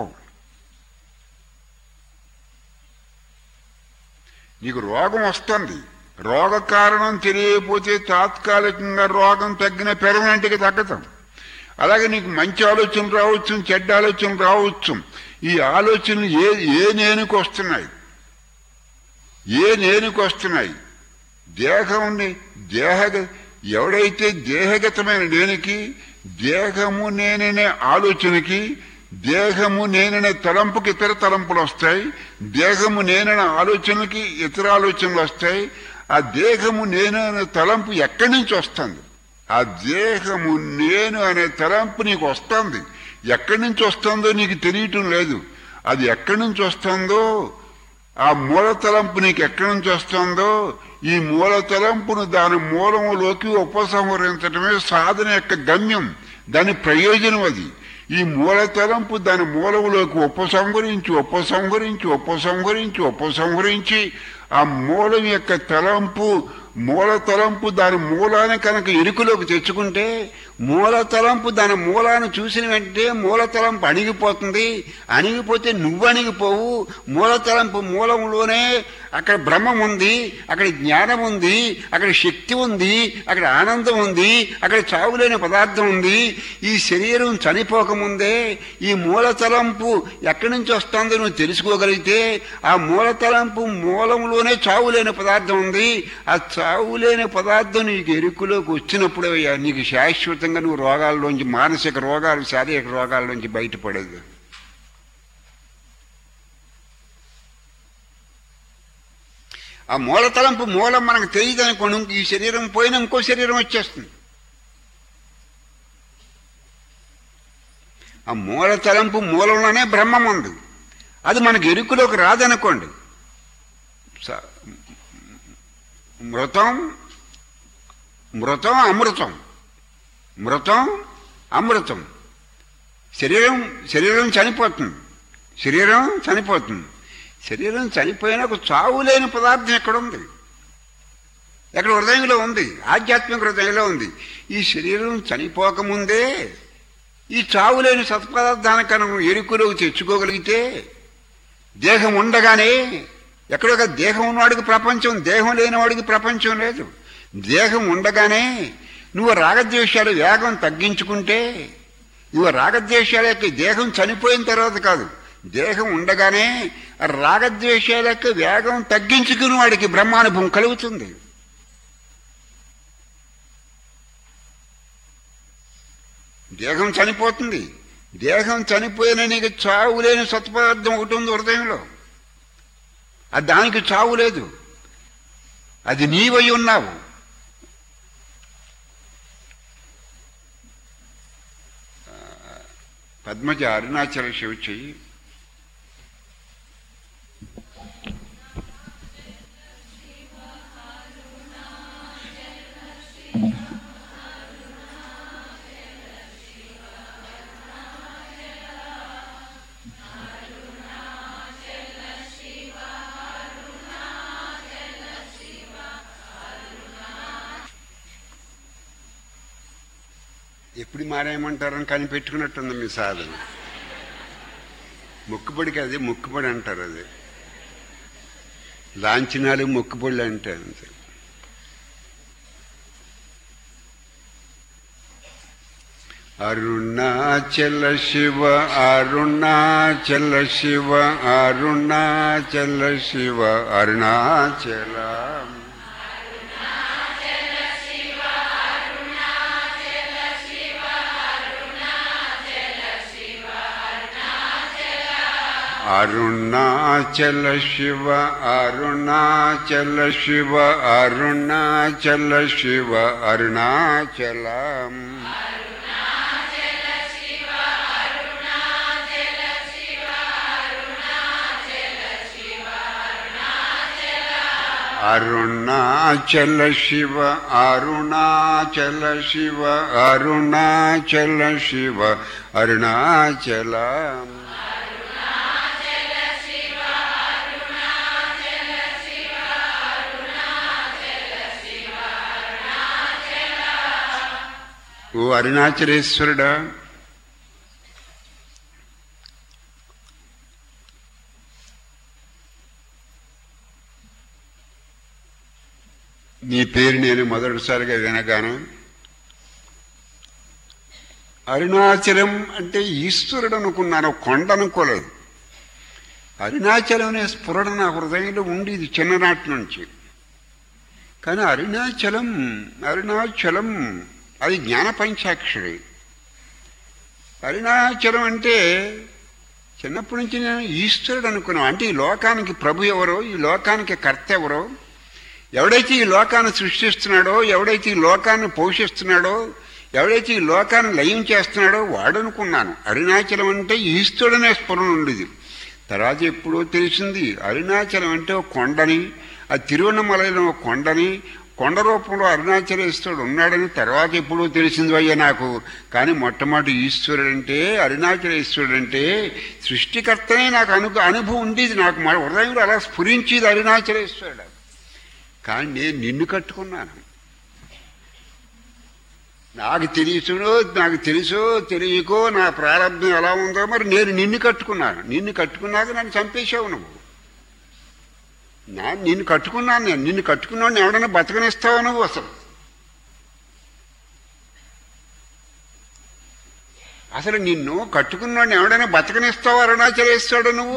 నీకు రోగం వస్తుంది రోగ కారణం తెలియకపోతే తాత్కాలికంగా రోగం తగ్గిన పెర్మనెంట్గా తగ్గతాం అలాగే నీకు మంచి ఆలోచనలు రావచ్చు చెడ్డ ఆలోచనలు రావచ్చు ఈ ఆలోచనలు ఏ ఏ నేనుకు వస్తున్నాయి ఏ నేనుకు వస్తున్నాయి దేహంని దేహ ఎవడైతే దేహగతమైన నేనికి దేహము నేననే ఆలోచనకి దేహము నేననే తలంపుకి ఇతర తలంపులు వస్తాయి దేహము నేననే ఆలోచనకి ఇతర ఆలోచనలు వస్తాయి ఆ దేహము నేననే తలంపు ఎక్కడి నుంచి వస్తుంది ఆ దేహము నేను అనే తలంపు నీకు వస్తుంది ఎక్కడి నుంచి వస్తుందో నీకు తెలియటం లేదు అది ఎక్కడి నుంచి వస్తుందో ఆ మూల తలంపు నీకు ఎక్కడి నుంచి వస్తుందో ఈ మూల తలంపును దాని మూలములోకి ఉపసంహరించడమే సాధన యొక్క గమ్యం దాని ప్రయోజనం అది ఈ మూల తలంపు దాని మూలములోకి ఉపసంహరించి ఉపసంహరించి ఉపసంహరించి ఉపసంహరించి ఆ మూలం యొక్క తలంపు మూల తలంపు దాని మూలాన్ని కనుక ఎరుకులోకి తెచ్చుకుంటే మూల తలంపు దాని మూలాన్ని చూసిన వెంటనే మూల తలంపు అణిగిపోతుంది అణిగిపోతే నువ్వు అణిగిపోవు మూల తలంపు మూలంలోనే అక్కడ బ్రహ్మం ఉంది అక్కడ జ్ఞానం ఉంది అక్కడ శక్తి ఉంది అక్కడ ఆనందం ఉంది అక్కడ చావులేని పదార్థం ఉంది ఈ శరీరం చనిపోకముందే ఈ మూల తలంపు ఎక్కడి నుంచి వస్తుందో నువ్వు తెలుసుకోగలిగితే ఆ మూల తలంపు మూలంలోనే చావులేని పదార్థం ఉంది ఆ చావులేని పదార్థం నీకు ఎరుకులోకి వచ్చినప్పుడే అయ్యా నీకు శాశ్వతంగా నువ్వు రోగాల్లోంచి మానసిక రోగాలు శారీరక రోగాల్లోంచి బయటపడేది ఆ మూల తలంపు మూలం మనకు తెలియదు అనుకోండి ఈ శరీరం పోయినా ఇంకో శరీరం వచ్చేస్తుంది ఆ మూల తలంపు మూలంలోనే బ్రహ్మం ఉంది అది మనకి ఎరుకులోకి రాదనుకోండి స- మృతం మృతం అమృతం మృతం అమృతం శరీరం శరీరం చనిపోతుంది శరీరం చనిపోతుంది శరీరం చనిపోయినా ఒక చావు లేని పదార్థం ఎక్కడ ఉంది ఎక్కడ హృదయంలో ఉంది ఆధ్యాత్మిక హృదయంలో ఉంది ఈ శరీరం చనిపోకముందే ఈ చావు లేని సత్పదార్థాన్ని కనుక ఎరుకులోకి తెచ్చుకోగలిగితే దేహం ఉండగానే ఎక్కడో ఒక దేహం ఉన్నవాడికి ప్రపంచం దేహం లేనివాడికి ప్రపంచం లేదు దేహం ఉండగానే నువ్వు రాగద్వేషాలు వేగం తగ్గించుకుంటే నువ్వు రాగద్వేషాల యొక్క దేహం చనిపోయిన తర్వాత కాదు దేహం ఉండగానే ఆ రాగద్వేషాల యొక్క వేగం తగ్గించుకుని వాడికి బ్రహ్మానుభవం కలుగుతుంది దేహం చనిపోతుంది దేహం చనిపోయిన నీకు చావు లేని సత్పదార్థం ఒకటి ఉంది హృదయంలో అది దానికి చావు లేదు అది నీవై ఉన్నావు ఆ, పద్మజ అరుణాచల శివ చెయ్యి ఎప్పుడు మారేయమంటారని కనిపెట్టుకున్నట్టుంది మీ సాధన మొక్కుబడికి అది మొక్కుబడి అంటారు అది లాంఛనాలు మొక్కుబడులు అంటే అంతే అరుణాచల శివ అరుణాచల శివ అరుణాచల శివ అరుణాచల అరుణాచల శివ అరుణాచల శివ అరుణాచల శివ అరుణాచలం అరుణాచల శివ అరుణాచల శివ అరుణాచల శివ అరుణాచలం ఓ అరుణాచలేశ్వరుడా నీ పేరు నేను మొదటిసారిగా వినగాను అరుణాచలం అంటే ఈశ్వరుడు అనుకున్నాను కొండ అనుకోలేదు అరుణాచలం అనే స్ఫురణ నా హృదయంలో ఉండేది చిన్ననాటి నుంచి కానీ అరుణాచలం అరుణాచలం అది జ్ఞాన పంచాక్షరి అరుణాచలం అంటే చిన్నప్పటి నుంచి నేను ఈశ్వరుడు అనుకున్నాను అంటే ఈ లోకానికి ప్రభు ఎవరో ఈ లోకానికి కర్త ఎవరో ఎవడైతే ఈ లోకాన్ని సృష్టిస్తున్నాడో ఎవడైతే ఈ లోకాన్ని పోషిస్తున్నాడో ఎవడైతే ఈ లోకాన్ని లయం చేస్తున్నాడో వాడనుకున్నాను అరుణాచలం అంటే ఈశ్వరుడనే స్ఫురణ ఉండేది తర్వాత ఎప్పుడో తెలిసింది అరుణాచలం అంటే ఒక కొండని ఆ తిరువన్నమలలో ఒక కొండని కొండ రూపంలో అరుణాచలేశ్వరుడు ఉన్నాడని తర్వాత ఎప్పుడో తెలిసింది అయ్యా నాకు కానీ మొట్టమొదటి ఈశ్వరుడు అంటే అరుణాచలేశ్వరుడు అంటే సృష్టికర్తనే నాకు అను అనుభవం ఉండేది నాకు మా హృదయంలో అలా స్ఫురించేది అరుణాచలేశ్వరుడు కానీ నేను నిన్ను కట్టుకున్నాను నాకు తెలుసునో నాకు తెలుసో తెలియకో నా ప్రారంభం ఎలా ఉందో మరి నేను నిన్ను కట్టుకున్నాను నిన్ను కట్టుకున్నాక నన్ను చంపేశావు నువ్వు నా నిన్ను కట్టుకున్నాను నేను నిన్ను కట్టుకున్నాను ఎవడన్నా బతకనిస్తావు నువ్వు అసలు అసలు నిన్ను కట్టుకున్నాడు ఎవడైనా బతకనిస్తావు అరుణాచలేస్తాడు నువ్వు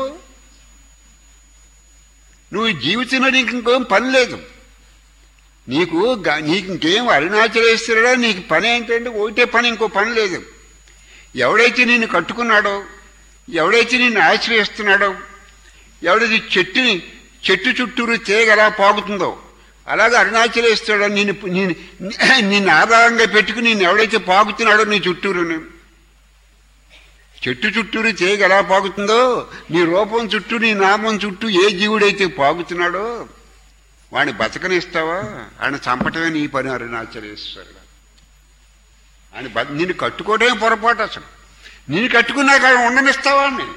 నువ్వు జీవితంలో నీకు ఇంకేం పని లేదు నీకు గ- నీకు ఇంకేం అరుణాచలేశ్వరుడా నీకు పని ఏంటంటే ఒకటే పని ఇంకో పని లేదు ఎవడైతే నిన్ను కట్టుకున్నాడో ఎవడైతే నిన్ను ఆశ్రయిస్తున్నాడో ఎవడైతే చెట్టుని చెట్టు చుట్టూరు తీగ ఎలా పాగుతుందో అలాగే అరుణాచలేశ్వరుడు నిన్ను నిన్ను నిన్ను ఆధారంగా పెట్టుకుని నిన్ను ఎవడైతే పాగుతున్నాడో నీ చుట్టూరుని చెట్టు చుట్టూరు తీగ ఎలా పాగుతుందో నీ రూపం చుట్టూ నీ నామం చుట్టూ ఏ జీవుడైతే పాగుతున్నాడో వాడిని బతకనిస్తావా ఆయన చంపటమే నీ పని అరుణాచలేశ్వరుడు ఆయన బ నిన్ను కట్టుకోవడమే పొరపాటు అసలు నిన్ను కట్టుకున్నాక ఆయన ఉండనిస్తావా అని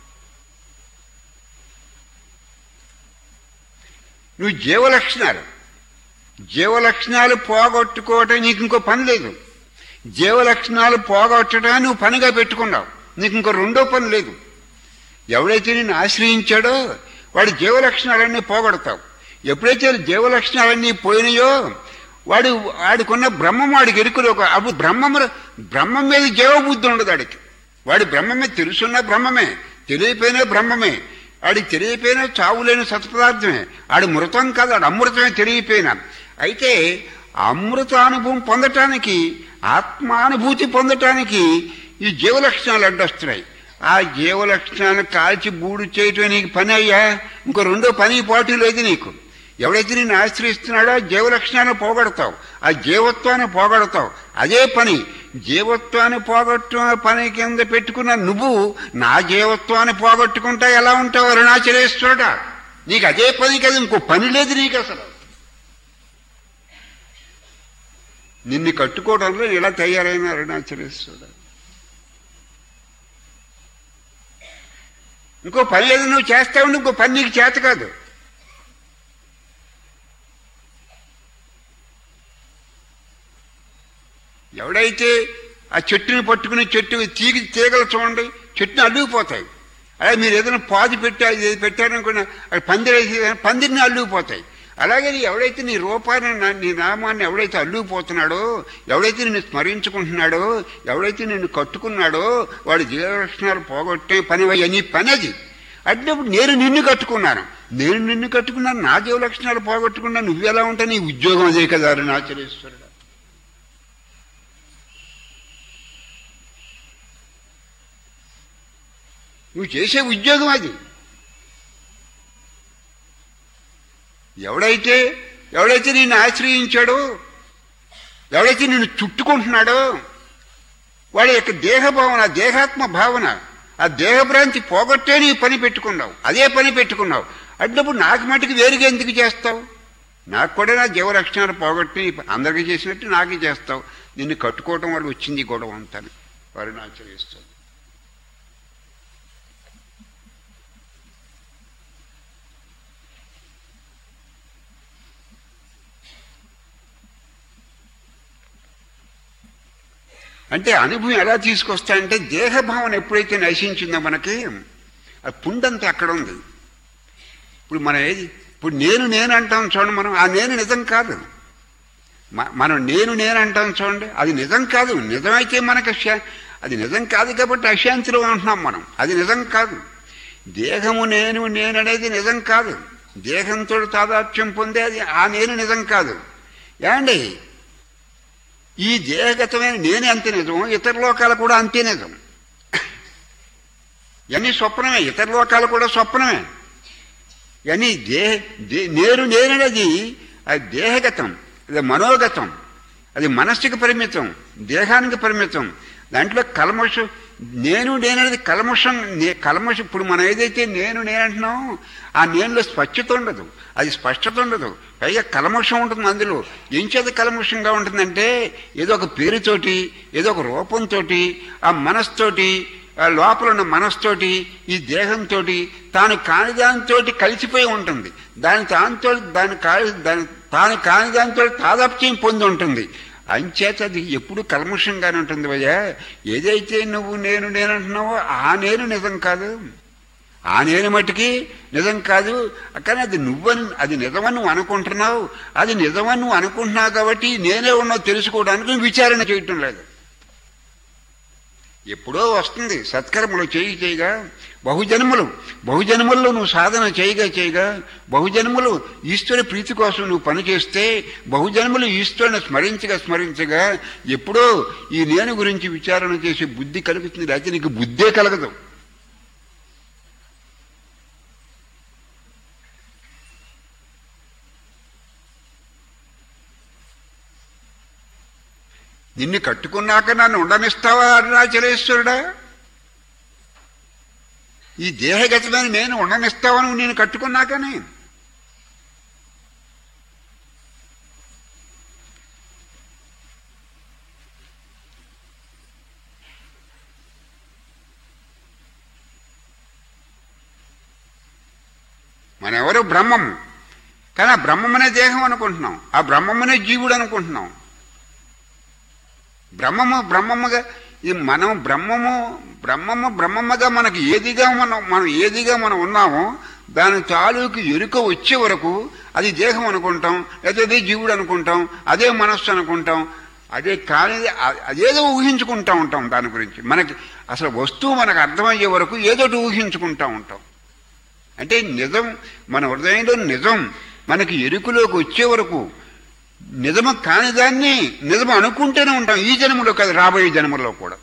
నువ్వు జీవలక్షణాలు జీవలక్షణాలు పోగొట్టుకోవటం నీకు ఇంకో పని లేదు జీవలక్షణాలు పోగొట్టడం నువ్వు పనిగా పెట్టుకున్నావు నీకు ఇంకో రెండో పని లేదు ఎవడైతే నిన్ను ఆశ్రయించాడో వాడి జీవలక్షణాలన్నీ పోగొడతావు ఎప్పుడైతే జీవలక్షణాలన్నీ పోయినాయో వాడు వాడికున్న బ్రహ్మం వాడికి ఎరుకులు ఒక అప్పుడు బ్రహ్మం బ్రహ్మం మీద జీవబుద్ధి ఉండదు వాడికి వాడి బ్రహ్మమే తెలుసున్న బ్రహ్మమే తెలియపోయినా బ్రహ్మమే వాడికి తెలియపోయినా చావులేని సత్పదార్థమే ఆడి మృతం కాదు ఆడు అమృతమే తెలియపోయినా అయితే అమృతానుభవం పొందటానికి ఆత్మానుభూతి పొందటానికి ఈ జీవలక్షణాలు అడ్డొస్తున్నాయి ఆ జీవలక్షణాలను కాల్చి బూడు చేయటం నీకు పని అయ్యా ఇంకో రెండో పని పాటు లేదు నీకు ఎవడైతే నిన్ను ఆశ్రయిస్తున్నాడో ఆ జీవలక్షణాన్ని పోగొడతావు ఆ జీవత్వాన్ని పోగొడతావు అదే పని జీవత్వాన్ని పోగొట్టడం పని కింద పెట్టుకున్న నువ్వు నా జీవత్వాన్ని పోగొట్టుకుంటా ఎలా ఉంటావు అరుణాచలేశ్వరుడా నీకు అదే పని కదా ఇంకో పని లేదు నీకు అసలు నిన్ను కట్టుకోవడంలో ఇలా తయారైన అరుణాచలేశ్వరుడు ఇంకో పని ఏదో నువ్వు చేస్తావు ఇంకో పని నీకు చేత కాదు ఎవడైతే ఆ చెట్టుని పట్టుకుని చెట్టు తీగ తీగలు చూడండి చెట్టుని అల్లుకుపోతాయి అలా మీరు ఏదైనా పాది పెట్టా ఇది పెట్టారనుకున్న అది పందిరేసి పందిరిని అల్లుకుపోతాయి అలాగే నీ ఎవడైతే నీ రూపాన్ని నా- నీ నామాన్ని ఎవడైతే అల్లుకుపోతున్నాడో ఎవడైతే నిన్ను స్మరించుకుంటున్నాడో ఎవడైతే నిన్ను కట్టుకున్నాడో వాడి జీవలక్షణాలు పోగొట్టే పని అయ్యా నీ పని అది అట్టినప్పుడు నేను నిన్ను కట్టుకున్నాను నేను నిన్ను కట్టుకున్నాను నా జీవలక్షణాలు పోగొట్టుకున్నా నువ్వు ఎలా ఉంటా నీ ఉద్యోగం అదే కదా అరుణాచలేశ్వరుడు నువ్వు చేసే ఉద్యోగం అది ఎవడైతే ఎవడైతే నిన్ను ఆశ్రయించాడో ఎవడైతే నిన్ను చుట్టుకుంటున్నాడో వాడి యొక్క దేహ భావన దేహాత్మ భావన ఆ దేహభ్రాంతి పోగొట్టే నీ పని పెట్టుకున్నావు అదే పని పెట్టుకున్నావు అన్నప్పుడు నాకు మటుకు వేరుగా ఎందుకు చేస్తావు నాకు కూడా నా జీవరక్షణలు పోగొట్టి అందరికీ చేసినట్టు నాకే చేస్తావు నిన్ను కట్టుకోవడం వల్ల వచ్చింది ఈ గొడవ అంతా వారిని ఆచరిస్తావు అంటే అనుభవం ఎలా తీసుకొస్తాయంటే దేహభావన ఎప్పుడైతే నశించిందో మనకి ఆ పుండంతా అక్కడ ఉంది ఇప్పుడు మనం ఏది ఇప్పుడు నేను నేను అంటాం చూడండి మనం ఆ నేను నిజం కాదు మ- మనం నేను నేను అంటాం చూడండి అది నిజం కాదు నిజమైతే మనకు శా- అది నిజం కాదు కాబట్టి అశాంతిలో ఉంటున్నాం మనం అది నిజం కాదు దేహము నేను నేను అనేది నిజం కాదు దేహంతో తాదాత్మ్యం పొందే అది ఆ నేను నిజం కాదు ఏమండి ఈ దేహగతమైన నేనే అంతే నిజం ఇతర లోకాలు కూడా అంతే నిజం ఇవన్నీ స్వప్నమే ఇతర లోకాలు కూడా స్వప్నమే ఇవన్నీ దే దే- నేను నేననేది అది దేహగతం అది మనోగతం అది మనస్సుకి పరిమితం దేహానికి పరిమితం దాంట్లో కల్మషం నేను నేననేది కల్మషం నే- కల్మషం ఇప్పుడు మనం ఏదైతే నేను నేనంటున్నాం ఆ నేనులో స్వచ్ఛత ఉండదు అది స్పష్టత ఉండదు పైగా కల్మషం ఉంటుంది అందులో ఏం చేత కల్మషంగా ఉంటుందంటే ఏదో ఒక పేరుతోటి ఏదో ఒక రూపంతోటి ఆ మనస్తోటి ఆ లోపల ఉన్న మనస్తోటి ఈ దేహంతో తాను కాని దానితో కలిసిపోయి ఉంటుంది దాని దానితో దాని కాని దాని తాను కాని దానితో తాదాప్యం పొంది ఉంటుంది అంచేత అది ఎప్పుడు కల్మషంగానే ఉంటుంది భయ్యా ఏదైతే నువ్వు నేను నేను అంటున్నావో ఆ నేను నిజం కాదు ఆ నేను మట్టుకి నిజం కాదు కానీ అది నువ్వని అది నిజమని నువ్వు అనుకుంటున్నావు అది నిజమని నువ్వు అనుకుంటున్నావు కాబట్టి నేనే ఉన్నావు తెలుసుకోవడానికి నువ్వు విచారణ చేయటం లేదు ఎప్పుడో వస్తుంది సత్కర్మలు చేయి చేయగా బహుజన్మలు బహుజన్మల్లో నువ్వు సాధన చేయగా చేయగా బహుజన్మలు ఈశ్వర ప్రీతి కోసం నువ్వు పనిచేస్తే బహుజన్మలు ఈశ్వరుని స్మరించగా స్మరించగా ఎప్పుడో ఈ నేను గురించి విచారణ చేసే బుద్ధి కలుగుతుంది లేకపోతే నీకు బుద్ధే కలగదు నిన్ను కట్టుకున్నాక నన్ను ఉండనిస్తావా అరుణాచలేశ్వరుడా ఈ దేహగతమైన నేను ఉండనిస్తావా నువ్వు నేను కట్టుకున్నాకనే మనెవరు బ్రహ్మము కానీ ఆ బ్రహ్మమనే దేహం అనుకుంటున్నాం ఆ బ్రహ్మమనే జీవుడు అనుకుంటున్నాం బ్రహ్మము బ్రహ్మముగా ఈ మనం బ్రహ్మము బ్రహ్మము బ్రహ్మముగా మనకి ఏదిగా మనం మనం ఏదిగా మనం ఉన్నామో దాని తాలూకు ఎరుక వచ్చే వరకు అది దేహం అనుకుంటాం లేదా అదే జీవుడు అనుకుంటాం అదే మనస్సు అనుకుంటాం అదే కానీ అదేదో ఊహించుకుంటా ఉంటాం దాని గురించి మనకి అసలు వస్తువు మనకు అర్థమయ్యే వరకు ఏదో ఒకటి ఊహించుకుంటా ఉంటాం అంటే నిజం మన హృదయంలో నిజం మనకి ఎరుకలోకి వచ్చే వరకు నిజము కాని దాన్ని నిజము అనుకుంటూనే ఉంటాం ఈ జన్మలో కాదు రాబోయే జన్మలో కూడా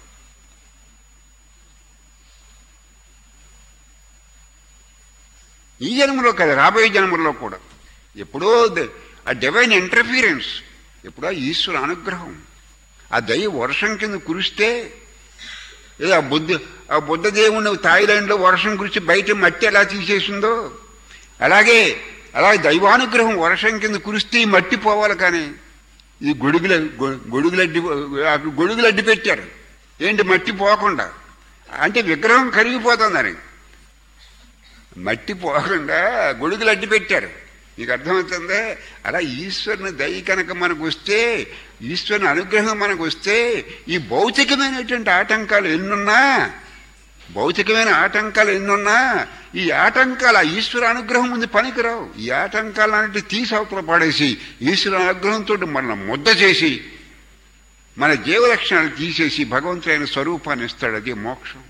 ఈ జన్మలో కాదు రాబోయే జన్మలో కూడా ఎప్పుడో ద- ఆ డివైన్ ఇంటర్ఫీరెన్స్ ఎప్పుడో ఈశ్వర అనుగ్రహం ఆ దయ వర్షం కింద కురిస్తే ఏదో ఆ బుద్ధ ఆ బుద్ధ దేవుని థాయిలాండ్లో వర్షం కురిచి బయట మట్టి ఎలా తీసేసిందో అలాగే అలాగే దైవానుగ్రహం వర్షం కింద కురిస్తే ఈ మట్టి పోవాలి కానీ ఈ గొడుగుల గొ- గొడుగులడ్డి అక్కడ గొడుగులడ్డి పెట్టారు ఏంటి మట్టి పోకుండా అంటే విగ్రహం కరిగిపోతుందని మట్టి పోకుండా గొడుగులు అడ్డు పెట్టారు నీకు అర్థమవుతుందా అలా ఈశ్వరుని దయ కనుక మనకు వస్తే ఈశ్వరుని అనుగ్రహం మనకు వస్తే ఈ భౌతికమైనటువంటి ఆటంకాలు ఎన్నున్నా భౌతికమైన ఆటంకాలు ఎన్నున్నా ఈ ఆటంకాలు ఆ ఈశ్వర అనుగ్రహం ముందు పనికిరావు ఈ ఆటంకాలన్నిటి తీసి అవతల పాడేసి ఈశ్వర అనుగ్రహంతో మన ముద్ద చేసి మన జీవలక్షణాలు తీసేసి భగవంతుడైన స్వరూపాన్ని ఇస్తాడు అది మోక్షం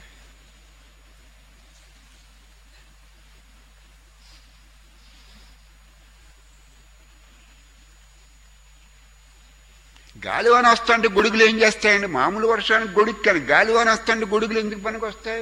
గాలివాన వస్తుంటే గొడుగులు ఏం చేస్తాయండి మామూలు వర్షానికి గొడుగు కానీ గాలివాన వస్తుంటే గొడుగులు ఎందుకు పనికి వస్తాయి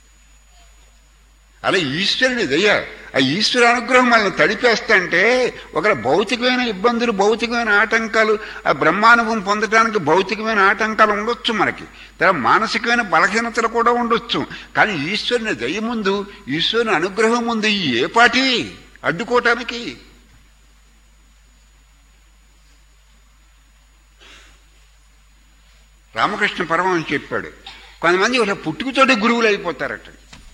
అలా ఈశ్వరుని దయ ఆ ఈశ్వర అనుగ్రహం మనల్ని తడిపేస్తంటే ఒక భౌతికమైన ఇబ్బందులు భౌతికమైన ఆటంకాలు ఆ బ్రహ్మానుభవం పొందడానికి భౌతికమైన ఆటంకాలు ఉండొచ్చు మనకి తర్వాత మానసికమైన బలహీనతలు కూడా ఉండొచ్చు కానీ ఈశ్వరుని దయ ముందు ఈశ్వరుని అనుగ్రహం ముందు ఈ ఏ పాటి అడ్డుకోవటానికి రామకృష్ణ పరమహంస చెప్పాడు కొంతమంది ఇలా పుట్టుకతోటే గురువులు అయిపోతారట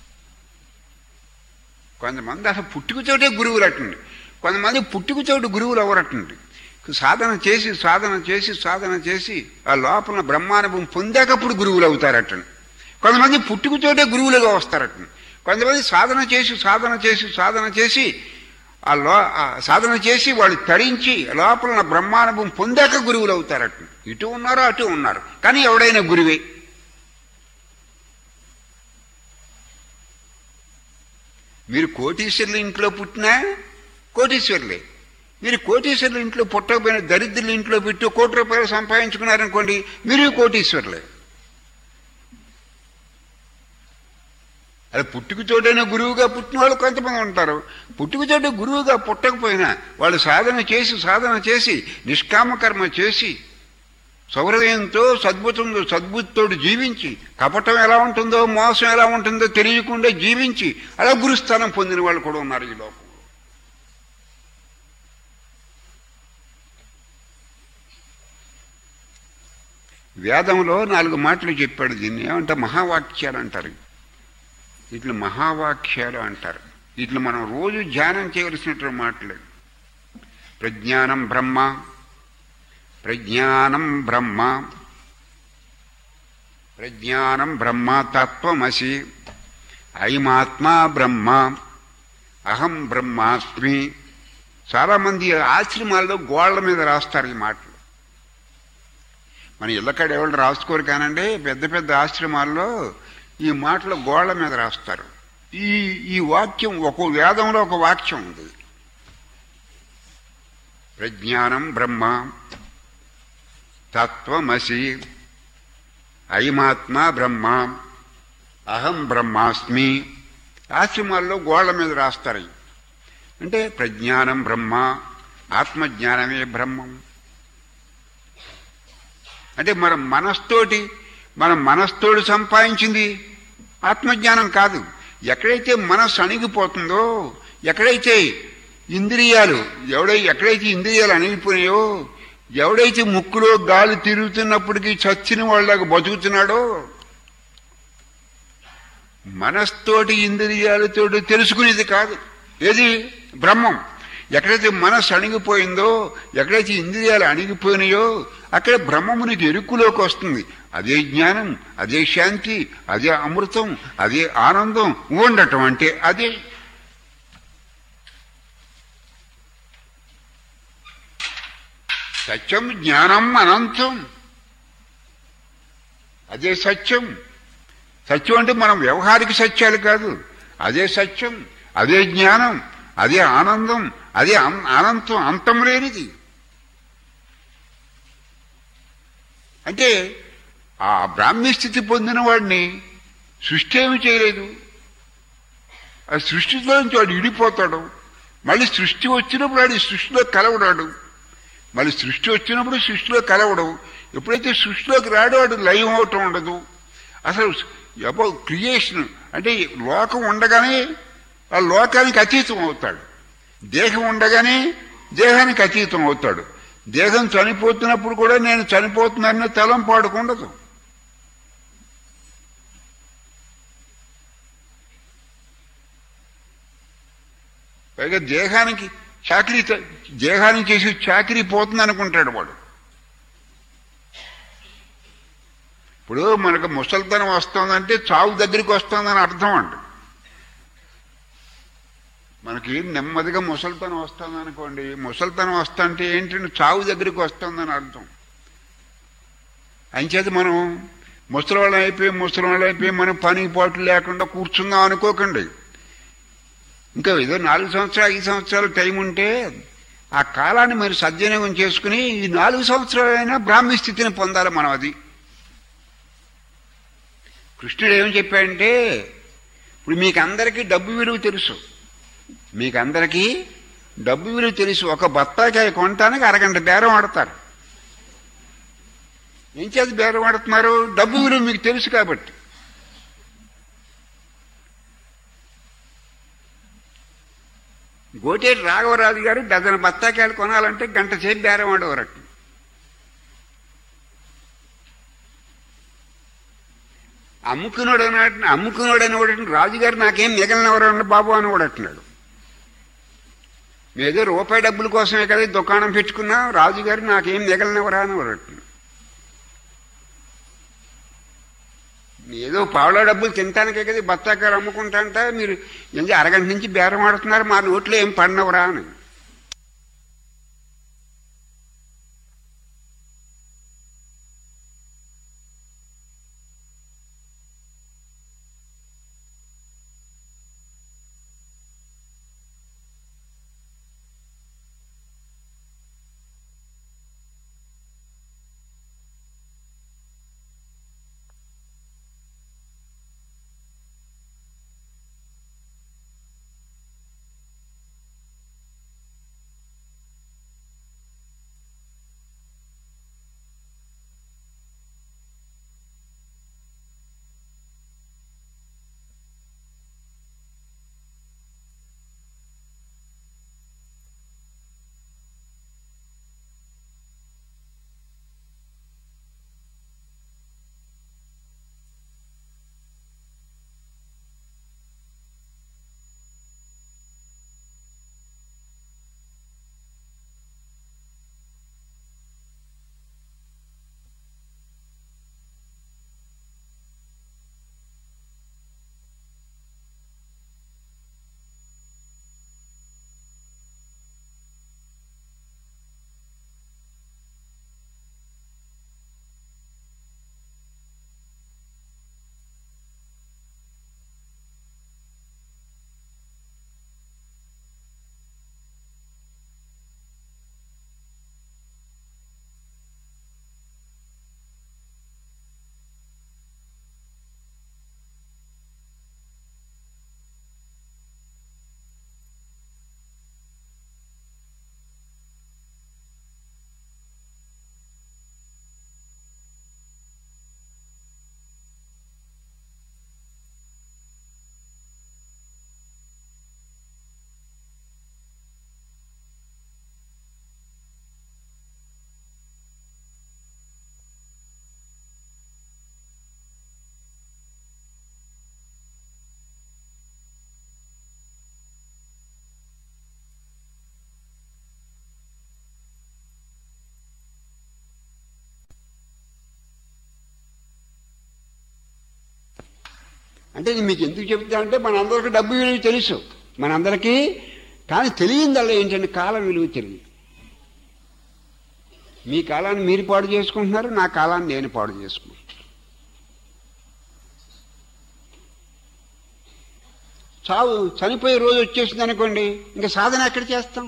కొంతమంది అసలు పుట్టుకతోటే గురువులు అటండి కొంతమంది పుట్టుకతోటి గురువులు ఎవరటండి సాధన చేసి సాధన చేసి సాధన చేసి ఆ లోపల బ్రహ్మానుభవం పొందాకప్పుడు గురువులు అవుతారటండి కొంతమంది పుట్టుకతోటే గురువులుగా వస్తారటండి కొంతమంది సాధన చేసి సాధన చేసి సాధన చేసి ఆ లో ఆ సాధన చేసి వాళ్ళు తరించి లోపల ఉన్న బ్రహ్మానుభవం పొందాక గురువులు అవుతారట ఇటు ఉన్నారు అటు ఉన్నారు కానీ ఎవడైనా గురువే మీరు కోటీశ్వర్ల ఇంట్లో పుట్టినా కోటీశ్వర్లే మీరు కోటీశ్వర్ల ఇంట్లో పుట్టకపోయిన దరిద్రుల ఇంట్లో పెట్టి కోటి రూపాయలు సంపాదించుకున్నారనుకోండి మీరు కోటీశ్వర్లే అది పుట్టుకతోటైనా గురువుగా పుట్టిన వాళ్ళు కొంతమంది ఉంటారు పుట్టుకతోటి గురువుగా పుట్టకపోయినా వాళ్ళు సాధన చేసి సాధన చేసి నిష్కామ కర్మ చేసి సౌహృదయంతో సద్భుతంతో సద్బుద్ధితోటి జీవించి కపటం ఎలా ఉంటుందో మోసం ఎలా ఉంటుందో తెలియకుండా జీవించి అలా గురుస్థానం పొందిన వాళ్ళు కూడా ఉన్నారు ఈ లోకంలో వేదంలో నాలుగు మాటలు చెప్పాడు దీన్ని ఏమంటే మహావాక్యాలు అంటారు ఇట్లా మహావాక్యాలు అంటారు ఇట్లా మనం రోజు ధ్యానం చేయవలసినటువంటి మాటలు ప్రజ్ఞానం బ్రహ్మ ప్రజ్ఞానం బ్రహ్మ ప్రజ్ఞానం బ్రహ్మ తత్వమసి అయమాత్మా బ్రహ్మ అహం బ్రహ్మాస్మి చాలామంది ఆశ్రమాల్లో గోళ్ల మీద రాస్తారు ఈ మాటలు మన ఇళ్ళకాడ ఎవరు రాసుకోరు కానండి పెద్ద పెద్ద ఆశ్రమాల్లో ఈ మాటలు గోళ్ల మీద రాస్తారు ఈ ఈ వాక్యం ఒక వేదంలో ఒక వాక్యం ఉంది ప్రజ్ఞానం బ్రహ్మ తత్వమసి అయమాత్మ బ్రహ్మ అహం బ్రహ్మాస్మి ఆశ్రమాల్లో గోళ్ల మీద రాస్తారు అంటే ప్రజ్ఞానం బ్రహ్మ ఆత్మజ్ఞానమే బ్రహ్మం అంటే మన మనస్తోటి మన మనస్తోటి సంపాదించింది ఆత్మజ్ఞానం కాదు ఎక్కడైతే మనస్సు అణిగిపోతుందో ఎక్కడైతే ఇంద్రియాలు ఎవడై ఎక్కడైతే ఇంద్రియాలు అణిగిపోయాయో ఎవడైతే ముక్కులో గాలి తిరుగుతున్నప్పటికీ చచ్చిన వాళ్ళకి బతుకుతున్నాడో మనస్తోటి ఇంద్రియాలతోటి తెలుసుకునేది కాదు ఏది బ్రహ్మం ఎక్కడైతే మనస్సు అణిగిపోయిందో ఎక్కడైతే ఇంద్రియాలు అణిగిపోయినాయో అక్కడ బ్రహ్మము నీకు ఎరుకులోకి వస్తుంది అదే జ్ఞానం అదే శాంతి అదే అమృతం అదే ఆనందం ఉండటం అంటే అదే సత్యం జ్ఞానం అనంతం అదే సత్యం సత్యం అంటే మనం వ్యవహారిక సత్యాలు కాదు అదే సత్యం అదే జ్ఞానం అదే ఆనందం అదే అన్- అనంతం అంతం లేనిది అంటే ఆ బ్రాహ్మీ స్థితి పొందిన వాడిని సృష్టి ఏమి చేయలేదు ఆ సృష్టిలో నుంచి వాడు ఇడిపోతాడు మళ్ళీ సృష్టి వచ్చినప్పుడు వాడు ఈ సృష్టిలో కలవడాడు మళ్ళీ సృష్టి వచ్చినప్పుడు సృష్టిలో కలవడు ఎప్పుడైతే సృష్టిలోకి రాడో వాడు లయం అవటం ఉండదు అసలు అబౌ క్రియేషన్ అంటే ఈ లోకం ఉండగానే ఆ లోకానికి అతీతం అవుతాడు దేహం ఉండగానే దేహానికి అతీతం అవుతాడు దేహం చనిపోతున్నప్పుడు కూడా నేను చనిపోతున్నానని తలం పాడుకుండదు పైగా దేహానికి చాకరీ త- దేహానికి చేసి చాకరీ పోతుంది అనుకుంటాడు వాడు ఇప్పుడు మనకు ముసలితనం వస్తుందంటే చావు దగ్గరికి వస్తుందని అర్థం అండి మనకి నెమ్మదిగా ముసలితనం వస్తుంది అనుకోండి ముసలితనం వస్తుంటే ఏంటంటే చావు దగ్గరికి వస్తుందని అర్థం అంచేది మనం ముసలివాళ్ళం అయిపోయి ముసలివాళ్ళం అయిపోయి మనం పని పాటు లేకుండా కూర్చుందాం అనుకోకండి ఇంకా ఏదో నాలుగు సంవత్సరాలు ఐదు సంవత్సరాలు టైం ఉంటే ఆ కాలాన్ని మీరు సద్వినియోగం చేసుకుని ఈ నాలుగు సంవత్సరాలైనా బ్రాహ్మీ స్థితిని పొందాలి మనం అది కృష్ణుడు ఏం చెప్పాడంటే ఇప్పుడు మీకు అందరికీ డబ్బు విలువ తెలుసు మీకు అందరికీ డబ్బు విలువ తెలుసు ఒక బత్తాకాయ కొనటానికి అరగంట బేరం ఆడతారు ఏం చేసి బేరం ఆడుతున్నారు డబ్బు విలువ మీకు తెలుసు కాబట్టి గోటేటి రాఘవరాజు గారు డజన్ బత్తాకాయలు కొనాలంటే గంట సేపు బేరం ఆడేవారట అమ్ముకున్నాడు అన్నాడు అమ్ముకున్నాడు అనేవాడు రాజుగారు నాకేం మిగలనవరు అన్న బాబు అని కూడా అంటున్నాడు ఏదో రూపాయి డబ్బుల కోసమే కదా ఈ దుకాణం పెట్టుకున్నా రాజుగారు నాకేం మిగలనవరా అని కూడా అంటున్నాడు ఏదో పావుల డబ్బులు తినటానికే కదా ఈ బత్తాకాయలు అమ్ముకుంటా అంటే మీరు ఏంటి అరగంట నుంచి బేరం ఆడుతున్నారు మా నోట్లో ఏం పడినవరా అని అంటే నేను మీకు ఎందుకు చెప్తా అంటే మనందరికీ డబ్బు విలువ తెలుసు మనందరికీ కానీ తెలియందల్లా ఏంటంటే కాలం విలువ తెలియదు మీ కాలాన్ని మీరు పాడు చేసుకుంటున్నారు నా కాలాన్ని నేను పాడు చేసుకుంటున్నాను చావు చనిపోయే రోజు వచ్చేసింది అనుకోండి ఇంకా సాధన ఎక్కడ చేస్తాం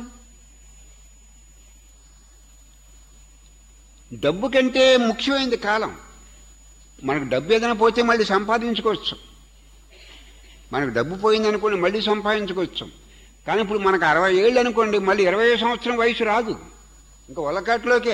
డబ్బు కంటే ముఖ్యమైనది కాలం మనకు డబ్బు ఏదైనా పోతే మళ్ళీ సంపాదించుకోవచ్చు మనకు డబ్బు పోయింది అనుకోండి మళ్ళీ సంపాదించుకోవచ్చు కానీ ఇప్పుడు మనకు అరవై ఏళ్ళు అనుకోండి మళ్ళీ ఇరవై సంవత్సరం వయసు రాదు ఇంకా ఒలకాట్లోకే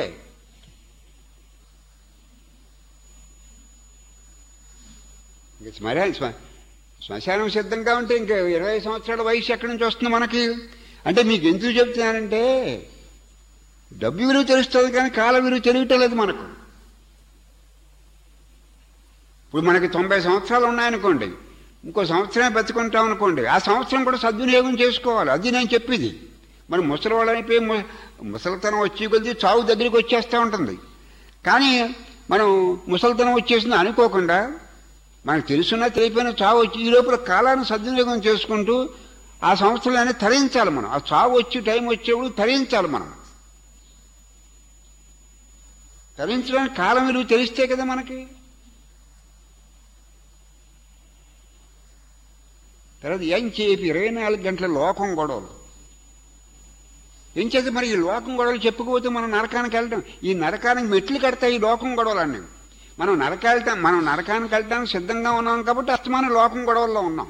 ఇంక శ్మశానం శ్మ- శ్మశానం సిద్ధంగా ఉంటే ఇంకా ఇరవై సంవత్సరాల వయసు ఎక్కడి నుంచి వస్తుంది మనకి అంటే మీకు ఎందుకు చెప్తున్నానంటే డబ్బు విలువ తెలుస్తుంది కానీ కాల విలువ తెలియటం లేదు మనకు ఇప్పుడు మనకి తొంభై సంవత్సరాలు ఉన్నాయనుకోండి ఇంకో సంవత్సరమే బతుకుంటాం అనుకోండి ఆ సంవత్సరం కూడా సద్వినియోగం చేసుకోవాలి అది నేను చెప్పేది మరి ముసలివాళ్ళు అయిపోయి ము- ముసలితనం వచ్చి కొద్ది చావు దగ్గరికి వచ్చేస్తూ ఉంటుంది కానీ మనం ముసలితనం వచ్చేసింది అనుకోకుండా మనకు తెలుసున్నా తెలియపోయినా చావు వచ్చి ఈ లోపల కాలాన్ని సద్వినియోగం చేసుకుంటూ ఆ సంవత్సరాన్ని తరించాలి మనం ఆ చావు వచ్చి టైం వచ్చేప్పుడు తరించాలి మనం తరించడానికి కాలం విలువ తెలిస్తే కదా మనకి తర్వాత ఏం చేపి ఇరవై నాలుగు గంటల లోకం గొడవలు ఏం చేస్తే మరి ఈ లోకం గొడవలు చెప్పుకోతే మనం నరకానికి వెళ్ళటం ఈ నరకానికి మెట్లు కడతాయి ఈ లోకం గొడవలన్నీ మనం నరకాలటం మనం నరకానికి వెళ్ళటానికి సిద్ధంగా ఉన్నాం కాబట్టి అస్తమానం లోకం గొడవల్లో ఉన్నాం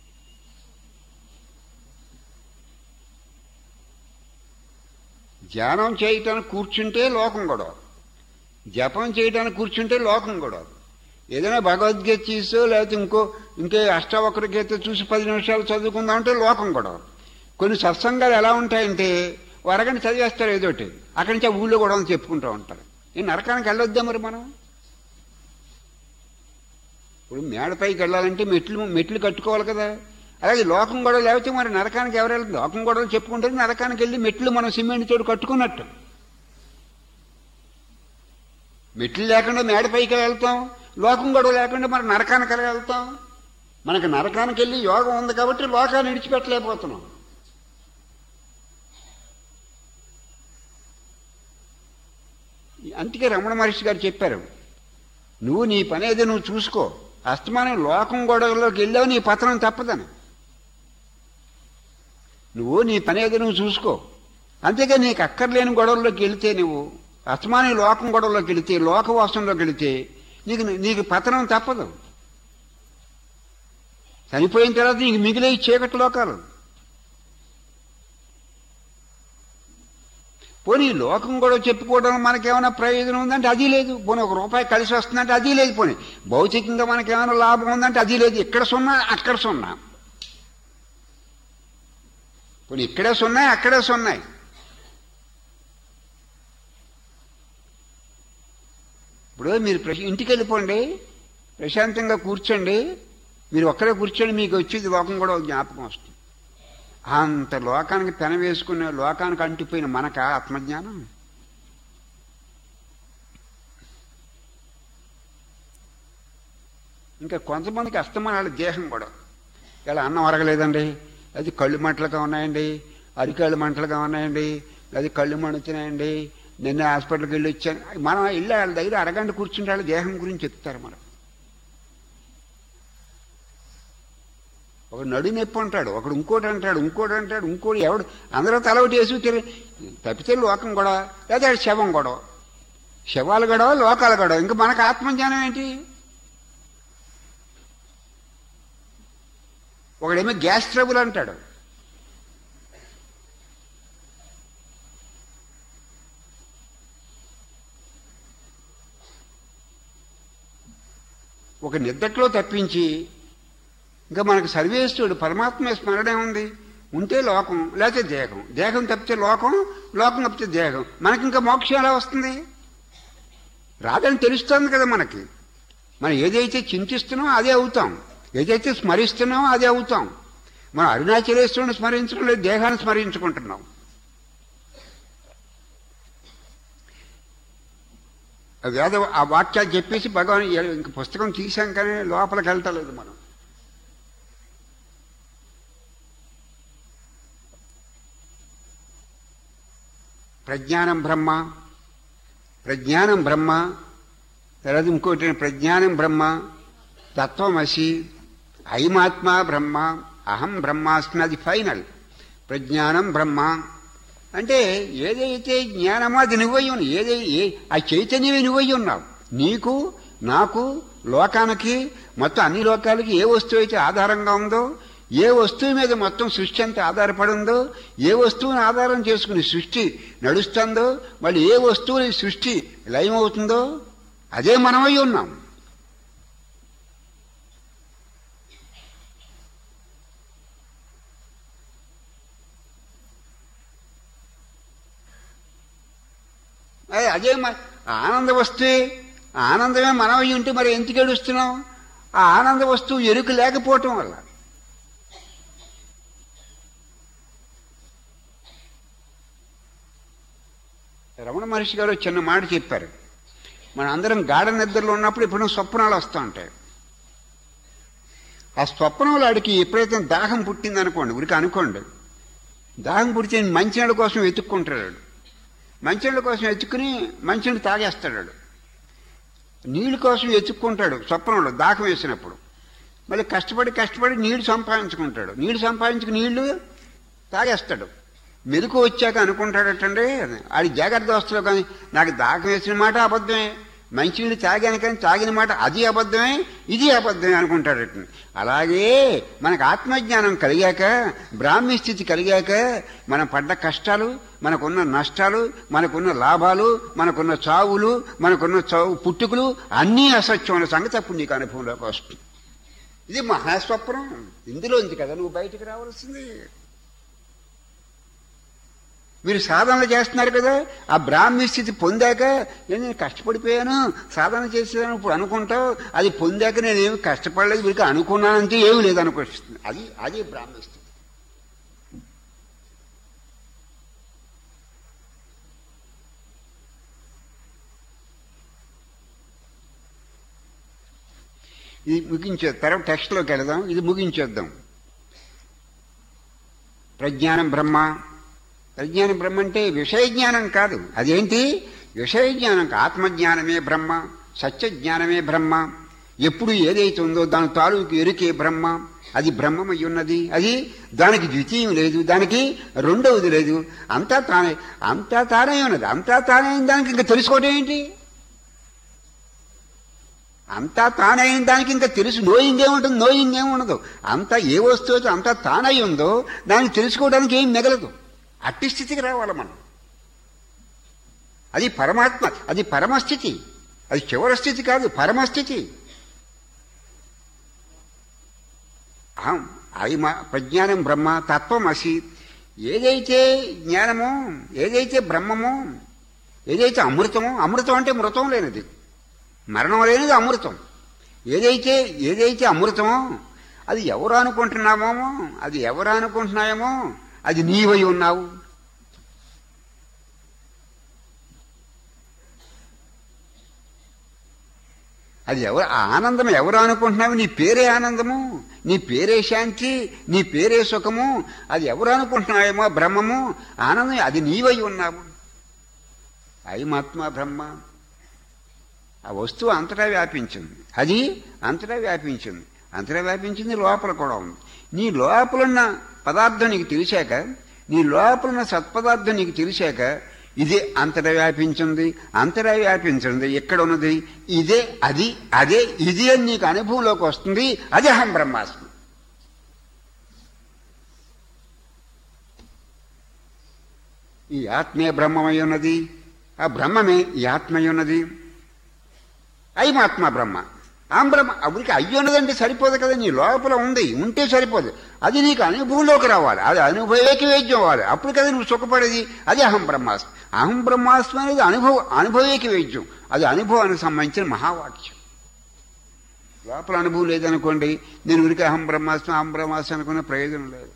ధ్యానం చేయటానికి కూర్చుంటే లోకం గొడవ జపం చేయడానికి కూర్చుంటే లోకం గొడవ ఏదైనా భగవద్గీత చూసో లేకపోతే ఇంకో ఇంకే అష్టావక్ర గీత చూసి పది నిమిషాలు చదువుకుందామంటే లోకం గొడవ కొన్ని సత్సంగాలు ఎలా ఉంటాయంటే ఓ అరగంట చదివేస్తారు ఏదోటి అక్కడి నుంచి ఆ ఊళ్ళో గొడవ చెప్పుకుంటూ ఉంటారు ఈ నరకానికి వెళ్ళొద్దా మరి మనం ఇప్పుడు మేడపైకి వెళ్ళాలంటే మెట్లు మెట్లు కట్టుకోవాలి కదా అలాగే లోకం గొడవ లేకపోతే మరి నరకానికి ఎవరు వెళ్తుంది లోకం గొడవలు చెప్పుకుంటే నరకానికి వెళ్ళి మెట్లు మనం సిమెంట్ తోడు కట్టుకున్నట్టు మెట్లు లేకుండా మేడపైకి వెళ్తాం లోకం గొడవ లేకుండా మరి నరకానికి ఎలా వెళ్తాం మనకి నరకానికి వెళ్ళి యోగం ఉంది కాబట్టి లోకాన్ని విడిచిపెట్టలేకపోతున్నాం అందుకే రమణ మహర్షి గారు చెప్పారు నువ్వు నీ పని ఏదో నువ్వు చూసుకో అస్తమానం లోకం గొడవలోకి వెళ్ళావు నీ పతనం తప్పదని నువ్వు నీ పని ఏదో నువ్వు చూసుకో అంతేగా నీకు అక్కర్లేని గొడవల్లోకి వెళితే నువ్వు అస్తమానం లోకం గొడవలోకి వెళితే లోకవాసంలోకి వెళితే నీకు నీకు పతనం తప్పదు చనిపోయిన తర్వాత నీకు మిగిలే ఈ చీకటి లోకాలు పోనీ ఈ లోకం కూడా చెప్పుకోవడం మనకేమైనా ప్రయోజనం ఉందంటే అది లేదు పోనీ ఒక రూపాయి కలిసి వస్తుందంటే అది లేదు పోనీ భౌతికంగా మనకేమైనా లాభం ఉందంటే అది లేదు ఇక్కడ సున్నా అక్కడ సున్నా పోనీ ఇక్కడే సున్నాయి అక్కడే సున్నాయి ఇప్పుడు మీరు ప్రశ- ఇంటికి వెళ్ళిపోండి ప్రశాంతంగా కూర్చోండి మీరు ఒక్కడే కూర్చోండి మీకు వచ్చేది లోకం కూడా ఒక జ్ఞాపకం వస్తుంది అంత లోకానికి పెన వేసుకునే లోకానికి అంటిపోయిన మనక ఆత్మజ్ఞానం ఇంకా కొంతమందికి అస్తమానాల దేహం కూడా ఇలా అన్నం అరగలేదండి అది కళ్ళు మంటలుగా ఉన్నాయండి అరికాళ్ళు మంటలుగా ఉన్నాయండి అది కళ్ళు మండుతున్నాయండి నిన్న హాస్పిటల్కి వెళ్ళి వచ్చాను మనం వెళ్ళి వాళ్ళ దగ్గర అరగంట కూర్చుంటే వాళ్ళ దేహం గురించి చెప్తారు మనం ఒక నడు నొప్పి అంటాడు ఒకడు ఇంకోటి అంటాడు ఇంకోటి అంటాడు ఇంకోటి ఎవడు అందరూ తల ఒకటి వేసి తిరిగి తప్పితే లోకం గొడవ లేదా శవం గొడవ శవాలు గొడవ లోకాల గొడవ ఇంకా మనకు ఆత్మజ్ఞానం ఏంటి ఒకడేమో గ్యాస్ ట్రబుల్ అంటాడు ఒక నిద్దట్లో తప్పించి ఇంకా మనకు సర్వేశ్వరుడు పరమాత్మ స్మరణ ఉంది ఉంటే లోకం లేకపోతే దేహం దేహం తప్పితే లోకం లోకం తప్పితే దేహం మనకి ఇంకా మోక్షం ఎలా వస్తుంది రాదని తెలుస్తుంది కదా మనకి మనం ఏదైతే చింతిస్తున్నామో అదే అవుతాం ఏదైతే స్మరిస్తున్నామో అదే అవుతాం మనం అరుణాచలేశ్వరుని స్మరించడం లేదు దేహాన్ని స్మరించుకుంటున్నాం ఆ వేద ఆ వాక్యాలు చెప్పేసి భగవాన్ ఇంక పుస్తకం తీసాం కానీ లోపలికి వెళ్తలేదు మనం ప్రజ్ఞానం బ్రహ్మ ప్రజ్ఞానం బ్రహ్మ తర్వాత ఇంకోటి ప్రజ్ఞానం బ్రహ్మ తత్వమసి ఐమాత్మ బ్రహ్మ అహం బ్రహ్మాస్మి అది ఫైనల్ ప్రజ్ఞానం బ్రహ్మ అంటే ఏదైతే జ్ఞానమో అది నువ్వై ఉన్నావు ఏదై ఏ ఆ చైతన్యమే నువ్వై ఉన్నావు నీకు నాకు లోకానికి మొత్తం అన్ని లోకాలకి ఏ వస్తువు అయితే ఆధారంగా ఉందో ఏ వస్తువు మీద మొత్తం సృష్టి అంతా ఆధారపడి ఉందో ఏ వస్తువుని ఆధారం చేసుకుని సృష్టి నడుస్తుందో మళ్ళీ ఏ వస్తువుని సృష్టి లయమవుతుందో అదే మనమై ఉన్నాం అదే అదే మ- ఆనంద వస్తువే ఆనందమే మనమై ఉంటే మరి ఎందుకు ఏడుస్తున్నాం ఆ ఆనంద వస్తువు ఎరుక లేకపోవటం వల్ల రమణ మహర్షి గారు చిన్న మాట చెప్పారు మన అందరం గాఢ నిద్రలో ఉన్నప్పుడు ఎప్పుడూ స్వప్నాలు వస్తూ ఉంటాయి ఆ స్వప్నంలో ఆడికి ఎప్పుడైతే దాహం పుట్టింది అనుకోండి ఉరికి అనుకోండి దాహం పుడితే మంచినీళ్ళ కోసం వెతుక్కుంటాడు వాడు. మంచినీళ్ళ కోసం వెతుక్కుని మంచినీళ్ళు తాగేస్తాడు వాడు. నీళ్ళ కోసం వెతుక్కుంటాడు స్వప్నంలో దాహం వేసినప్పుడు మళ్ళీ కష్టపడి కష్టపడి నీళ్లు సంపాదించుకుంటాడు నీళ్లు సంపాదించుకుని నీళ్లు తాగేస్తాడు మెలకు వచ్చాక అనుకుంటాడటండి ఆడి జాగ్రత్త వస్తులో కానీ నాకు దాహం వేసిన మాట అబద్ధమే మంచినీళ్ళు తాగాను కానీ తాగిన మాట అది అబద్ధమే ఇది అబద్ధమే అనుకుంటాడట అలాగే మనకు ఆత్మజ్ఞానం కలిగాక బ్రాహ్మీ స్థితి కలిగాక మనం పడ్డ కష్టాలు మనకున్న నష్టాలు మనకున్న లాభాలు మనకున్న చావులు మనకున్న చావు పుట్టుకులు అన్నీ అసత్యమైన సంగతి అప్పుడు నీకు అనుభవంలోకి వస్తుంది ఇది మహాస్వప్నం ఇందులోంచి కదా నువ్వు బయటికి రావాల్సింది మీరు సాధనలు చేస్తున్నారు కదా ఆ బ్రాహ్మీ స్థితి పొందాక "ఏ, నేను కష్టపడిపోయాను సాధన చేసేదాను ఇప్పుడు అనుకుంటావు అది పొందాక నేనేమి కష్టపడలేదు వీరికి అనుకున్నానంటే ఏమి లేదనుకొస్తుంది అది అది బ్రాహ్మీ స్థితి ఇది ముగించే తర్వాత టెక్స్ట్లోకి వెళదాం ఇది ముగించేద్దాం ప్రజ్ఞానం బ్రహ్మ ప్రజ్ఞానం బ్రహ్మ అంటే విషయ జ్ఞానం కాదు అదేంటి విషయ జ్ఞానం కాదు. ఆత్మజ్ఞానమే బ్రహ్మ సత్య జ్ఞానమే బ్రహ్మ ఎప్పుడు ఏదైతే ఉందో దాని తాలూకు ఎరుకే బ్రహ్మ అది బ్రహ్మమై ఉన్నది అది దానికి ద్వితీయం లేదు దానికి రెండవది లేదు అంతా తానే అంతా తానే ఉన్నది అంతా తానే అయిన దానికి ఇంకా తెలుసుకోవటం ఏంటి అంతా తానైన దానికి ఇంకా తెలుసు నోయింగ్ ఏముంటుంది నోయింగ్ ఏముండదు అంతా ఏ వస్తువు అయితే అంతా తానై ఉందో దాన్ని తెలుసుకోవడానికి ఏం మిగలదు అట్టి స్థితికి రావాలి మనం అది పరమాత్మ అది పరమస్థితి అది చివరి స్థితి కాదు పరమస్థితి అహం అది మా ప్రజ్ఞానం బ్రహ్మ తత్వం అసి ఏదైతే జ్ఞానమో ఏదైతే బ్రహ్మమో ఏదైతే అమృతమో అమృతం అంటే మృతం లేనిది మరణం లేనిది అమృతం ఏదైతే ఏదైతే అమృతమో అది ఎవరు అనుకుంటున్నామో అది ఎవరు అనుకుంటున్నాయేమో అది నీవై ఉన్నావు అది ఎవరు ఆ ఆనందం ఎవరు అనుకుంటున్నావు నీ పేరే ఆనందము నీ పేరే శాంతి నీ పేరే సుఖము అది ఎవరు అనుకుంటున్నావేమో బ్రహ్మము ఆనందం అది నీవై ఉన్నావు అయమాత్మ బ్రహ్మ ఆ వస్తువు అంతటా వ్యాపించింది అది అంతటా వ్యాపించింది అంతటా వ్యాపించింది లోపల కూడా ఉంది నీ లోపలున్న పదార్థం నీకు తెలిసాక నీ లోపలున్న సత్పదార్థం నీకు తెలిసాక ఇదే అంతటా వ్యాపించింది అంతటా వ్యాపించింది ఎక్కడ ఉన్నది ఇదే అది అదే ఇది అని నీకు అనుభవంలోకి వస్తుంది అది అహం బ్రహ్మాస్మి ఈ ఆత్మే బ్రహ్మమై ఉన్నది ఆ బ్రహ్మమే ఈ ఆత్మై ఉన్నది అయమాత్మ బ్రహ్మ ఆ బ్రహ్మ అప్పటికి అయ్యి ఉన్నదంటే సరిపోదు కదా నీ లోపల ఉంది ఉంటే సరిపోదు అది నీకు అనుభవంలోకి రావాలి అది అనుభవేకి వేద్యం అవ్వాలి అప్పుడు కదా నువ్వు సుఖపడేది అది అహం బ్రహ్మాస్మి అహం బ్రహ్మాస్మి అనేది అనుభవ అనుభవేకి వేద్యం అది అనుభవానికి సంబంధించిన మహావాక్యం లోపల అనుభవం లేదనుకోండి నేను ఉరికి అహం బ్రహ్మాస్మి అహం బ్రహ్మాస్మి అనుకునే ప్రయోజనం లేదు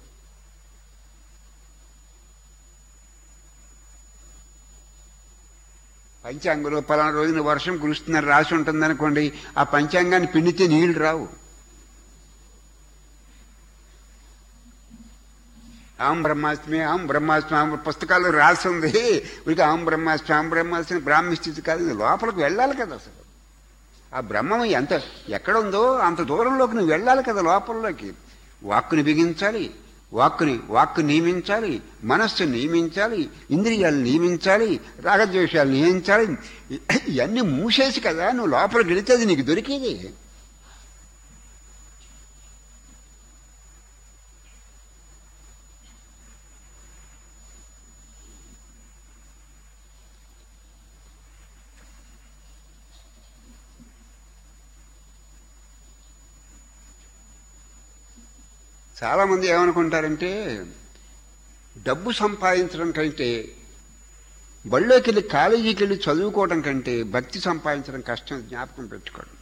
పంచాంగంలో పలానా రోజున వర్షం కురుస్తుందని రాసి ఉంటుందనుకోండి ఆ పంచాంగాన్ని పిండితే నీళ్లు రావు ఆం బ్రహ్మాస్మి ఆం బ్రహ్మాస్మి ఆం పుస్తకాల్లో రాసి ఉంది వీడికి ఆం బ్రహ్మాస్మి ఆం బ్రహ్మాస్మి బ్రాహ్మీ స్థితి కాదు ఇది లోపలికి వెళ్ళాలి కదా అసలు ఆ బ్రహ్మం ఎంత ఎక్కడ ఉందో అంత దూరంలోకి నువ్వు వెళ్ళాలి కదా లోపలిలోకి వాక్కుని బిగించాలి వాక్కుని వాక్కు నియమించాలి మనస్సు నియమించాలి ఇంద్రియాలు నియమించాలి రాగద్వేషాలు నియమించాలి ఇవన్నీ మూసేసి కదా నువ్వు లోపలికి వెళితే అది నీకు దొరికేది చాలామంది ఏమనుకుంటారంటే డబ్బు సంపాదించడం కంటే బళ్ళోకి వెళ్ళి కాలేజీకి వెళ్ళి చదువుకోవడం కంటే భక్తి సంపాదించడం కష్టం జ్ఞాపకం పెట్టుకోవడం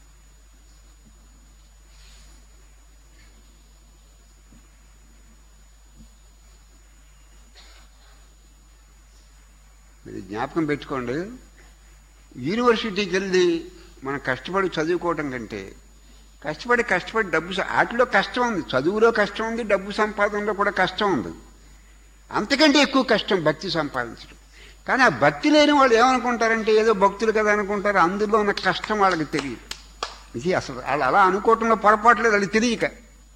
మీరు జ్ఞాపకం పెట్టుకోండి యూనివర్సిటీకి వెళ్ళి మనం కష్టపడి చదువుకోవడం కంటే కష్టపడి కష్టపడి డబ్బు స- వాటిలో కష్టం ఉంది చదువులో కష్టం ఉంది డబ్బు సంపాదనలో కూడా కష్టం ఉంది అంతకంటే ఎక్కువ కష్టం భక్తి సంపాదించడం కానీ ఆ భక్తి లేని వాళ్ళు ఏమనుకుంటారంటే ఏదో భక్తులు కదా అనుకుంటారు అందులో ఉన్న కష్టం వాళ్ళకి తెలియదు ఇది అసలు వాళ్ళు అలా అనుకోవటంలో పొరపాటు లేదు వాళ్ళకి తెలియక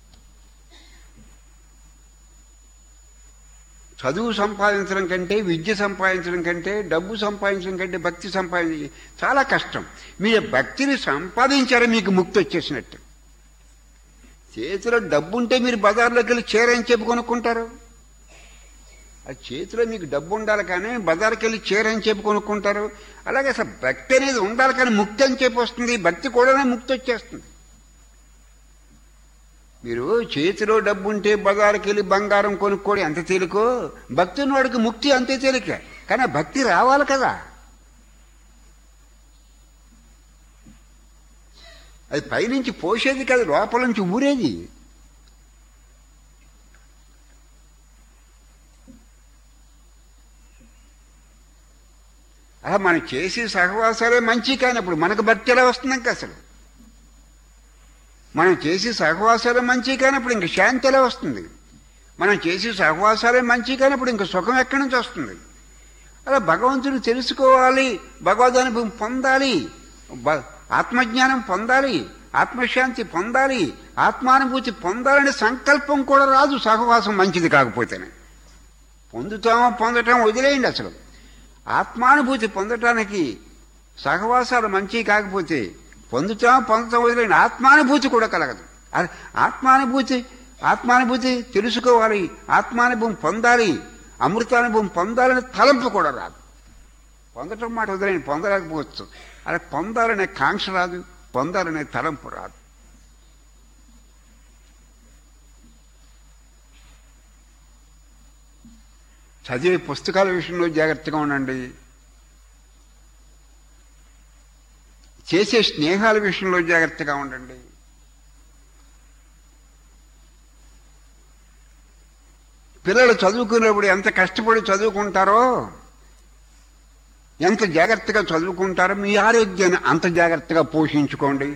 చదువు సంపాదించడం కంటే విద్య సంపాదించడం కంటే డబ్బు సంపాదించడం కంటే భక్తి సంపాదించ చాలా కష్టం మీరు భక్తిని సంపాదించారే మీకు ముక్తి వచ్చేసినట్టు చేతిలో డబ్బు ఉంటే మీరు బజార్లోకి వెళ్ళి చీరని చెప్పి కొనుక్కుంటారు ఆ చేతిలో మీకు డబ్బు ఉండాలి కానీ బజార్కి వెళ్ళి చీరని చెప్పి కొనుక్కుంటారు అలాగే అసలు భక్తి అనేది ఉండాలి కానీ ముక్తి అని చెప్పి వస్తుంది భక్తి కూడా ముక్తి వచ్చేస్తుంది మీరు చేతిలో డబ్బు ఉంటే బజారుకి వెళ్ళి బంగారం కొనుక్కోడి ఎంత తేలికో భక్తి ఉన్నవాడికి ముక్తి అంతే తేలిక కానీ ఆ భక్తి రావాలి కదా అది పైనుంచి పోసేది కాదు లోపల నుంచి ఊరేది అలా మనం చేసే సహవాసాలే మంచి కానప్పుడు మనకు భక్తి ఎలా వస్తుంది ఇంకా అసలు మనం చేసే సహవాసాలే మంచి కానప్పుడు ఇంక శాంతి ఎలా వస్తుంది మనం చేసే సహవాసాలే మంచి కానప్పుడు ఇంక సుఖం ఎక్కడి నుంచి వస్తుంది అలా భగవంతుడు తెలుసుకోవాలి భగవద్ అనుభవం పొందాలి బ- ఆత్మజ్ఞానం పొందాలి ఆత్మశాంతి పొందాలి ఆత్మానుభూతి పొందాలనే సంకల్పం కూడా రాదు సహవాసం మంచిది కాకపోతేనే పొందుతామో పొందటం వదిలేయండి అసలు ఆత్మానుభూతి పొందటానికి సహవాసాలు మంచి కాకపోతే పొందుతాం పొందటం వదిలేండి ఆత్మానుభూతి కూడా కలగదు అది ఆత్మానుభూతి ఆత్మానుభూతి తెలుసుకోవాలి ఆత్మానుభవం పొందాలి అమృతానుభవం పొందాలనే తలంపు కూడా రాదు పొందటం మాట వదిలేండి పొందలేకపోవచ్చు అలా పొందాలనే కాంక్ష రాదు పొందాలనే తలంపు రాదు చదివే పుస్తకాల విషయంలో జాగ్రత్తగా ఉండండి చేసే స్నేహాల విషయంలో జాగ్రత్తగా ఉండండి పిల్లలు చదువుకునేప్పుడు ఎంత కష్టపడి చదువుకుంటారో ఎంత జాగ్రత్తగా చదువుకుంటారో మీ ఆరోగ్యాన్ని అంత జాగ్రత్తగా పోషించుకోండి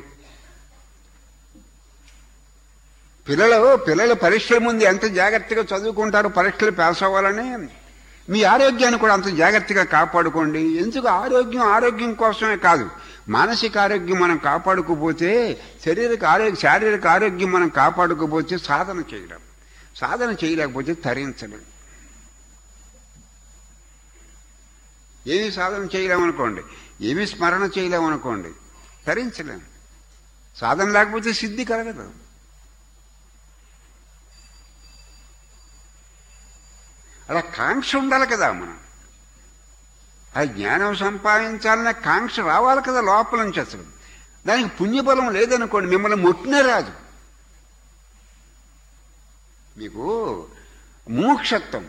పిల్లలు పిల్లలు పరీక్షల ముందు ఎంత జాగ్రత్తగా చదువుకుంటారో పరీక్షలు పాస్ అవ్వాలని మీ ఆరోగ్యాన్ని కూడా అంత జాగ్రత్తగా కాపాడుకోండి ఎందుకు ఆరోగ్యం ఆరోగ్యం కోసమే కాదు మానసిక ఆరోగ్యం మనం కాపాడుకోపోతే శారీరక ఆరోగ్య శారీరక ఆరోగ్యం మనం కాపాడుకోపోతే సాధన చేయడం సాధన చేయలేకపోతే తరించడం ఏమి సాధన చేయలేమనుకోండి ఏమి స్మరణ చేయలేమనుకోండి తరించలేం సాధన లేకపోతే సిద్ధి కలగదు అలా కాంక్ష ఉండాలి కదా మనం ఆ జ్ఞానం సంపాదించాలనే కాంక్ష రావాలి కదా లోపల నుంచి అసలు దానికి పుణ్యబలం లేదనుకోండి మిమ్మల్ని ముట్టినే రాదు మీకు మోక్షత్వం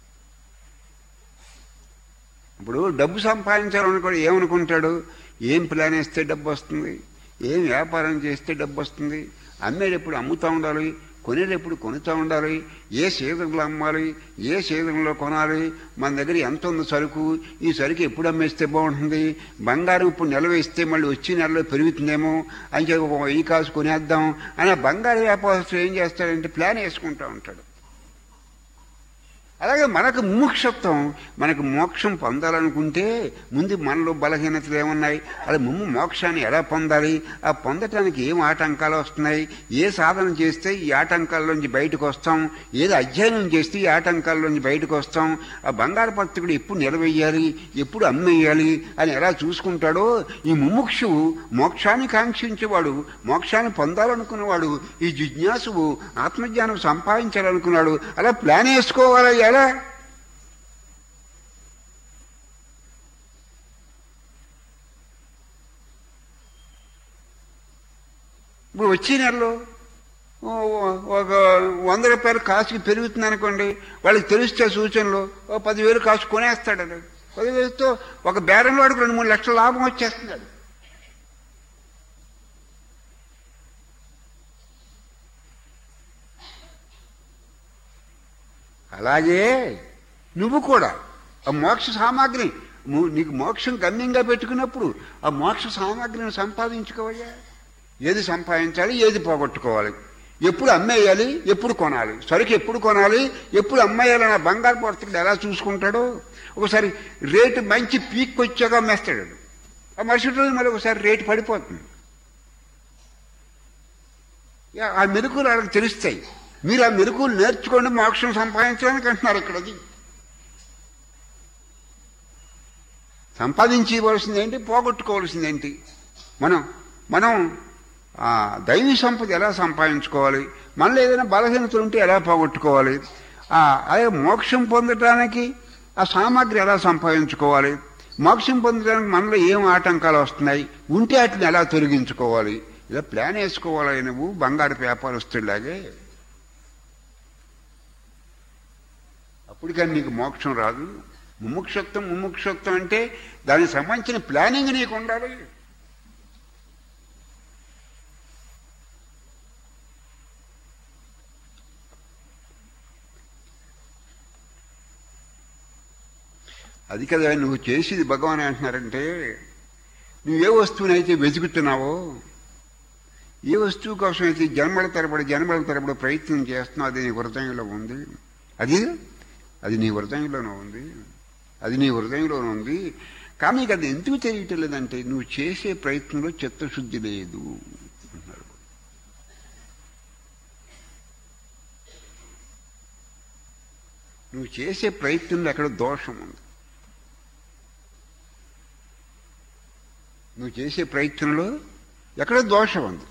ఇప్పుడు డబ్బు సంపాదించాలనుకోండి ఏమనుకుంటాడు ఏం ప్లాన్ వేస్తే డబ్బు వస్తుంది ఏం వ్యాపారం చేస్తే డబ్బు వస్తుంది అమ్మేటప్పుడు అమ్ముతూ ఉండాలి కొనేటప్పుడు కొనుతూ ఉండాలి ఏ సీజన్లో అమ్మాలి ఏ సీజన్లో కొనాలి మన దగ్గర ఎంత ఉంది సరుకు ఈ సరుకు ఎప్పుడు అమ్మేస్తే బాగుంటుంది బంగారం ఇప్పుడు నిల్వ ఇస్తే మళ్ళీ వచ్చే నెలలో పెరుగుతుందేమో అని చెప్పి ఒక వెయ్యి కాసు కొనేద్దాం అని ఆ బంగారు వ్యాపారస్తులు ఏం చేస్తాడంటే ప్లాన్ వేసుకుంటూ ఉంటాడు అలాగే మనకు ముముక్షత్వం మనకు మోక్షం పొందాలనుకుంటే ముందు మనలో బలహీనతలు ఏమున్నాయి అది ముమ్ము మోక్షాన్ని ఎలా పొందాలి ఆ పొందటానికి ఏం ఆటంకాలు వస్తున్నాయి ఏ సాధన చేస్తే ఈ ఆటంకాల్లోంచి బయటకు వస్తాం ఏది అధ్యయనం చేస్తే ఈ ఆటంకాల్లోంచి బయటకు వస్తాం ఆ బంగారు పత్రికుడు ఎప్పుడు నిలవేయాలి ఎప్పుడు అమ్మేయాలి అని ఎలా చూసుకుంటాడో ఈ ముముక్షువు మోక్షాన్ని కాంక్షించేవాడు మోక్షాన్ని పొందాలనుకున్నవాడు ఈ జిజ్ఞాసువు ఆత్మజ్ఞానం సంపాదించాలనుకున్నాడు అలా ప్లాన్ వేసుకోవాలా ఎలా ఇప్పుడు వచ్చే నెలలో ఓ- ఓ- ఒక వంద రూపాయలు కాసుకి పెరుగుతుంది అనుకోండి వాళ్ళకి తెలిస్తే సూచనలు ఓ పదివేలు కాసు కొనేస్తాడు అది. పదివేలతో ఒక బేరం వాడికి రెండు మూడు లక్షల లాభం వచ్చేస్తున్నాడు అలాగే నువ్వు కూడా ఆ మోక్ష సామాగ్రి ము- నీకు మోక్షం గమ్యంగా పెట్టుకున్నప్పుడు ఆ మోక్ష సామాగ్రిని సంపాదించుకోవయ్యా ఏది సంపాదించాలి ఏది పోగొట్టుకోవాలి ఎప్పుడు అమ్మేయాలి ఎప్పుడు కొనాలి సరుకు ఎప్పుడు కొనాలి ఎప్పుడు అమ్మేయాలి నా బంగారు పడుతుంది ఎలా చూసుకుంటాడో ఒకసారి రేటు మంచి పీక్ వచ్చాక అమ్మేస్తాడు వాడు. ఆ మరుసటి రోజు మళ్ళీ ఒకసారి రేటు పడిపోతుంది ఇక ఆ మెరుకులు వాళ్ళకి తెలుస్తాయి మీరు ఆ మెరుకులు నేర్చుకోండి మోక్షం సంపాదించడానికి అంటున్నారు ఇక్కడ అది సంపాదించవలసింది ఏంటి పోగొట్టుకోవాల్సింది ఏంటి మనం మనం ఆ, దైవీ సంపద ఎలా సంపాదించుకోవాలి మనలో ఏదైనా బలహీనతలు ఉంటే ఎలా పోగొట్టుకోవాలి ఆ, అలాగే మోక్షం పొందడానికి ఆ సామాగ్రి ఎలా సంపాదించుకోవాలి మోక్షం పొందడానికి మనలో ఏం ఆటంకాలు వస్తున్నాయి ఉంటే వాటిని ఎలా తొలగించుకోవాలి ఇలా ప్లాన్ వేసుకోవాలి నువ్వు బంగారు వ్యాపారస్తులాగే అప్పుడు కానీ నీకు మోక్షం రాదు ముముక్షత్వం ముముక్షత్వం అంటే దానికి సంబంధించిన ప్లానింగ్ నీకు ఉండాలి అది కదా నువ్వు చేసేది భగవాన్ అంటున్నారంటే నువ్వు ఏ వస్తువునైతే వెతుకుతున్నావో ఏ వస్తువు కోసం అయితే జన్మల తరబడి జన్మల తరబడి ప్రయత్నం చేస్తున్నావు అది నీ హృదయంలో ఉంది అది అది నీ హృదయంలోనే ఉంది అది నీ హృదయంలోనే ఉంది కానీ నీకు అది ఎందుకు తెలియటం లేదంటే నువ్వు చేసే ప్రయత్నంలో చిత్తశుద్ధి లేదు అన్నారు నువ్వు చేసే ప్రయత్నంలో ఎక్కడ దోషం ఉంది నువ్వు చేసే ప్రయత్నంలో ఎక్కడ దోషం ఉంది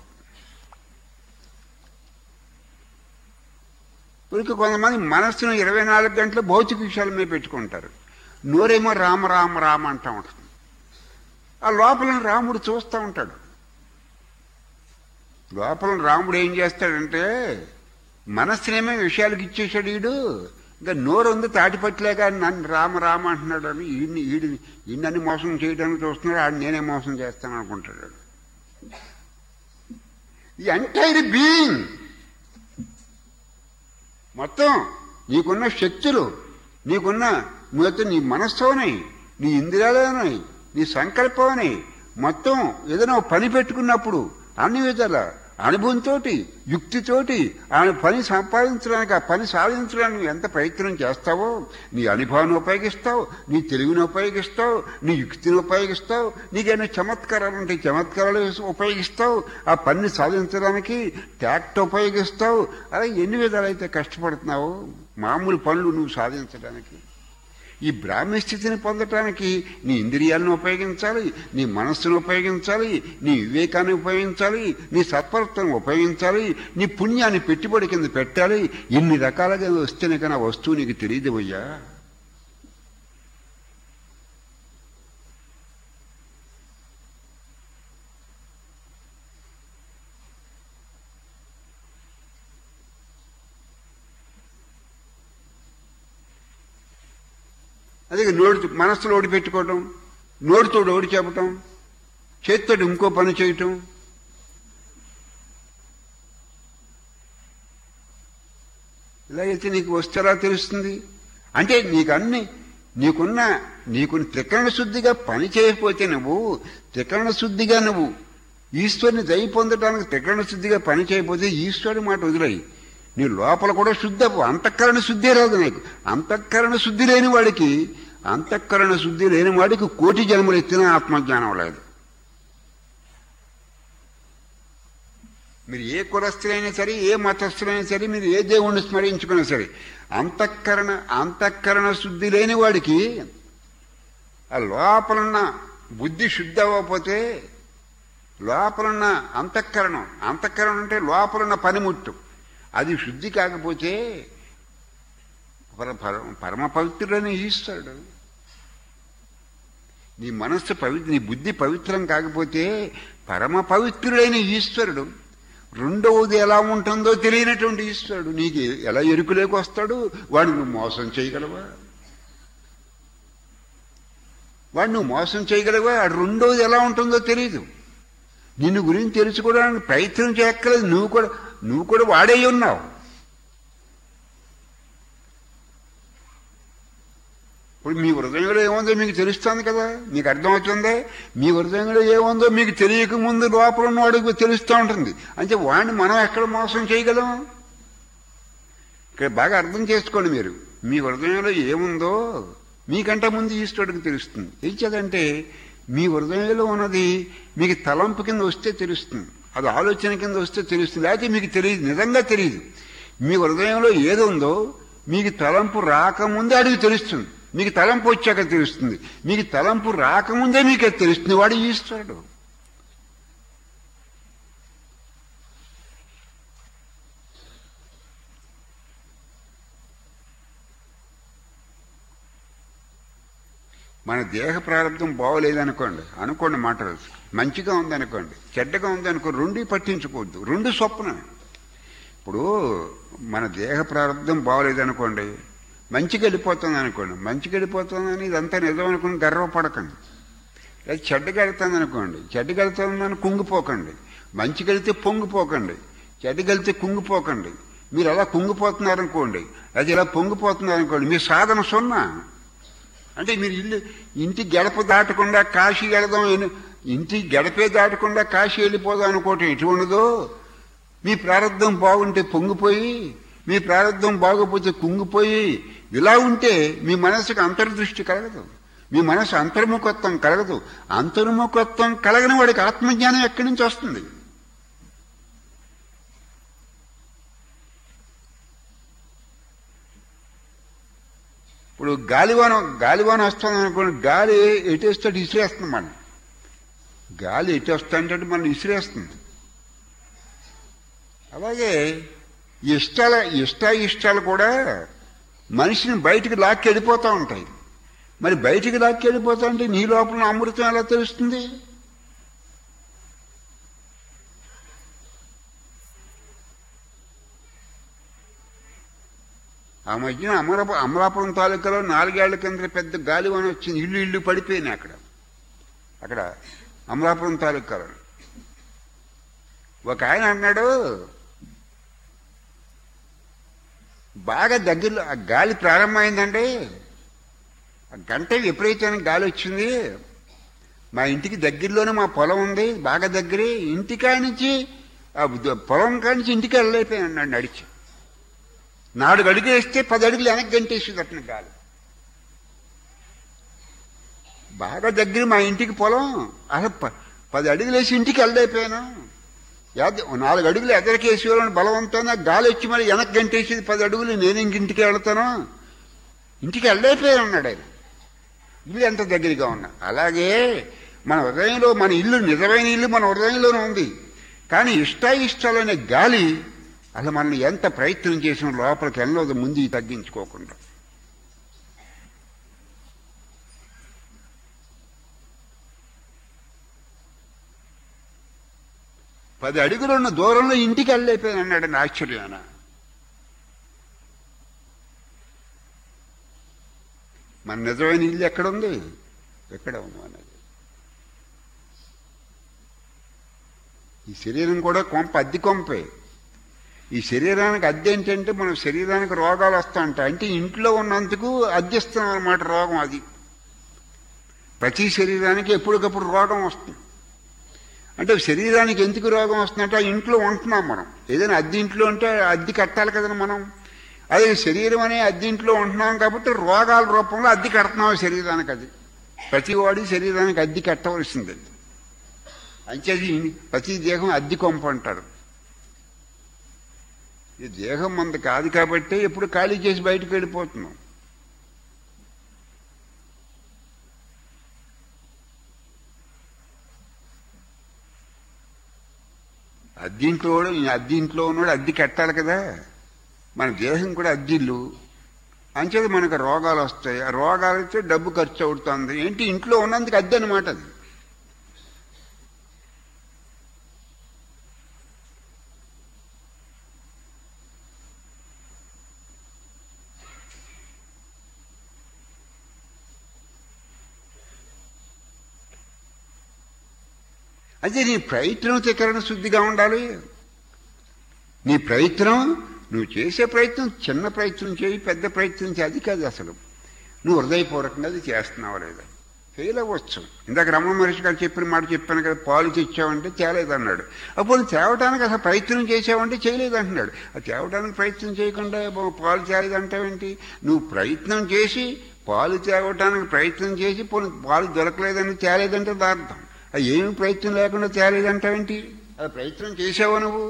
ఊరికి కొంతమంది మనస్సును ఇరవై నాలుగు గంటలు భౌతిక విషయాల మీద పెట్టుకుంటారు నోరేమో రామ రామ రామ అంటా ఉంటుంది ఆ లోపల రాముడు చూస్తూ ఉంటాడు లోపల రాముడు ఏం చేస్తాడంటే మనస్సునేమో విషయాలకు ఇచ్చేసాడు వీడు ఇంకా నోరు ఉంది తాటిపట్లేక నన్ను రామ రామ అంటున్నాడు అని ఈడిని ఈడిని ఈయనని మోసం చేయడానికి చూస్తున్నాడు ఆడు నేనే మోసం చేస్తాను అనుకుంటాడు ఈ ఎంటైర్ బీయింగ్ మొత్తం నీకున్న శక్తులు నీకున్న నువ్వైతే నీ మనస్సుని నీ ఇంద్రియాలని నీ సంకల్పమని మొత్తం ఏదైనా ఒక పని పెట్టుకున్నప్పుడు అన్ని విధాల అనుభవంతోటి యుక్తితోటి ఆ పని సంపాదించడానికి ఆ పని సాధించడానికి నువ్వు ఎంత ప్రయత్నం చేస్తావో నీ అనుభవాన్ని ఉపయోగిస్తావు నీ తెలివిని ఉపయోగిస్తావు నీ యుక్తిని ఉపయోగిస్తావు నీకైనా చమత్కారాలు ఉంటే చమత్కారాలు ఉపయోగిస్తావు ఆ పనిని సాధించడానికి ట్యాక్ట్ ఉపయోగిస్తావు అలా ఎన్ని విధాలైతే కష్టపడుతున్నావో మామూలు పనులు నువ్వు సాధించడానికి ఈ బ్రాహ్మ్య స్థితిని పొందటానికి నీ ఇంద్రియాలను ఉపయోగించాలి నీ మనస్సును ఉపయోగించాలి నీ వివేకాన్ని ఉపయోగించాలి నీ సత్పరత్వం ఉపయోగించాలి నీ పుణ్యాన్ని పెట్టుబడి కింద పెట్టాలి ఇన్ని రకాలుగా వస్తేనే కానీ ఆ వస్తువు నీకు తెలియదు అయ్యా అదే నోటి మనస్సులో ఓడి పెట్టుకోవటం నోటితో ఓడి చెప్పటం చేతితో ఇంకో పని చేయటం ఇలా అయితే నీకు వస్తే ఎలా తెలుస్తుంది అంటే నీకు అన్ని నీకున్న నీకు త్రికరణ శుద్ధిగా పని చేయకపోతే నువ్వు త్రికరణ శుద్ధిగా నువ్వు ఈశ్వరుని దయ పొందడానికి త్రికరణ శుద్ధిగా పని చేయకపోతే ఈశ్వరుని మాట వదిలేయి నీ లోపల కూడా శుద్ధి అవ్వు. అంతఃకరణ శుద్ధి రాదు నీకు అంతఃకరణ శుద్ధి లేని వాడికి అంతఃకరణ శుద్ధి లేని వాడికి కోటి జన్మలు ఎత్తిన ఆత్మజ్ఞానం లేదు మీరు ఏ కులస్తులైనా సరే ఏ మతస్థులైనా సరే మీరు ఏ దేవుణ్ణి స్మరించుకున్నా సరే అంతఃకరణ అంతఃకరణ శుద్ధి లేని వాడికి ఆ లోపలున్న బుద్ధి శుద్ధి అవ్వకపోతే లోపలున్న అంతఃకరణం అంతఃకరణం అంటే లోపలున్న పనిముట్టు అది శుద్ధి కాకపోతే పర- పర- పరమ పవిత్రుడని ఈస్తాడు నీ మనస్సు పవిత్ర నీ బుద్ధి పవిత్రం కాకపోతే పరమ పవిత్రుడైన ఈశ్వరుడు రెండవది ఎలా ఉంటుందో తెలియనటువంటి ఈశ్వరుడు నీకు ఎలా ఎరుకులేకి వస్తాడు వాడు నువ్వు మోసం చేయగలవా వాడు నువ్వు మోసం చేయగలవా ఆ రెండవది ఎలా ఉంటుందో తెలియదు నిన్ను గురించి తెలుసుకోవడానికి ప్రయత్నం చేయక్కర్లేదు నువ్వు కూడా నువ్వు కూడా వాడే ఉన్నావు ఇప్పుడు మీ హృదయంలో ఏముందో మీకు తెలుస్తుంది కదా మీకు అర్థమవుతుందే మీ హృదయంలో ఏముందో మీకు తెలియక ముందు లోపల ఉన్నవాడికి తెలుస్తూ ఉంటుంది అంటే వాడిని మనం ఎక్కడ మోసం చేయగలం ఇక్కడ బాగా అర్థం చేసుకోండి మీరు మీ హృదయంలో ఏముందో మీకంటే ముందు ఈశ్వరుడికి తెలుస్తుంది ఏం చేదంటే మీ హృదయంలో ఉన్నది మీకు తలంపు కింద వస్తే తెలుస్తుంది అది ఆలోచన కింద వస్తే తెలుస్తుంది లేకపోతే మీకు తెలియదు నిజంగా తెలియదు మీ హృదయంలో ఏది ఉందో మీకు తలంపు రాకముందే అడిగి తెలుస్తుంది మీకు తలంపు వచ్చాక తెలుస్తుంది మీకు తలంపు రాకముందే మీకు అది తెలుస్తుంది వాడు ఈశ్వరుడు మన దేహ ప్రారంభం బాగోలేదనుకోండి అనుకోండి మాట మంచిగా ఉందనుకోండి చెడ్డగా ఉందనుకో రెండు పట్టించుకోవద్దు రెండు స్వప్నమే ఇప్పుడు మన దేహ ప్రారంభం బాగోలేదనుకోండి మంచిగా వెళ్ళిపోతుంది అనుకోండి మంచిగా వెళ్ళిపోతుందని ఇదంతా నిజం అనుకుని గర్వపడకండి లేదా చెడ్డగా వెళ్తుంది అనుకోండి చెడ్డగా వెళ్తుందని కుంగిపోకండి మంచిగా వెళ్తే పొంగిపోకండి చెడ్డగా వెళ్తే కుంగిపోకండి మీరు అలా కుంగిపోతున్నారనుకోండి అది ఇలా పొంగిపోతున్నారనుకోండి మీ సాధన సున్నా అంటే మీరు ఇల్లు ఇంటి గడప దాటకుండా కాశీ వెళదాం ఎన్ని- ఇంటి గడపే దాటకుండా కాశీ వెళ్ళిపోదాం అనుకోవటం ఎటువంటిదో మీ ప్రారంధం బాగుంటే పొంగిపోయి మీ ప్రారంధం బాగోపోతే కుంగిపోయి ఇలా ఉంటే మీ మనసుకు అంతర్దృష్టి కలగదు మీ మనసు అంతర్ముఖత్వం కలగదు అంతర్ముఖత్వం కలగని వాడికి ఆత్మజ్ఞానం ఎక్కడి నుంచి వస్తుంది ఇప్పుడు గాలివాన గాలివాన వస్తుంది అనుకోండి గాలి ఎటేస్తాడు ఇసిరేస్తుంది మనం గాలి ఎటు వస్తుంటే మనం ఇసిరేస్తుంది అలాగే ఇష్టాల ఇష్ట ఇష్టాలు కూడా మనిషిని బయటికి లాక్కి వెళ్ళిపోతూ ఉంటాయి మరి బయటికి లాక్కి వెళ్ళిపోతా అంటే నీ లోపల అమృతం ఎలా తెలుస్తుంది ఆ మధ్యన అమరాపు అమలాపురం తాలూకాలో నాలుగేళ్ల కింద పెద్ద గాలివాన వచ్చింది ఇల్లు ఇల్లు పడిపోయినాయి అక్కడ అక్కడ అమలాపురం తాలూకాలో ఒక ఆయన అన్నాడు బాగా దగ్గరలో ఆ గాలి ప్రారంభమైందండి ఆ గంట విపరీతమైన గాలి వచ్చింది మా ఇంటికి దగ్గరలోనే మా పొలం ఉంది బాగా దగ్గరే ఇంటికాడ నుంచి ఆ ద- పొలం కాడి నుంచి ఇంటికి వెళ్ళైపోయాను అన్నాడు నడిచి నాలుగు అడుగులు వేస్తే పది అడుగులు వెనక్కి గంటేసింది అట్న గాలి బాగా దగ్గర మా ఇంటికి పొలం అసలు ప- పది అడుగులు వేసి ఇంటికి వెళ్ళైపోయాను యాద- నాలుగు అడుగులు ఎదరికేసి వాళ్ళని బలవంతంగా గాలి వచ్చి మరి వెనక్కి గంటేసేది పది అడుగులు నేను ఇంక ఇంటికి వెళ్తాను ఇంటికి వెళ్ళైపోయాను అన్నాడు ఆయన ఇల్లు ఎంత దగ్గరగా ఉన్నా అలాగే మన హృదయంలో మన ఇల్లు నిజమైన ఇల్లు మన హృదయంలోనే ఉంది కానీ ఇష్టాయిష్టాలనే గాలి అసలు మనం ఎంత ప్రయత్నం చేసిన లోపలికి వెళ్ళదు ముందు తగ్గించుకోకుండా పది అడుగులు ఉన్న దూరంలో ఇంటికి వెళ్ళైపోయాను అన్నాడు నా ఆశ్చర్యాన మన నిజమైన ఇల్లు ఎక్కడుంది ఎక్కడ ఉంది అన్నది ఈ శరీరం కూడా కొంప అద్దె కొంపే ఈ శరీరానికి అద్దె ఏంటంటే మన శరీరానికి రోగాలు వస్తా ఉంటాయి అంటే ఇంట్లో ఉన్నందుకు అద్దెస్తున్నాం అన్నమాట రోగం అది ప్రతి శరీరానికి ఎప్పటికప్పుడు రోగం వస్తుంది అంటే శరీరానికి ఎందుకు రోగం వస్తుందంటే ఆ ఇంట్లో ఉంటున్నాం మనం ఏదైనా అద్దె ఇంట్లో ఉంటే అద్దె కట్టాలి కదా మనం అదే శరీరం అనే అద్దె ఇంట్లో ఉంటున్నాం కాబట్టి రోగాల రూపంలో అద్దె కడుతున్నాం శరీరానికి అది ప్రతి వాడి శరీరానికి అద్దె కట్టవలసింది అంచేది ప్రతి దేహం అద్దె కొంప అంటారు ఈ దేహం మంది కాదు కాబట్టి ఎప్పుడు ఖాళీ చేసి బయటకు వెళ్ళిపోతున్నాం అద్దీంట్లో అద్దీంట్లో ఉన్నాడు అద్దె కట్టాలి కదా మన దేహం కూడా అద్దిల్లు అంచేది మనకు రోగాలు వస్తాయి ఆ రోగాలు వస్తే డబ్బు ఖర్చు అవుతుంది ఏంటి ఇంట్లో ఉన్నందుకు అద్దె అనమాట అది అదే నీ ప్రయత్నం తికరణ శుద్ధిగా ఉండాలి నీ ప్రయత్నం నువ్వు చేసే ప్రయత్నం చిన్న ప్రయత్నం చేయి పెద్ద ప్రయత్నం చేయి అది కాదు అసలు నువ్వు హృదయపూర్వకంగా అది చేస్తున్నావా లేదా ఫెయిల్ అవ్వచ్చు ఇందాక రమణ మహర్షి గారు చెప్పిన మాట చెప్పాను కదా పాలు తెచ్చావంటే తేలేదన్నాడు అప్పుడు తేవటానికి అసలు ప్రయత్నం చేసావంటే చేయలేదంటున్నాడు ఆ తేవటానికి ప్రయత్నం చేయకుండా పాలు తేలేదంటావేంటి నువ్వు ప్రయత్నం చేసి పాలు తేవటానికి ప్రయత్నం చేసి పోనీ పాలు దొరకలేదని తేలేదంటే దార్థం అది ఏమి ప్రయత్నం లేకుండా తేలేదంటావేంటి అది ప్రయత్నం చేసావా నువ్వు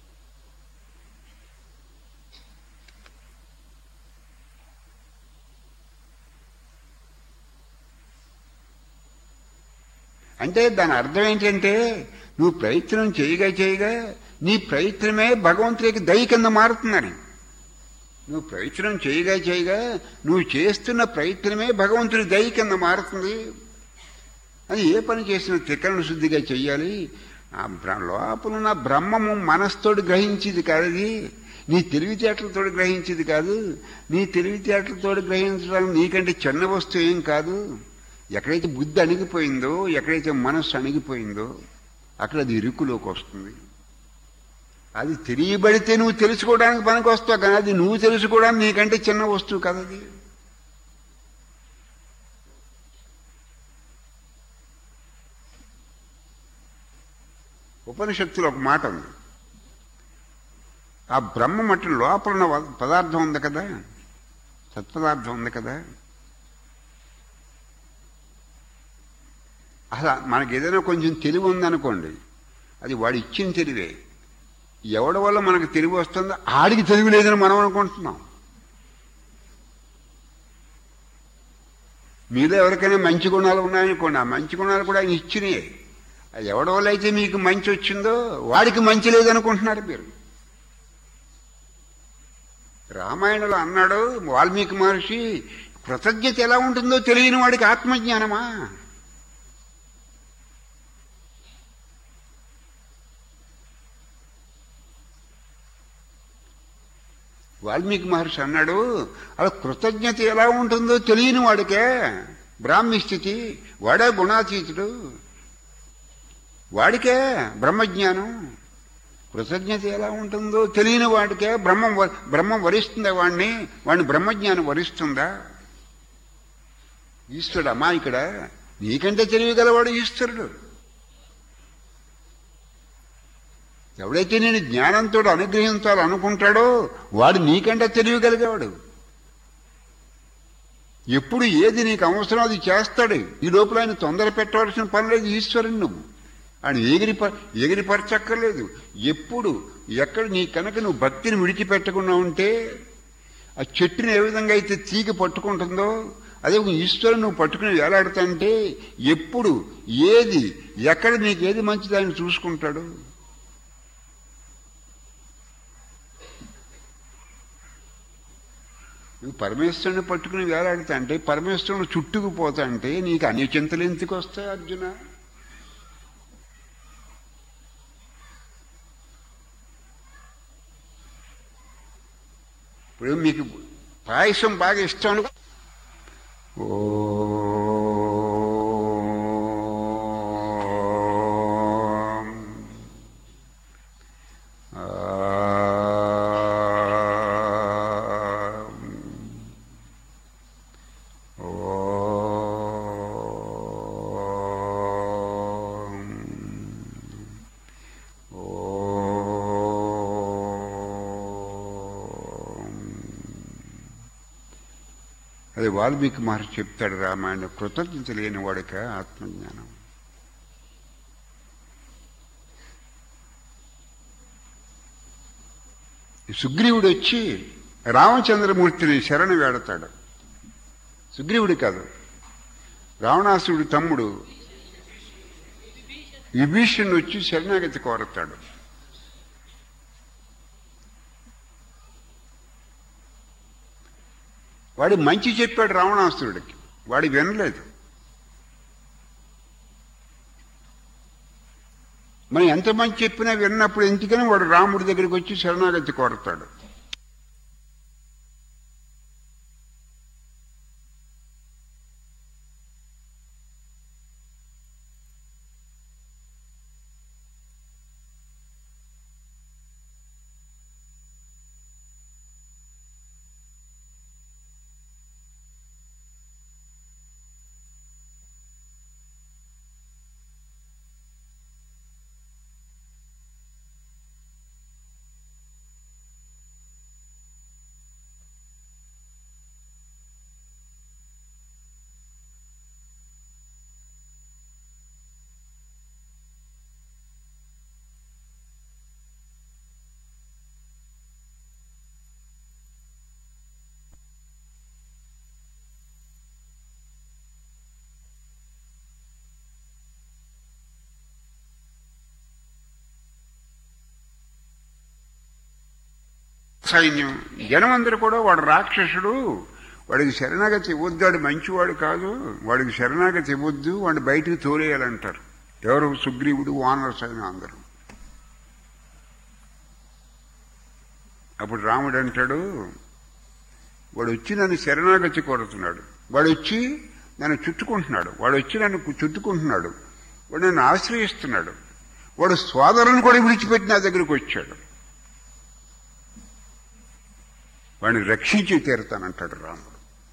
అంటే దాని అర్థం ఏంటంటే నువ్వు ప్రయత్నం చేయగా చేయగా నీ ప్రయత్నమే భగవంతుడికి దయ కింద మారుతుందని నువ్వు ప్రయత్నం చేయగా చేయగా నువ్వు చేస్తున్న ప్రయత్నమే భగవంతుడి దయ కింద మారుతుంది అది ఏ పని చేసినా త్రికరణ శుద్ధిగా చెయ్యాలి ఆ లోపలున్న బ్రహ్మము మనస్తోడు గ్రహించేది కాదు అది నీ తెలివితేటలతో గ్రహించేది కాదు నీ తెలివితేటలతో గ్రహించడానికి నీకంటే చిన్న వస్తువు ఏం కాదు ఎక్కడైతే బుద్ధి అణిగిపోయిందో ఎక్కడైతే మనస్సు అణిగిపోయిందో అక్కడ అది ఇరుకులోకి వస్తుంది అది తెలియబడితే నువ్వు తెలుసుకోవడానికి పనికి వస్తావు కానీ అది నువ్వు తెలుసుకోవడానికి నీకంటే చిన్న వస్తువు కదా అది ఉపనిషత్తులో ఒక మాట ఉంది ఆ బ్రహ్మ మట్టి లోపల ఉన్న పదార్థం ఉంది కదా సత్పదార్థం ఉంది కదా అసలు మనకి ఏదైనా కొంచెం తెలివి ఉందనుకోండి అది వాడు ఇచ్చిన తెలివే ఎవడి వల్ల మనకు తెలివి వస్తుందో ఆడికి తెలివి లేదని మనం అనుకుంటున్నాం మీలో ఎవరికైనా మంచి గుణాలు ఉన్నాయనుకోండి ఆ మంచి గుణాలు కూడా ఆయన ఇచ్చినాయి అది ఎవడి వల్ల అయితే మీకు మంచి వచ్చిందో వాడికి మంచి లేదనుకుంటున్నారు మీరు రామాయణంలో అన్నాడు వాల్మీకి మహర్షి కృతజ్ఞత ఎలా ఉంటుందో తెలియని వాడికి ఆత్మజ్ఞానమా వాల్మీకి మహర్షి అన్నాడు అలా కృతజ్ఞత ఎలా ఉంటుందో తెలియని వాడికే బ్రాహ్మి స్థితి వాడే గుణాతీతుడు వాడికే బ్రహ్మజ్ఞానం కృతజ్ఞత ఎలా ఉంటుందో తెలియని వాడికే బ్రహ్మం బ్రహ్మం వరిస్తుందా వాడిని వాడిని బ్రహ్మజ్ఞానం వరిస్తుందా ఈశ్వరుడు అమాయకుడ నీకంటే తెలియగలవాడు ఈశ్వరుడు ఎవడైతే నేను జ్ఞానంతో అనుగ్రహించాలనుకుంటాడో వాడు నీకంటే తెలియగలిగేవాడు ఎప్పుడు ఏది నీకు అవసరం అది చేస్తాడు ఈ లోపల ఆయన తొందర పెట్టవలసిన పని లేదు ఈశ్వరుని నువ్వు ఆయన ఎగిరి ఎగిరి పరచక్కర్లేదు ఎప్పుడు ఎక్కడ నీ కనుక నువ్వు భక్తిని విడిచిపెట్టకుండా ఉంటే ఆ చెట్టుని ఏ విధంగా అయితే తీగ పట్టుకుంటుందో అదే ఈశ్వరుని నువ్వు పట్టుకుని వేలాడుతుంటే ఎప్పుడు ఏది ఎక్కడ నీకు ఏది మంచిది ఆయన చూసుకుంటాడు నువ్వు పరమేశ్వరుని పట్టుకుని వేలాడుతా అంటే పరమేశ్వరుని చుట్టుకుపోతా అంటే నీకు అన్ని చింతలు ఎందుకు వస్తాయి అర్జున ఇప్పుడు మీకు పాయసం బాగా ఇష్టం అనుకో అప్పుడు వాల్మీకి మహర్షి చెప్తాడు రామాయణ కృతజ్ఞత లేని వాడిక ఆత్మజ్ఞానం సుగ్రీవుడు వచ్చి రామచంద్రమూర్తిని శరణు వేడతాడు సుగ్రీవుడు కాదు రావణాసుడి తమ్ముడు విభీషణుడు వచ్చి శరణాగతి కోరతాడు వాడి మంచి చెప్పాడు రావణాసురుడికి వాడి వినలేదు మనం ఎంత మంచి చెప్పినా విన్నప్పుడు ఎందుకని వాడు రాముడి దగ్గరికి వచ్చి శరణాగతి కోరతాడు సైన్యం జనమందరూ కూడా వాడు రాక్షసుడు వాడికి శరణాగతి ఇవ్వద్దు వాడు మంచివాడు కాదు వాడికి శరణాగతి ఇవ్వద్దు వాడిని బయటికి తోలేయాలంటారు ఎవరు సుగ్రీవుడు వానర సైన్యం అందరూ అప్పుడు రాముడు అంటాడు వాడు వచ్చి నన్ను శరణాగతి కోరుతున్నాడు వాడు వచ్చి నన్ను చుట్టుకుంటున్నాడు వాడు వచ్చి నన్ను చుట్టుకుంటున్నాడు వాడు నన్ను ఆశ్రయిస్తున్నాడు వాడు సోదరుని కూడా విడిచిపెట్టి నా దగ్గరికి వచ్చాడు వాడిని రక్షించి తీరుతానంటాడు రాముడు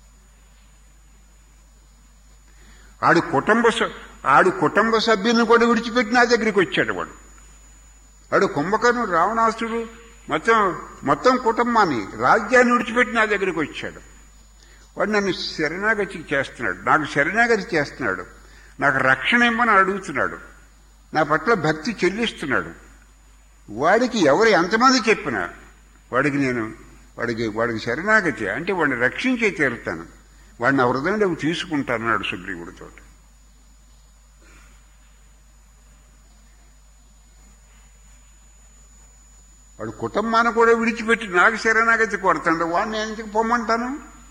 ఆడు కుటుంబ స- ఆడు కుటుంబ సభ్యులను కూడా విడిచిపెట్టి నా దగ్గరికి వచ్చాడు వాడు వాడు కుంభకర్ణుడు రావణాసుడు మొత్తం మొత్తం కుటుంబాన్ని రాజ్యాన్ని విడిచిపెట్టి నా దగ్గరికి వచ్చాడు వాడు నన్ను శరణాగతి చేస్తున్నాడు నాకు శరణాగతి చేస్తున్నాడు నాకు రక్షణ ఇమ్మని అడుగుతున్నాడు నా పట్ల భక్తి చెల్లిస్తున్నాడు వాడికి ఎవరు ఎంతమంది చెప్పినా వాడికి నేను వాడికి వాడికి శరణాగతి అంటే వాడిని రక్షించే తీరుతాను వాడిని నా హృదయంలో తీసుకుంటానన్నాడు సుగ్రీవుడితో వాడు కుటుంబాన్ని కూడా విడిచిపెట్టి నాకు శరణాగతి కొడతాడు వాడిని నేను ఎందుకు పొమ్మంటాను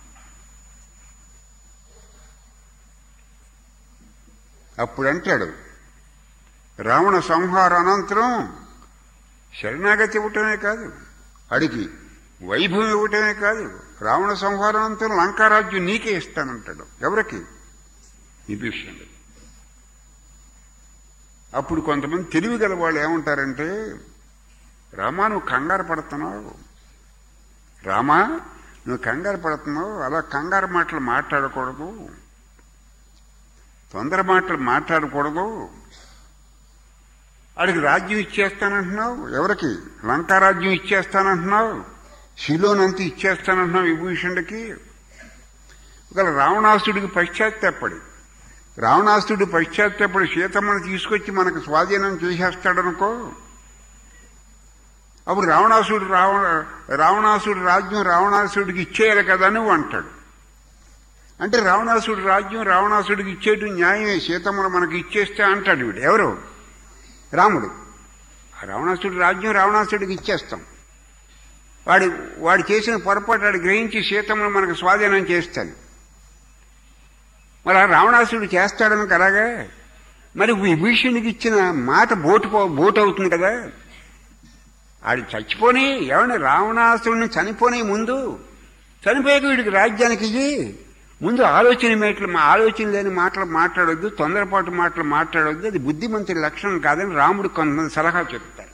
అప్పుడు అంటాడు రావణ సంహార అనంతరం శరణాగతి ఇవ్వటమే కాదు అడిగి వైభవం ఇవ్వటమే కాదు రావణ సంహారానంతరం లంకారాజ్యం నీకే ఇస్తానంటాడు ఎవరికి విభీషణుడు అప్పుడు కొంతమంది తెలివి గల వాళ్ళు ఏమంటారంటే రామా నువ్వు కంగారు పడుతున్నావు రామా నువ్వు కంగారు పడుతున్నావు అలా కంగారు మాటలు మాట్లాడకూడదు తొందర మాటలు మాట్లాడకూడదు వాడికి రాజ్యం ఇచ్చేస్తానంటున్నావు ఎవరికి లంకారాజ్యం ఇచ్చేస్తానంటున్నావు శిలోనంతా ఇచ్చేస్తానంటున్నావు విభూషణుడికి ఒకవేళ రావణాసుడికి పశ్చాత్తాపడి రావణాసుడు పశ్చాత్తాపడి సీతమ్మను తీసుకొచ్చి మనకు స్వాధీనం చేసేస్తాడనుకో అప్పుడు రావణాసుడు రావణ రావణాసుడు రాజ్యం రావణాసుడికి ఇచ్చేయాలి కదా నువ్వు అంటాడు అంటే రావణాసుడు రాజ్యం రావణాసుడికి ఇచ్చేయటం న్యాయమే సీతమ్మను మనకి ఇచ్చేస్తే అంటాడు వీడు ఎవరు రాముడు ఆ రావణాసుడి రాజ్యం రావణాసుడికి ఇచ్చేస్తాం వాడి వాడు చేసిన పొరపాటు వాడు గ్రహించి సీతమ్మను మనకు స్వాధీనం చేస్తాను మరి ఆ రావణాసుడు చేస్తాడని అలాగా మరి విభీషణుడికి ఇచ్చిన మాట బోటు పో- బోటు అవుతుంది కదా ఆడు చచ్చిపోని ఏమన్నా రావణాసుడిని చనిపోని ముందు చనిపోయాక వీడికి రాజ్యానికి ఇయ్యి ముందు ఆలోచన మేట్లు మా ఆలోచన లేని మాటలు మాట్లాడొద్దు తొందరపాటు మాటలు మాట్లాడొద్దు అది బుద్ధిమంతుడి లక్షణం కాదని రాముడు కొంతమంది సలహా చెప్తారు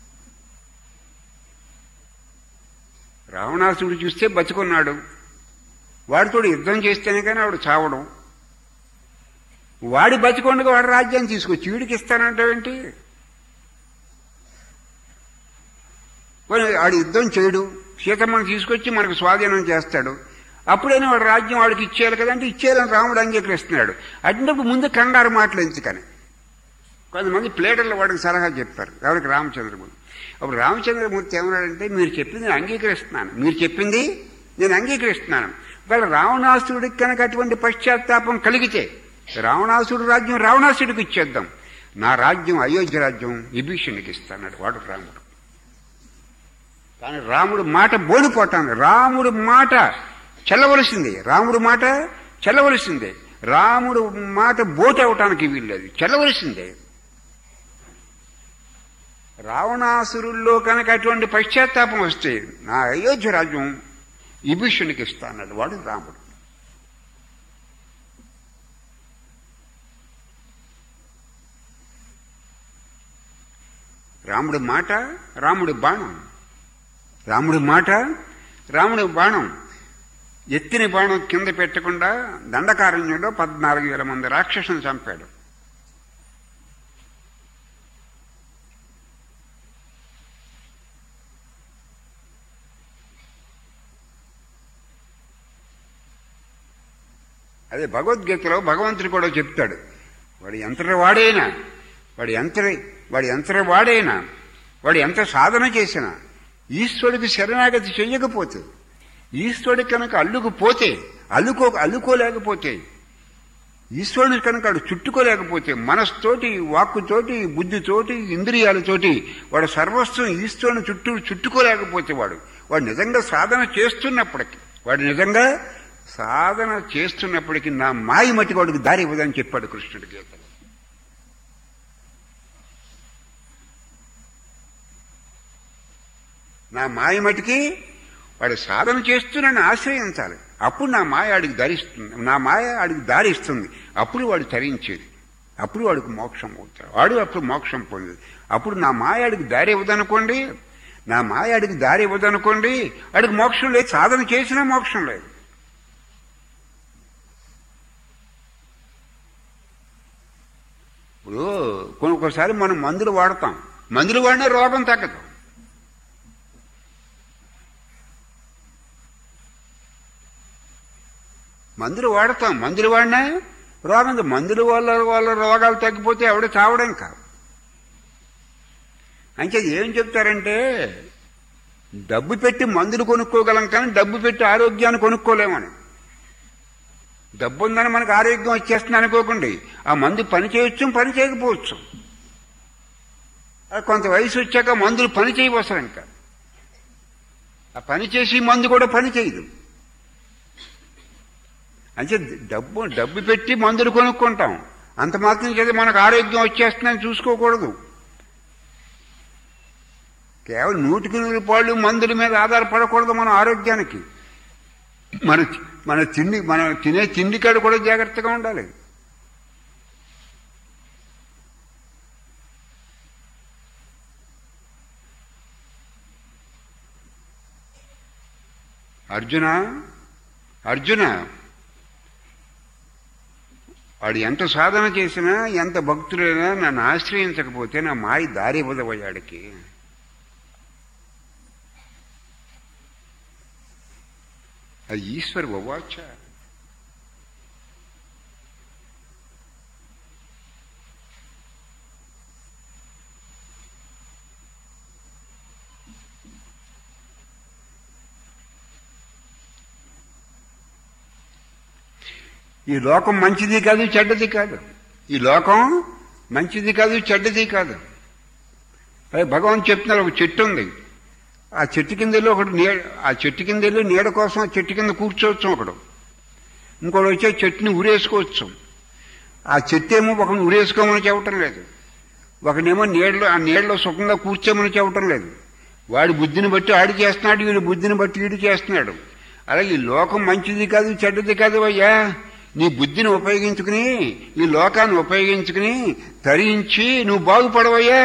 రావణాసుడు చూస్తే బతుకున్నాడు వాడితో యుద్ధం చేస్తేనే కానీ ఆవిడ చావడం వాడి బతికొండగా వాడి రాజ్యాన్ని తీసుకొచ్చి వీడికి ఇస్తానంటావేంటి పోనీ ఆడు యుద్ధం చేయడు సీతమ్మను తీసుకొచ్చి మనకు స్వాధీనం చేస్తాడు అప్పుడైనా వాడు రాజ్యం వాడికి ఇచ్చేయాలి కదంటే ఇచ్చేయాలని రాముడు అంగీకరిస్తున్నాడు అటువంటిప్పుడు ముందు కంగారు మాటలు ఎంచుకని కొంతమంది ప్లేటర్లు వాడికి సలహా చెప్పారు ఎవరికి రామచంద్రమూర్తి అప్పుడు రామచంద్రమూర్తి ఏమన్నాడంటే మీరు చెప్పింది నేను అంగీకరిస్తున్నాను మీరు చెప్పింది నేను అంగీకరిస్తున్నాను ఒకవేళ రావణాసురుడికి కనుక అటువంటి పశ్చాత్తాపం కలిగితే రావణాసురుడు రాజ్యం రావణాసుడికి ఇచ్చేద్దాం నా రాజ్యం అయోధ్య రాజ్యం విభీషణుడికి ఇస్తాడు వాడు రాముడు కానీ రాముడు మాట బోడిపోతాను రాముడు మాట చెల్లవలసిందే రాముడు మాట చెల్లవలసిందే రాముడు మాట బోటు అవటానికి వీల్లేదు చెల్లవలసిందే రావణాసురుల్లో కనుక అటువంటి పశ్చాత్తాపం వస్తే నా అయోధ్య రాజ్యం విభీషణునికి ఇస్తా అన్నాడు వాడు రాముడు రాముడి మాట రాముడి బాణం రాముడి మాట రాముడి బాణం ఎత్తిన బాణం కింద పెట్టకుండా దండకారణ్యంలో పద్నాలుగు వేల మంది రాక్షసుని చంపాడు అదే భగవద్గీతలో భగవంతుడు కూడా చెప్తాడు వాడు యంత్ర వాడైనా వాడు యంత్ర వాడు యంత్ర వాడైనా వాడు ఎంత సాధన చేసినా ఈశ్వరుడికి శరణాగతి చెయ్యకపోతే ఈశ్వరుడి కనుక అల్లుకుపోతే అల్లుకో అల్లుకోలేకపోతే ఈశ్వరుని కనుక వాడు చుట్టుకోలేకపోతే మనస్తోటి వాక్కుతోటి బుద్ధితోటి ఇంద్రియాలతోటి వాడు సర్వస్వం ఈశ్వరుని చుట్టూ చుట్టుకోలేకపోతే వాడు వాడు నిజంగా సాధన చేస్తున్నప్పటికీ వాడు నిజంగా సాధన చేస్తున్నప్పటికీ నా మాయి మట్టి వాడికి దారి ఇవ్వదని చెప్పాడు కృష్ణుడి గీతలో నా మాయ మటికి వాడు సాధన చేస్తూ నన్ను ఆశ్రయించాలి అప్పుడు నా మాయ ఆడికి ధరిస్తుంది నా మాయ ఆడికి దారి ఇస్తుంది అప్పుడు వాడు తరించేది అప్పుడు వాడికి మోక్షం అవుతాడు వాడు అప్పుడు మోక్షం పొందేది అప్పుడు నా మాయ ఆడికి దారి ఇవ్వదనుకోండి నా మాయ ఆడికి దారి ఇవ్వదనుకోండి ఆడికి మోక్షం లేదు సాధన చేసినా మోక్షం లేదు ఇప్పుడు కొనుక్కోసారి మనం మందులు వాడతాం మందులు వాడినా రోగం తగ్గదు మందులు వాడతాం మందులు వాడినా రోగం మందుల వల్ల వల్ల రోగాలు తగ్గిపోతే ఎవడ చావడం కాదు అంటే ఏం చెప్తారంటే డబ్బు పెట్టి మందులు కొనుక్కోగలం కానీ డబ్బు పెట్టి ఆరోగ్యాన్ని కొనుక్కోలేమని డబ్బు ఉందని మనకు ఆరోగ్యం వచ్చేస్తుంది అనుకోకండి ఆ మందు పని చేయొచ్చు పని చేయకపోవచ్చు ఆ కొంత వయసు వచ్చాక మందులు పని చేయవసరం ఇంకా ఆ పని చేసి మందు కూడా పని చేయదు అంటే డబ్బు డబ్బు పెట్టి మందులు కొనుక్కుంటాం అంత మాత్రం చేత మనకు ఆరోగ్యం వచ్చేస్తుందని చూసుకోకూడదు కేవలం నూటికి నూరు పాళ్ళు మందుల మీద ఆధారపడకూడదు మన ఆరోగ్యానికి మన మన తిండి మనం తినే తిండి కాడ కూడా జాగ్రత్తగా ఉండాలి అర్జున అర్జున వాడు ఎంత సాధన చేసినా ఎంత భక్తులైనా నన్ను ఆశ్రయించకపోతే నా మాయ దారి ఇవ్వదవయ్యాడికి అది ఈశ్వర ఉవాచ ఈ లోకం మంచిది కాదు చెడ్డది కాదు ఈ లోకం మంచిది కాదు చెడ్డది కాదు అది భగవాన్ చెప్తున్నారు ఒక చెట్టు ఉంది ఆ చెట్టు కిందలో ఒకటి నీ ఆ చెట్టు కింద వెళ్ళి నీడ కోసం ఆ చెట్టు కింద కూర్చోవచ్చు ఒకడు ఇంకోటి వచ్చే చెట్టుని ఉరేసుకోవచ్చు ఆ చెట్టు ఏమో ఒకరిని ఉరేసుకోమని చెప్పటం లేదు ఒకనేమో నీడలో ఆ నీడలో సుఖంగా కూర్చోమని చెప్పటం లేదు వాడి బుద్ధిని బట్టి ఆడి చేస్తున్నాడు వీడి బుద్ధిని బట్టి వీడు చేస్తున్నాడు అలాగే ఈ లోకం మంచిది కాదు చెడ్డది కాదు అయ్యా నీ బుద్ధిని ఉపయోగించుకుని ఈ లోకాన్ని ఉపయోగించుకుని తరించి నువ్వు బాగుపడవయ్యా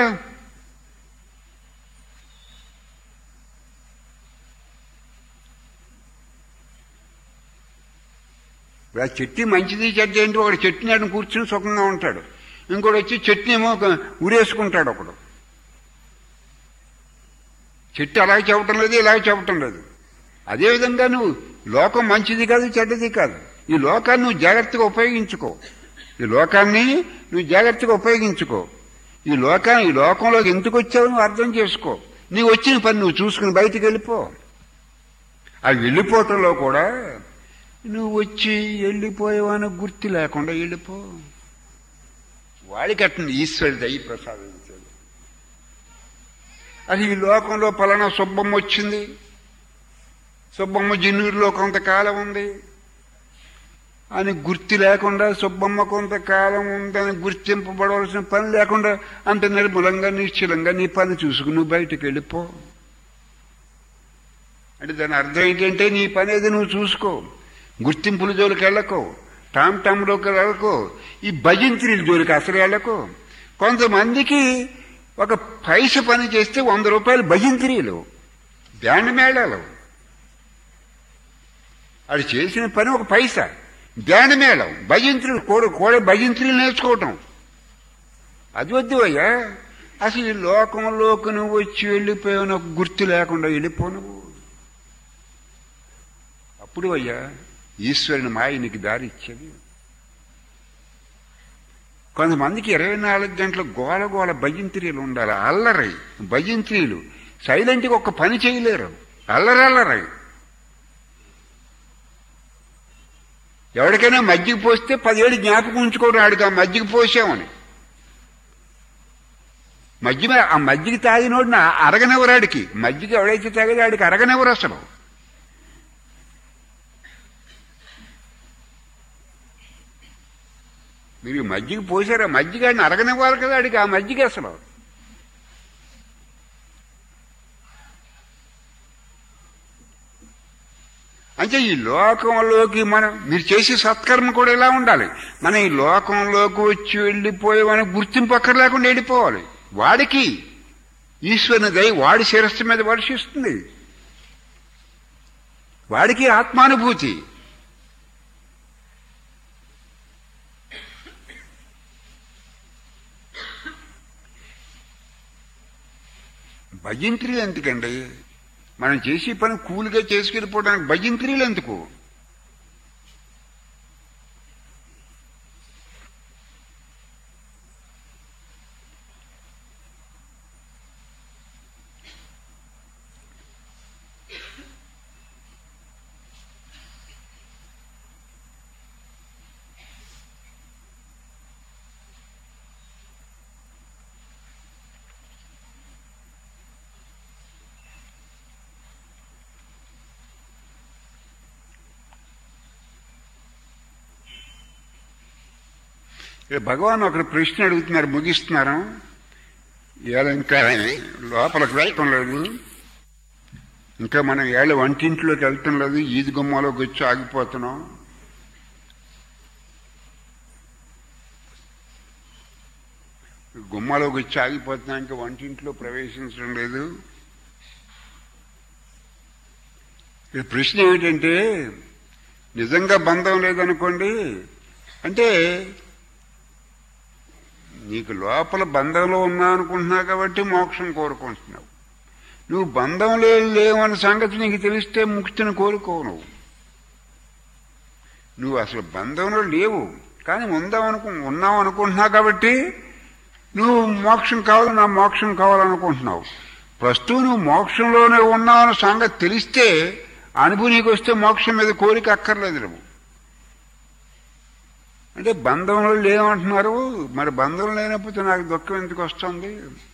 ఇప్పుడు ఆ చెట్టు మంచిది చెడ్డ ఏంటి ఒకడు చెట్టు నాడు కూర్చుని సుఖంగా ఉంటాడు ఇంకోటి వచ్చి చెట్టుని ఏమో ఒక ఉరేసుకుంటాడు ఒకడు చెట్టు అలాగే చెప్పటం లేదు ఇలాగే చెప్పటం లేదు అదేవిధంగా నువ్వు లోకం మంచిది కాదు చెడ్డది కాదు ఈ లోకాన్ని నువ్వు జాగ్రత్తగా ఉపయోగించుకో ఈ లోకాన్ని నువ్వు జాగ్రత్తగా ఉపయోగించుకో ఈ లోకాన్ని ఈ లోకంలోకి ఎందుకు వచ్చావు నువ్వు అర్థం చేసుకో నీవు వచ్చిన పని నువ్వు చూసుకుని బయటికి వెళ్ళిపో ఆ వెళ్ళిపోవటంలో కూడా నువ్వు వచ్చి వెళ్ళిపోయేవాని గుర్తు లేకుండా వెళ్ళిపో వాడికి అట్లా ఈశ్వరుడు దయ ప్రసాదించాడు అది ఈ లోకంలో పలానా సుబ్బమ్మ వచ్చింది సుబ్బమ్మ జిన్నూరులో కొంతకాలం ఉంది అని గుర్తు లేకుండా సుబ్బమ్మ కొంతకాలం ఉందని గుర్తింపబడవలసిన పని లేకుండా అంత నిర్మలంగా నిశ్చలంగా నీ పని చూసుకుని నువ్వు బయటకు వెళ్ళిపో అంటే దాని అర్థం ఏంటంటే నీ పని ఏది నువ్వు చూసుకో గుర్తింపుల జోలికి వెళ్ళకో టామ్ టామ్లోకి వెళ్ళకో ఈ భజంత్రీల జోలికి అసలు వెళ్ళకో కొంతమందికి ఒక పైస పని చేస్తే వంద రూపాయలు భజంత్రీలు బ్యాండ్ మేళాలు అది చేసిన పని ఒక పైసా బ్యాండ్ మేళం భజంత్రులు కూడా కూడా భజంత్రులు నేర్చుకోవటం అది వద్దు అయ్యా అసలు ఈ లోకంలోకి నువ్వు వచ్చి వెళ్ళిపోయావు ఒక గుర్తు లేకుండా వెళ్ళిపో నువ్వు అప్పుడు అయ్యా ఈశ్వరుని మాయ నీకు దారి ఇచ్చేది కొంతమందికి ఇరవై నాలుగు గంటల గోల గోల భజంత్రీలు ఉండాలి అల్లరై భజంత్రీలు సైలెంట్గా ఒక్క పని చేయలేరు అల్లరి అల్లరై ఎవరికైనా మజ్జిగ పోస్తే పదిహేడు జ్ఞాపకం ఉంచుకోవడం ఆడికి ఆ మజ్జిగ పోసామని మజ్జిగ ఆ మజ్జిగ తాగినోడు నా అరగనెవరాడికి మజ్జిగ ఎవడైతే తాగేది ఆడికి అరగనెవరు అసలు మీరు మజ్జిగ పోసారా మజ్జిగాడిని అరగనివ్వాలి కదా ఆడికి ఆ మజ్జిగ అసలు అంటే ఈ లోకంలోకి మనం మీరు చేసే సత్కర్మ కూడా ఇలా ఉండాలి మనం ఈ లోకంలోకి వచ్చి వెళ్ళిపోయేవని గుర్తింపు అక్కర్ లేకుండా వెళ్ళిపోవాలి వాడికి ఈశ్వరుని దయ వాడి శిరస్సు మీద వర్షిస్తుంది వాడికి ఆత్మానుభూతి భజంత్రీలు ఎందుకండి మనం చేసే పని కూల్గా చేసుకెళ్ళిపోవడానికి భజంత్రీలు ఎందుకు ఇక్కడ భగవాన్ ఒక ప్రశ్న అడుగుతున్నారు ముగిస్తున్నారు ఇవాళ ఇంకా లోపలికి వెళ్ళటం లేదు ఇంకా మనం ఏళ్ళ వంటింట్లోకి వెళ్ళటం లేదు ఈది గుమ్మలోకి వచ్చి ఆగిపోతున్నాం గుమ్మలోకి వచ్చి ఆగిపోతున్నాం ఇంకా వంటింట్లో ప్రవేశించడం లేదు ఈ ప్రశ్న ఏమిటంటే నిజంగా బంధం లేదనుకోండి అంటే నీకు లోపల బంధంలో ఉన్నా అనుకుంటున్నావు కాబట్టి మోక్షం కోరుకుంటున్నావు నువ్వు బంధం లేదు లేవన్న సంగతి నీకు తెలిస్తే ముక్తిని కోరుకోవు నువ్వు నువ్వు అసలు బంధంలో లేవు కానీ ఉందాం అనుకు ఉన్నావు అనుకుంటున్నావు కాబట్టి నువ్వు మోక్షం కావాలి నా మోక్షం కావాలనుకుంటున్నావు ప్రస్తుతం నువ్వు మోక్షంలోనే ఉన్నావు అన్న సంగతి తెలిస్తే అనుభవం నీకు వస్తే మోక్షం మీద కోరిక అక్కర్లేదు నువ్వు అంటే బంధంలో లేమంటున్నారు మరి బంధం లేనప్పుడు నాకు దుఃఖం ఎందుకు వస్తుంది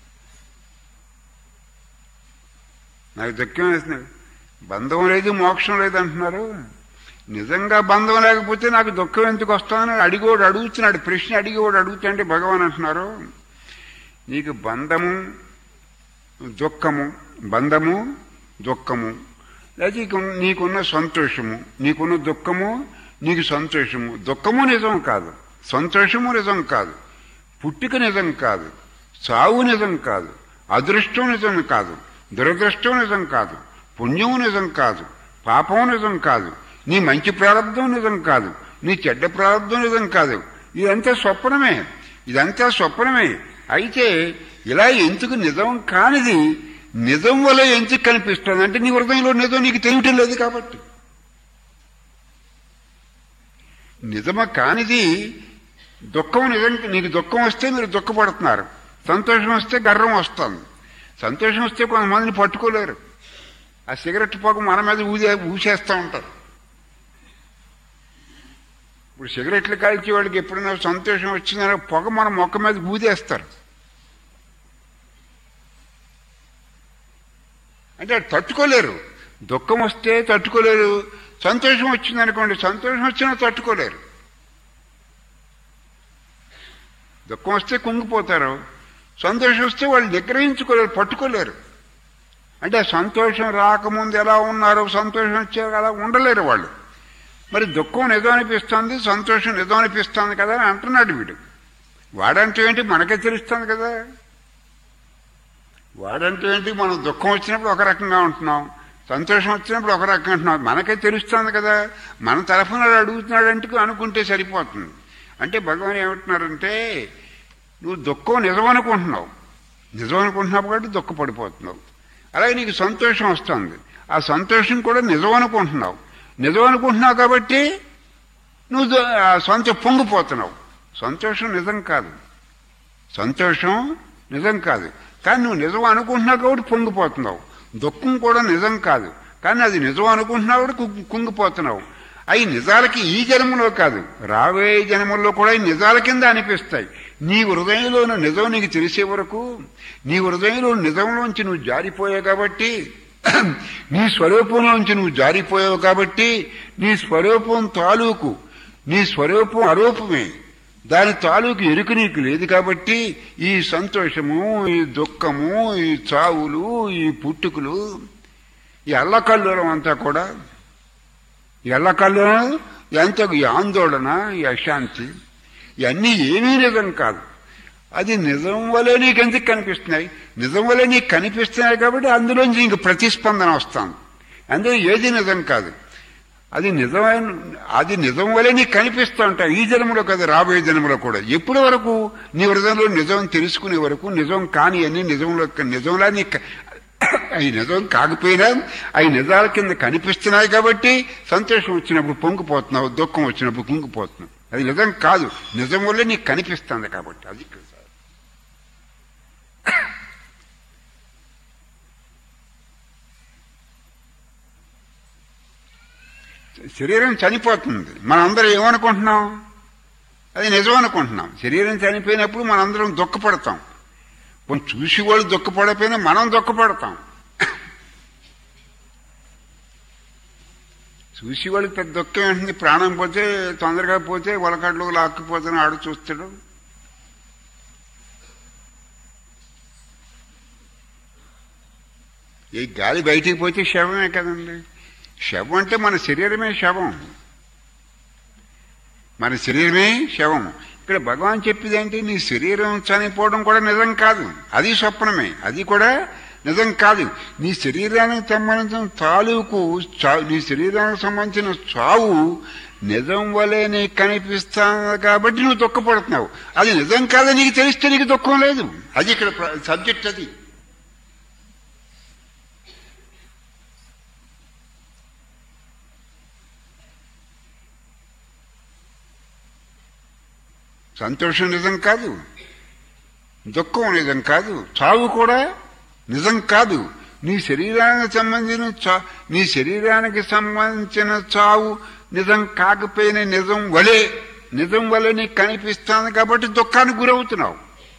నాకు దుఃఖం వేస్తుంది బంధం లేదు మోక్షం లేదు అంటున్నారు నిజంగా బంధం లేకపోతే నాకు దుఃఖం ఎందుకు వస్తుందని అడిగోడు అడుగుతున్నాడు ప్రశ్న అడిగోడు అడుగుతుంటే భగవాన్ అంటున్నారు నీకు బంధము దుఃఖము బంధము దుఃఖము లేదా నీకున్న సంతోషము నీకున్న దుఃఖము నీకు సంతోషము దుఃఖము నిజం కాదు సంతోషము నిజం కాదు పుట్టిక నిజం కాదు చావు నిజం కాదు అదృష్టం నిజం కాదు దురదృష్టం నిజం కాదు పుణ్యము నిజం కాదు పాపం నిజం కాదు నీ మంచి ప్రారంభం నిజం కాదు నీ చెడ్డ ప్రారంభం నిజం కాదు ఇదంతా స్వప్నమే ఇదంతా స్వప్నమే అయితే ఇలా ఎందుకు నిజం కానిది నిజం వల్ల ఎందుకు కనిపిస్తుంది అంటే నీ హృదయంలో నిజం నీకు తెలియటం లేదు కాబట్టి నిజమ కానిది దుఃఖం నిజం నీకు దుఃఖం వస్తే మీరు దుఃఖపడుతున్నారు సంతోషం వస్తే గర్వం వస్తుంది సంతోషం వస్తే కొంతమందిని పట్టుకోలేరు ఆ సిగరెట్ పొగ మన మీద ఊదే ఊసేస్తూ ఉంటారు ఇప్పుడు సిగరెట్లు కాల్చే వాడికి ఎప్పుడైనా సంతోషం వచ్చిందనే పొగ మన మొక్క మీద ఊదేస్తారు అంటే అది తట్టుకోలేరు దుఃఖం వస్తే తట్టుకోలేరు సంతోషం వచ్చిందనుకోండి సంతోషం వచ్చినా తట్టుకోలేరు దుఃఖం వస్తే కుంగిపోతారు సంతోషం వస్తే వాళ్ళు నిగ్రహించుకోలేరు పట్టుకోలేరు అంటే సంతోషం రాకముందు ఎలా ఉన్నారో సంతోషం వచ్చాక అలా ఉండలేరు వాళ్ళు మరి దుఃఖం నిజం అనిపిస్తుంది సంతోషం నిజం అనిపిస్తుంది కదా అని అంటున్నాడు వీడు వాడంటే ఏంటి మనకే తెలుస్తుంది కదా వాడంటే ఏంటి మనం దుఃఖం వచ్చినప్పుడు ఒక రకంగా ఉంటున్నాం సంతోషం వచ్చినప్పుడు ఒక రకంగా ఉంటున్నాం మనకే తెలుస్తుంది కదా మన తరఫున అడుగుతున్నాడంటే అనుకుంటే సరిపోతుంది అంటే భగవాన్ ఏమంటున్నారంటే నువ్వు దుఃఖం నిజం అనుకుంటున్నావు నిజం అనుకుంటున్నావు కాబట్టి దుఃఖపడిపోతున్నావు అలాగే నీకు సంతోషం వస్తుంది ఆ సంతోషం కూడా నిజం అనుకుంటున్నావు నిజం అనుకుంటున్నావు కాబట్టి నువ్వు దు- ఆ సొంత పొంగిపోతున్నావు సంతోషం నిజం కాదు సంతోషం నిజం కాదు కానీ నువ్వు నిజం అనుకుంటున్నావు కాబట్టి పొంగిపోతున్నావు దుఃఖం కూడా నిజం కాదు కానీ అది నిజం అనుకుంటున్నావు కాబట్టి కుంగి- కుంగిపోతున్నావు అవి నిజాలకి ఈ జన్మలో కాదు రాబోయే జన్మల్లో కూడా ఈ నిజాల కింద అనిపిస్తాయి నీ హృదయంలోని నిజం నీకు తెలిసే వరకు నీ హృదయంలో నిజంలోంచి నువ్వు జారిపోయావు కాబట్టి నీ స్వరూపంలోంచి నువ్వు జారిపోయావు కాబట్టి నీ స్వరూపం తాలూకు నీ స్వరూపం అరూపమే దాని తాలూకు ఎరుక నీకు లేదు కాబట్టి ఈ సంతోషము ఈ దుఃఖము ఈ చావులు ఈ పుట్టుకులు ఈ అల్లకల్లోలం అంతా కూడా ఈ అల్లకల్లోలం ఎంత ఈ ఆందోళన ఈ అశాంతి ఇవన్నీ ఏమీ నిజం కాదు అది నిజం వల్లే నీకు ఎందుకు కనిపిస్తున్నాయి నిజం వల్లే నీకు కనిపిస్తున్నాయి కాబట్టి అందులోంచి నీకు ప్రతిస్పందన వస్తుంది అందులో ఏది నిజం కాదు అది నిజమైన అది నిజం వల్లే నీకు కనిపిస్తూ ఉంటాయి ఈ జన్మలో కదా రాబోయే జన్మలో కూడా ఎప్పటి వరకు నీ హృదయంలో నిజం తెలుసుకునే వరకు నిజం కాని అన్ని నిజంలో నిజంలా నీ అవి నిజం కాకపోయినా అవి నిజాల కింద కనిపిస్తున్నాయి కాబట్టి సంతోషం వచ్చినప్పుడు పొంగిపోతున్నావు దుఃఖం వచ్చినప్పుడు కుంగిపోతున్నావు అది నిజం కాదు నిజం వల్లే నీకు కనిపిస్తుంది కాబట్టి అది ఇక్కడ సార్. శరీరం చనిపోతుంది మనందరం ఏమనుకుంటున్నాం అది నిజం అనుకుంటున్నాం శరీరం చనిపోయినప్పుడు మనందరం దుఃఖపడతాం కొంచెం చూసి వాళ్ళు దుఃఖపడకపోయినా మనం దుఃఖపడతాం చూసి వాళ్ళకి పెద్ద దుఃఖం ఏంటుంది ప్రాణం పోతే తొందరగా పోతే వలకడ్లు లాక్కుపోతాను ఆడు చూస్తాడు ఈ గాలి బయటికి పోతే శవమే కదండి శవం అంటే మన శరీరమే శవం మన శరీరమే శవం ఇక్కడ భగవాన్ చెప్పేదేంటి నీ శరీరం చనిపోవడం కూడా నిజం కాదు అది స్వప్నమే అది కూడా నిజం కాదు నీ శరీరానికి సంబంధించిన తాలూకు చా- నీ శరీరానికి సంబంధించిన చావు నిజం వలె నీకు కనిపిస్తాను కాబట్టి నువ్వు దుఃఖపడుతున్నావు అది నిజం కాదని నీకు తెలిస్తే నీకు దుఃఖం లేదు అది ఇక్కడ సబ్జెక్ట్ అది సంతోషం నిజం కాదు దుఃఖం నిజం కాదు చావు కూడా నిజం కాదు నీ శరీరానికి సంబంధించిన చా- నీ శరీరానికి సంబంధించిన చావు నిజం కాకపోయిన నిజం వలే నిజం వలె నీకు కనిపిస్తాను కాబట్టి దుఃఖానికి గురవుతున్నావు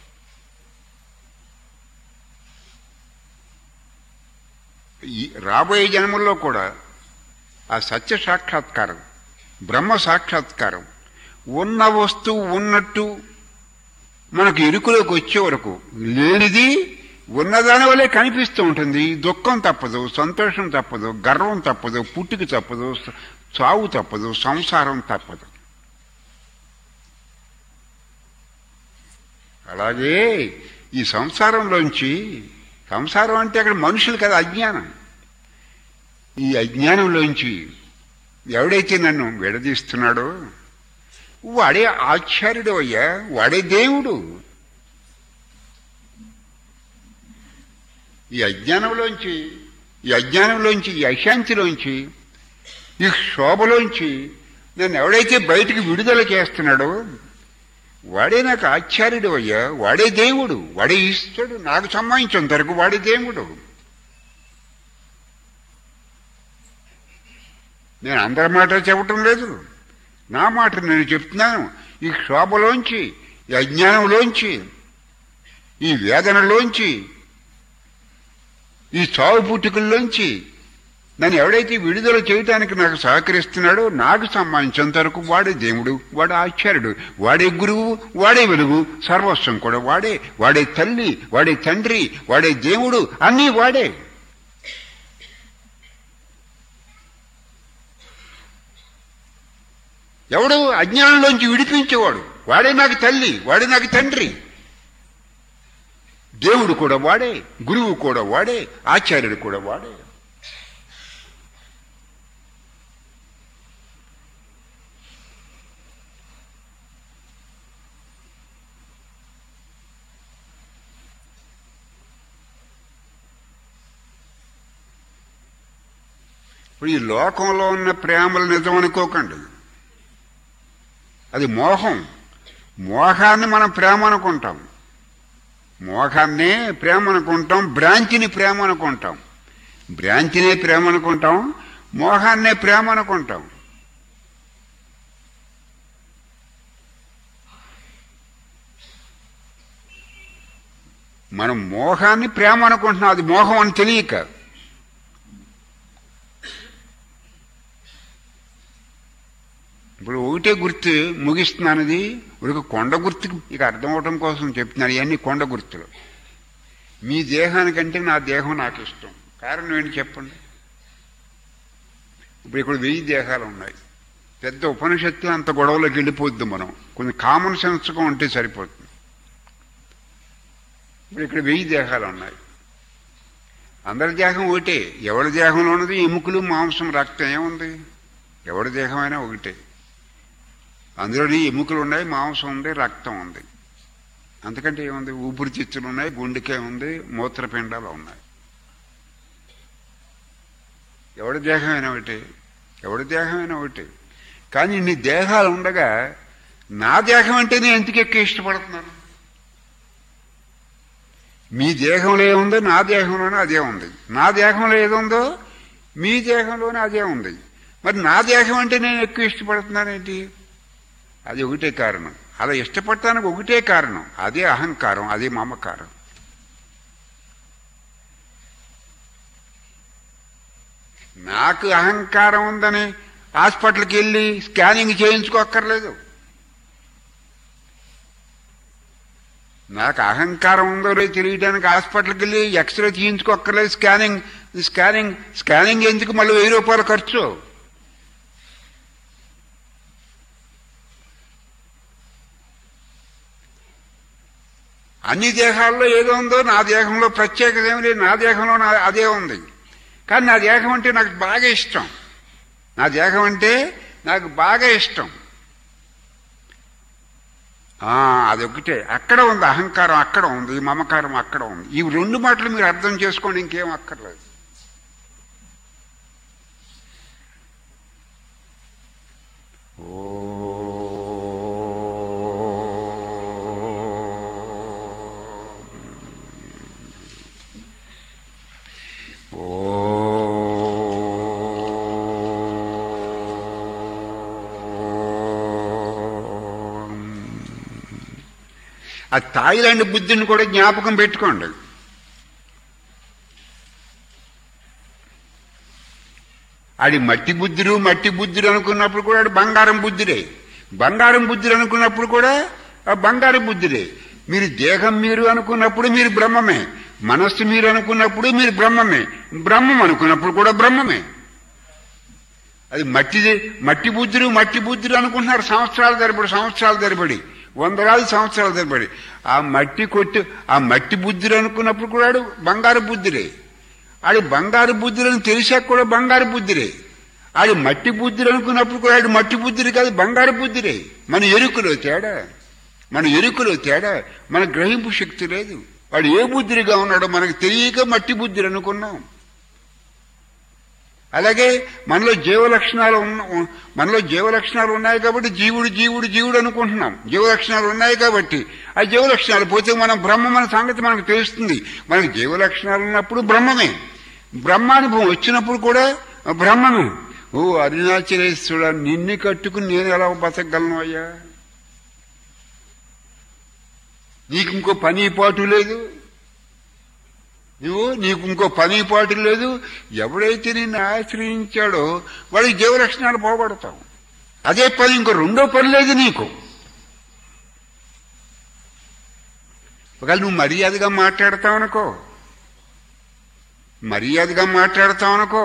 ఈ రాబోయే జన్మల్లో కూడా ఆ సత్య సాక్షాత్కారం బ్రహ్మ సాక్షాత్కారం ఉన్న వస్తువు ఉన్నట్టు మనకు ఎరుకులోకి వచ్చే వరకు లేనిది ఉన్నదాని వల్లే కనిపిస్తూ ఉంటుంది దుఃఖం తప్పదు సంతోషం తప్పదు గర్వం తప్పదు పుట్టుక తప్పదు స- చావు తప్పదు సంసారం తప్పదు అలాగే ఈ సంసారంలోంచి సంసారం అంటే అక్కడ మనుషులు కదా అజ్ఞానం ఈ అజ్ఞానంలోంచి ఎవడైతే నన్ను విడదీస్తున్నాడో వాడే ఆచార్యుడు అయ్యా వాడే దేవుడు ఈ అజ్ఞానంలోంచి ఈ అజ్ఞానంలోంచి ఈ అశాంతిలోంచి ఈ శోభలోంచి నన్ను ఎవడైతే బయటికి విడుదల చేస్తున్నాడో వాడే నాకు ఆచార్యుడు అయ్యా వాడే దేవుడు వాడే ఈశ్వరుడు నాకు సంబంధించినంత వరకు వాడే దేవుడు నేను అందరి మాట చెప్పటం లేదు నా మాట నేను చెప్తున్నాను ఈ క్షోభలోంచి ఈ అజ్ఞానంలోంచి ఈ వేదనలోంచి ఈ చావు పుట్టుకల్లోంచి నన్ను ఎవడైతే విడుదల చేయటానికి నాకు సహకరిస్తున్నాడో నాకు సంబంధించినంత వరకు వాడే దేవుడు వాడే ఆచార్యుడు వాడే గురువు వాడే వెలుగు సర్వస్వం కూడా వాడే వాడే తల్లి వాడే తండ్రి వాడే దేవుడు అన్నీ వాడే ఎవడు అజ్ఞానంలోంచి విడిపించేవాడు వాడే నాకు తల్లి వాడే నాకు తండ్రి దేవుడు కూడా వాడే గురువు కూడా వాడే ఆచార్యుడు కూడా వాడే ఇప్పుడు ఈ లోకంలో ఉన్న ప్రేమలు నిజం అనుకోకండి అది మోహం మోహాన్ని మనం ప్రేమ అనుకుంటాం మోహాన్నే ప్రేమ అనుకుంటాం బ్రాంచిని ప్రేమ అనుకుంటాం బ్రాంచినే ప్రేమ అనుకుంటాం మోహాన్నే ప్రేమ అనుకుంటాం మనం మోహాన్ని ప్రేమ అనుకుంటున్నాం అది మోహం అని తెలియక ఇప్పుడు ఒకటే గుర్తు ముగిస్తున్నానది ఒక కొండ గుర్తుకి ఇక అర్థం అవటం కోసం చెప్తున్నాను ఇవన్నీ కొండ గుర్తులు మీ దేహానికంటే నా దేహం నాకు ఇష్టం కారణం ఏంటి చెప్పండి ఇప్పుడు ఇక్కడ వెయ్యి దేహాలు ఉన్నాయి పెద్ద ఉపనిషత్తు అంత గొడవలోకి వెళ్ళిపోద్ది మనం కొంచెం కామన్ సెన్స్గా ఉంటే సరిపోతుంది ఇప్పుడు ఇక్కడ వెయ్యి దేహాలు ఉన్నాయి అందరి దేహం ఒకటే ఎవరి దేహంలో ఉన్నది ఎముకలు మాంసం రక్తం ఏముంది ఎవరి దేహమైనా ఒకటే అందులోని ఎముకలు ఉన్నాయి మాంసం ఉంది రక్తం ఉంది అంతకంటే ఏముంది ఊపిరితిత్తులు ఉన్నాయి గుండెకాయ ఉంది మూత్రపిండాలు ఉన్నాయి ఎవడి దేహమైనా ఒకటి ఎవడి దేహమైనా ఒకటి కానీ ఇన్ని దేహాలు ఉండగా నా దేహం అంటే నేను ఎందుకు ఎక్కువ ఇష్టపడుతున్నాను మీ దేహంలో ఏముందో నా దేహంలోనే అదే ఉంది నా దేహంలో ఏదుందో మీ దేహంలోనే అదే ఉంది మరి నా దేహం అంటే నేను ఎక్కువ ఇష్టపడుతున్నానేంటి అది ఒకటే కారణం అలా ఇష్టపడటానికి ఒకటే కారణం అదే అహంకారం అదే మమకారం నాకు అహంకారం ఉందని హాస్పిటల్కి వెళ్ళి స్కానింగ్ చేయించుకోక్కర్లేదు నాకు అహంకారం ఉందో లేదో తెలియడానికి హాస్పిటల్కి వెళ్ళి ఎక్స్రే తీయించుకోక్కర్లేదు స్కానింగ్ స్కానింగ్ స్కానింగ్ ఎందుకు మళ్ళీ వెయ్యి రూపాయలు ఖర్చు అన్ని దేహాల్లో ఏదో ఉందో నా దేహంలో ప్రత్యేకత ఏమి లేదు నా దేహంలో నా అదే ఉంది కానీ నా దేహం అంటే నాకు బాగా ఇష్టం నా దేహం అంటే నాకు బాగా ఇష్టం ఆ, అదొకటే అక్కడ ఉంది అహంకారం అక్కడ ఉంది ఈ మమకారం అక్కడ ఉంది ఈ రెండు మాటలు మీరు అర్థం చేసుకోండి ఇంకేం అక్కర్లేదు ఆ థాయిలాండ్ బుద్ధిని కూడా జ్ఞాపకం పెట్టుకోండి ఆడి మట్టి బుద్ధుడు మట్టి బుద్ధుడు అనుకున్నప్పుడు కూడా ఆడు బంగారం బుద్ధుడే బంగారం బుద్ధుడు అనుకున్నప్పుడు కూడా ఆ బంగారం బుద్ధుడే మీరు దేహం మీరు అనుకున్నప్పుడు మీరు బ్రహ్మమే మనస్సు మీరు అనుకున్నప్పుడు మీరు బ్రహ్మమే బ్రహ్మం అనుకున్నప్పుడు కూడా బ్రహ్మమే అది మట్టి మట్టి బుద్ధుడు మట్టి బుద్ధుడు అనుకుంటున్నారు సంవత్సరాల తరబడి సంవత్సరాల తరబడి వందలాది సంవత్సరాల తరబడి ఆ మట్టి కొట్టి ఆ మట్టి బుద్ధుడు అనుకున్నప్పుడు కూడా ఆడు బంగారు బుద్ధుడే ఆడి బంగారు బుద్ధులని తెలిసాక కూడా బంగారు బుద్ధుడే ఆడి మట్టి బుద్ధుడు అనుకున్నప్పుడు కూడా ఆడు మట్టి బుద్ధుడు కాదు బంగారు బుద్ధుడే మన ఎరుకలో తేడా మన ఎరుకలో తేడా మన గ్రహింపు శక్తి లేదు వాడు ఏ బుద్ధిగా ఉన్నాడో మనకు తెలియక మట్టి బుద్ధి అనుకున్నాం అలాగే మనలో జీవ లక్షణాలు ఉన్న మనలో జీవ లక్షణాలు ఉన్నాయి కాబట్టి జీవుడు జీవుడు జీవుడు అనుకుంటున్నాం జీవ లక్షణాలు ఉన్నాయి కాబట్టి ఆ జీవ లక్షణాలు పోతే మనం బ్రహ్మ మన సంగతి మనకు తెలుస్తుంది మనకు జీవ లక్షణాలు ఉన్నప్పుడు బ్రహ్మమే బ్రహ్మానుభవం వచ్చినప్పుడు కూడా బ్రహ్మమే ఓ అరుణాచలేశ్వరుడా నిన్ను కట్టుకుని నేను ఎలా బతకగలను అయ్యా నీకు ఇంకో పని పాటు లేదు నువ్వు నీకు ఇంకో పని పాటు లేదు ఎవడైతే నిన్ను ఆశ్రయించాడో వాడికి జీవలక్షణాలు పోగొడతావు అదే పని ఇంకో రెండో పని లేదు నీకు ఒకవేళ నువ్వు మర్యాదగా మాట్లాడతావు అనుకో మర్యాదగా మాట్లాడతావు అనుకో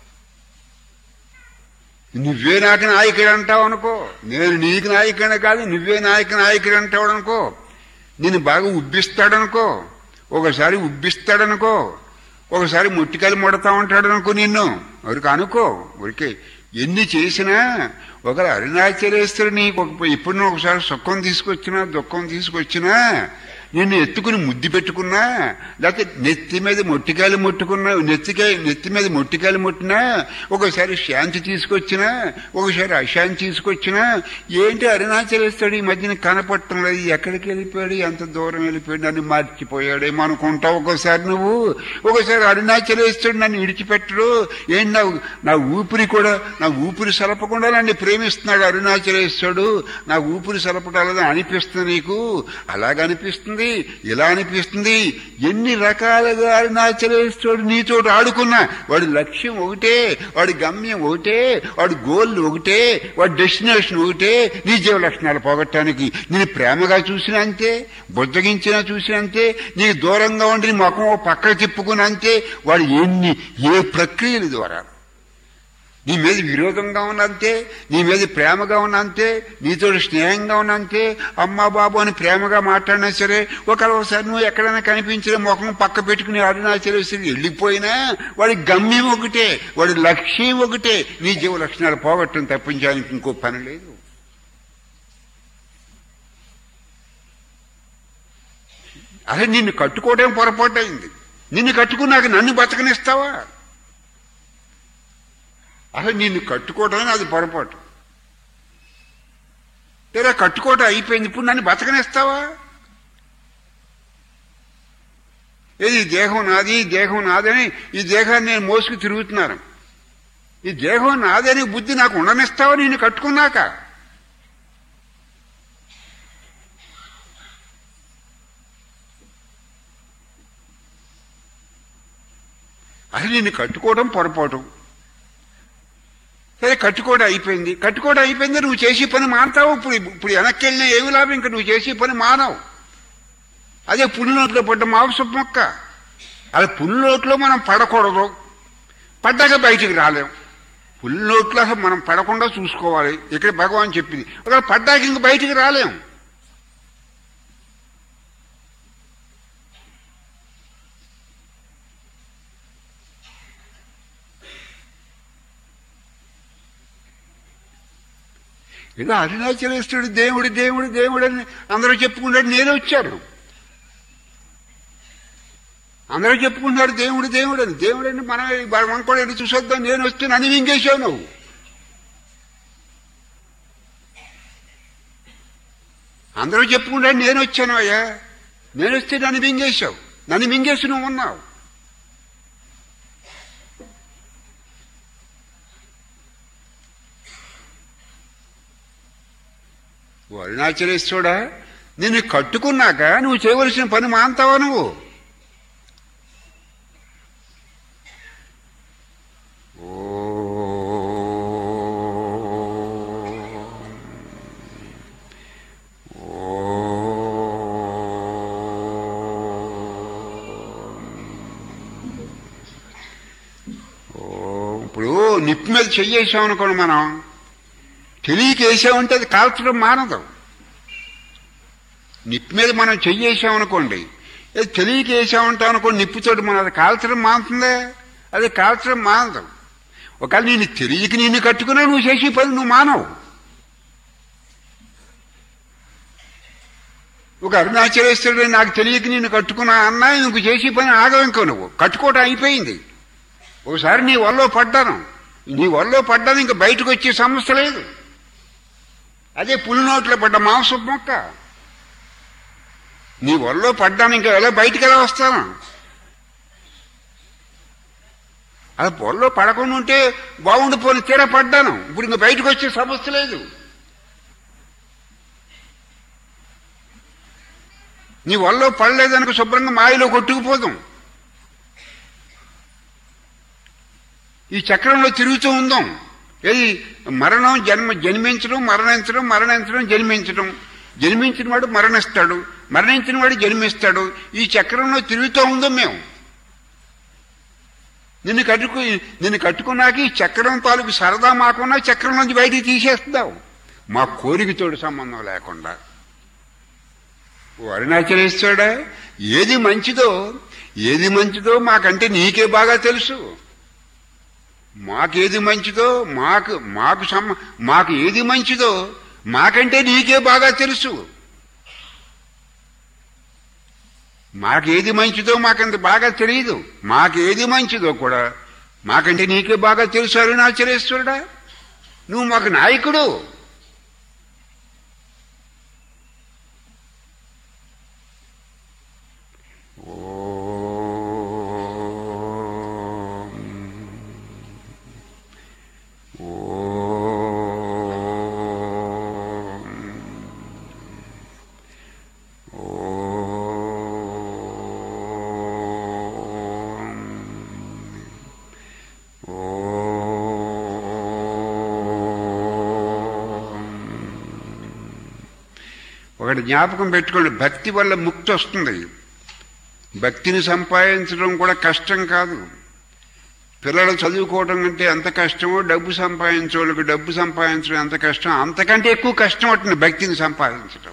నువ్వే నాకు నాయకుడు అంటావు అనుకో నేను నీకు నాయకుడే కాదు నువ్వే నాయకు నాయకుడు అంటావు అనుకో నేను బాగా ఉబ్బిస్తాడనుకో ఒకసారి ఉబ్బిస్తాడనుకో ఒకసారి ముట్టికాయలు ముడతా ఉంటాడనుకో నిన్ను ఎవరికి అనుకో ఊరికే ఎన్ని చేసినా ఒక అరుణాచలేశ్వరు నీకు ఒక ఇప్పుడు ఒకసారి సుఖం తీసుకొచ్చినా దుఃఖం తీసుకొచ్చినా నిన్ను ఎత్తుకుని ముద్దు పెట్టుకున్నా లేకపోతే నెత్తి మీద మొట్టికాయలు ముట్టుకున్నా నెత్తికాయ నెత్తి మీద మొట్టికాయలు ముట్టినా ఒకసారి శాంతి తీసుకొచ్చినా ఒకసారి అశాంతి తీసుకొచ్చినా ఏంటి అరుణాచలేస్తాడు ఈ మధ్యన కనపడటం లేదు ఎక్కడికి వెళ్ళిపోయాడు ఎంత దూరం వెళ్ళిపోయాడు నన్ను మర్చిపోయాడేమో అనుకుంటావు ఒకసారి నువ్వు ఒకసారి అరుణాచలేస్తాడు నన్ను విడిచిపెట్టడు ఏంటి నా నా ఊపిరి కూడా నా ఊపిరి సలపకుండా నన్ను ప్రేమిస్తున్నాడు అరుణాచలేస్తాడు నా ఊపిరి సలపటాలని అనిపిస్తుంది నీకు అలాగ అనిపిస్తుంది ఇలా అనిపిస్తుంది ఎన్ని రకాలుగా అరుణాచలేశ్వరుడు నీతో ఆడుకున్నా వాడి లక్ష్యం ఒకటే వాడి గమ్యం ఒకటే వాడి గోల్ ఒకటే వాడి డెస్టినేషన్ ఒకటే నీ జీవ లక్షణాలు పోగొట్టడానికి నేను ప్రేమగా చూసిన అంతే బుజ్జగించినా చూసిన అంతే నీకు దూరంగా ఉండి నీ ముఖం ఓ పక్కకు తిప్పుకుని అంతే వాడు ఎన్ని ఏ ప్రక్రియల ద్వారా నీ మీద విరోధంగా ఉన్నంతే నీ మీద ప్రేమగా ఉన్నంతే నీతో స్నేహంగా ఉన్నంతే అమ్మా బాబు అని ప్రేమగా మాట్లాడినా సరే ఒకసారి నువ్వు ఎక్కడైనా కనిపించిన ముఖం పక్క పెట్టుకుని అరుణాచలేశ్వరి వెళ్ళిపోయినా వాడి గమ్యం ఒకటే వాడి లక్ష్యం ఒకటే నీ జీవ లక్షణాలు పోగొట్టడం తప్పించడానికి ఇంకో పని లేదు అదే నిన్ను కట్టుకోవడం పొరపాటు అయింది నిన్ను కట్టుకున్నాక నన్ను బతకనిస్తావా అసలు నిన్ను కట్టుకోవడం అది పొరపాటు లేదా కట్టుకోవటం అయిపోయింది ఇప్పుడు నన్ను బతకనిస్తావా ఏది ఈ దేహం నాది ఈ దేహం నాదని ఈ దేహాన్ని నేను మోసుకు తిరుగుతున్నాను ఈ దేహం నాదని బుద్ధి నాకు ఉండనిస్తావా నిన్ను కట్టుకున్నాక అసలు నిన్ను కట్టుకోవడం పొరపాటు సరే కట్టుకోవడం అయిపోయింది కట్టుకోవడం అయిపోయింది నువ్వు చేసే పని మానతావు ఇప్పుడు ఇప్పుడు వెనక్కి వెళ్ళినా ఏమి లాభం ఇంకా నువ్వు చేసే పని మానవు అదే పులి నోట్లో పడ్డ మాంసం మొక్క అది పులి నోట్లో మనం పడకూడదు పడ్డాక బయటికి రాలేం పులి నోట్లో అసలు మనం పడకుండా చూసుకోవాలి ఇక్కడ భగవాన్ చెప్పింది ఒకవేళ పడ్డాక ఇంక బయటికి రాలేం ఏదో అరుణాచలేశ్వరుడు దేవుడు దేవుడు దేవుడు అని అందరూ చెప్పుకుంటాడు నేను వచ్చాను అందరూ చెప్పుకుంటున్నారు దేవుడు దేవుడు అని దేవుడు అని మనం మనం కూడా ఎన్ని చూసొద్దాం నేను వస్తే నన్ను మింగేశావు నువ్వు అందరూ చెప్పుకుంటాడు నేను వచ్చాను అయ్యా నేను వస్తే నన్ను మింగేశావు నన్ను మింగేసి నువ్వు ఉన్నావు ఓ అరుణాచలేశ్వరుడా నిన్ను కట్టుకున్నాక నువ్వు చేయవలసిన పని మాంతావా నువ్వు ఇప్పుడు నిప్పు మీద చెయ్యేసాం అనుకోండి మనం తెలియక వేసామంటే అది కాల్చడం మానదు నిప్పు మీద మనం చెయ్యేసాం అనుకోండి అది తెలియక వేసామంటాం అనుకోండి నిప్పుతోటి మనం అది కాల్చడం మానుతుందే అది కాల్చడం మానదు ఒకవేళ నేను తెలియక నిన్ను కట్టుకున్నా నువ్వు చేసే పని నువ్వు మానవు ఒక అరుణాచలేశ్వరుడు నాకు తెలియక నేను కట్టుకున్నా అన్నా నువ్వు చేసే పని ఆగవింకో నువ్వు కట్టుకోవటం అయిపోయింది ఒకసారి నీ వల్ల పడ్డాను నీ వల్ల పడ్డాను ఇంకా బయటకు వచ్చే సమస్య లేదు అదే పులినోట్లో పడ్డ మాంసం మొక్క నీ వల్ల పడ్డాను ఇంకా ఎలా బయటికి ఎలా వస్తాను అది పొల్లో పడకుండా ఉంటే బాగుండిపోని తీర పడ్డాను ఇప్పుడు ఇంకా బయటకు వచ్చే సమస్య లేదు నీ వల్ల పడలేదనుక శుభ్రంగా మాయలో కొట్టుకుపోదాం ఈ చక్రంలో తిరుగుతూ ఉందాం ఏది మరణం జన్మ జన్మించడం మరణించడం మరణించడం జన్మించడం జన్మించిన వాడు మరణిస్తాడు మరణించిన వాడు జన్మిస్తాడు ఈ చక్రంలో తిరుగుతూ ఉందాం మేము నిన్ను కట్టుకు నిన్ను కట్టుకున్నాక ఈ చక్రం తాలూకు సరదా మాకున్నా చక్రం నుంచి బయటికి తీసేస్తావు మా కోరికతోడు సంబంధం లేకుండా ఓ అరుణాచలేశ్వరుడా ఏది మంచిదో ఏది మంచిదో మాకంటే నీకే బాగా తెలుసు మాకేది మంచిదో మాకు మాకు సమ మాకు ఏది మంచిదో మాకంటే నీకే బాగా తెలుసు మాకేది మంచిదో మాకంత బాగా తెలియదు మాకేది మంచిదో కూడా మాకంటే నీకే బాగా తెలుసు అరుణాచలేశ్వరుడా నువ్వు మాకు నాయకుడు ఒకటి జ్ఞాపకం పెట్టుకోండి భక్తి వల్ల ముక్తి వస్తుంది భక్తిని సంపాదించడం కూడా కష్టం కాదు పిల్లలు చదువుకోవడం అంటే ఎంత కష్టమో డబ్బు సంపాదించే వాళ్ళకి డబ్బు సంపాదించడం ఎంత కష్టం అంతకంటే ఎక్కువ కష్టం అవుతుంది భక్తిని సంపాదించడం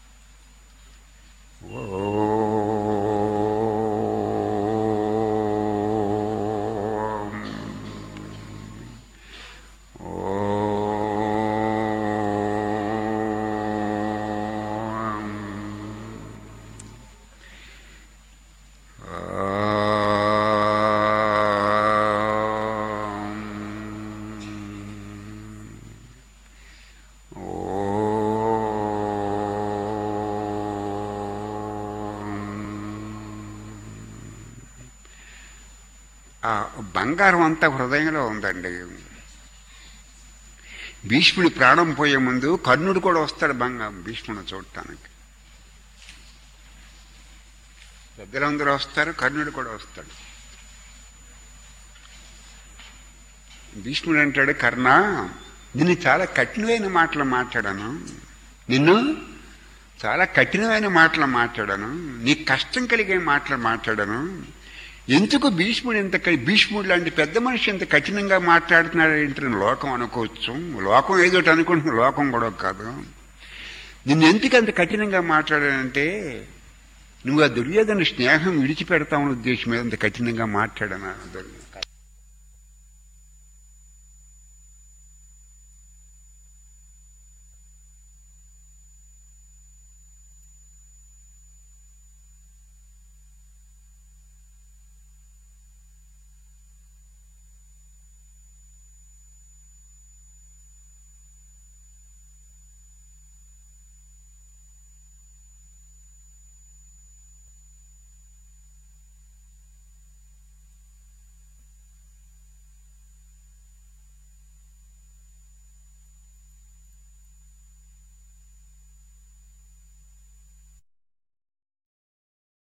ఆ బంగారం అంతా హృదయంలో ఉందండి భీష్ముడి ప్రాణం పోయే ముందు కర్ణుడు కూడా వస్తాడు బంగారం భీష్ముడు చూడటానికి పెద్దలందరూ వస్తారు కర్ణుడు కూడా వస్తాడు భీష్ముడు అంటాడు కర్ణ నిన్ను చాలా కఠినమైన మాటలు మాట్లాడాను నిన్ను చాలా కఠినమైన మాటలు మాట్లాడాను నీకు కష్టం కలిగే మాటలు మాట్లాడాను ఎందుకు భీష్ముడు ఇంత క- భీష్ముడు లాంటి పెద్ద మనిషి ఇంత కఠినంగా మాట్లాడుతున్నాడు ఏంటని లోకం అనుకోవచ్చు లోకం ఏదోటి అనుకుంటున్న లోకం కూడా కాదు నిన్ను ఎందుకు అంత కఠినంగా మాట్లాడానంటే నువ్వు ఆ దుర్యోధన స్నేహం విడిచిపెడతామని ఉద్దేశం మీద అంత కఠినంగా మాట్లాడాను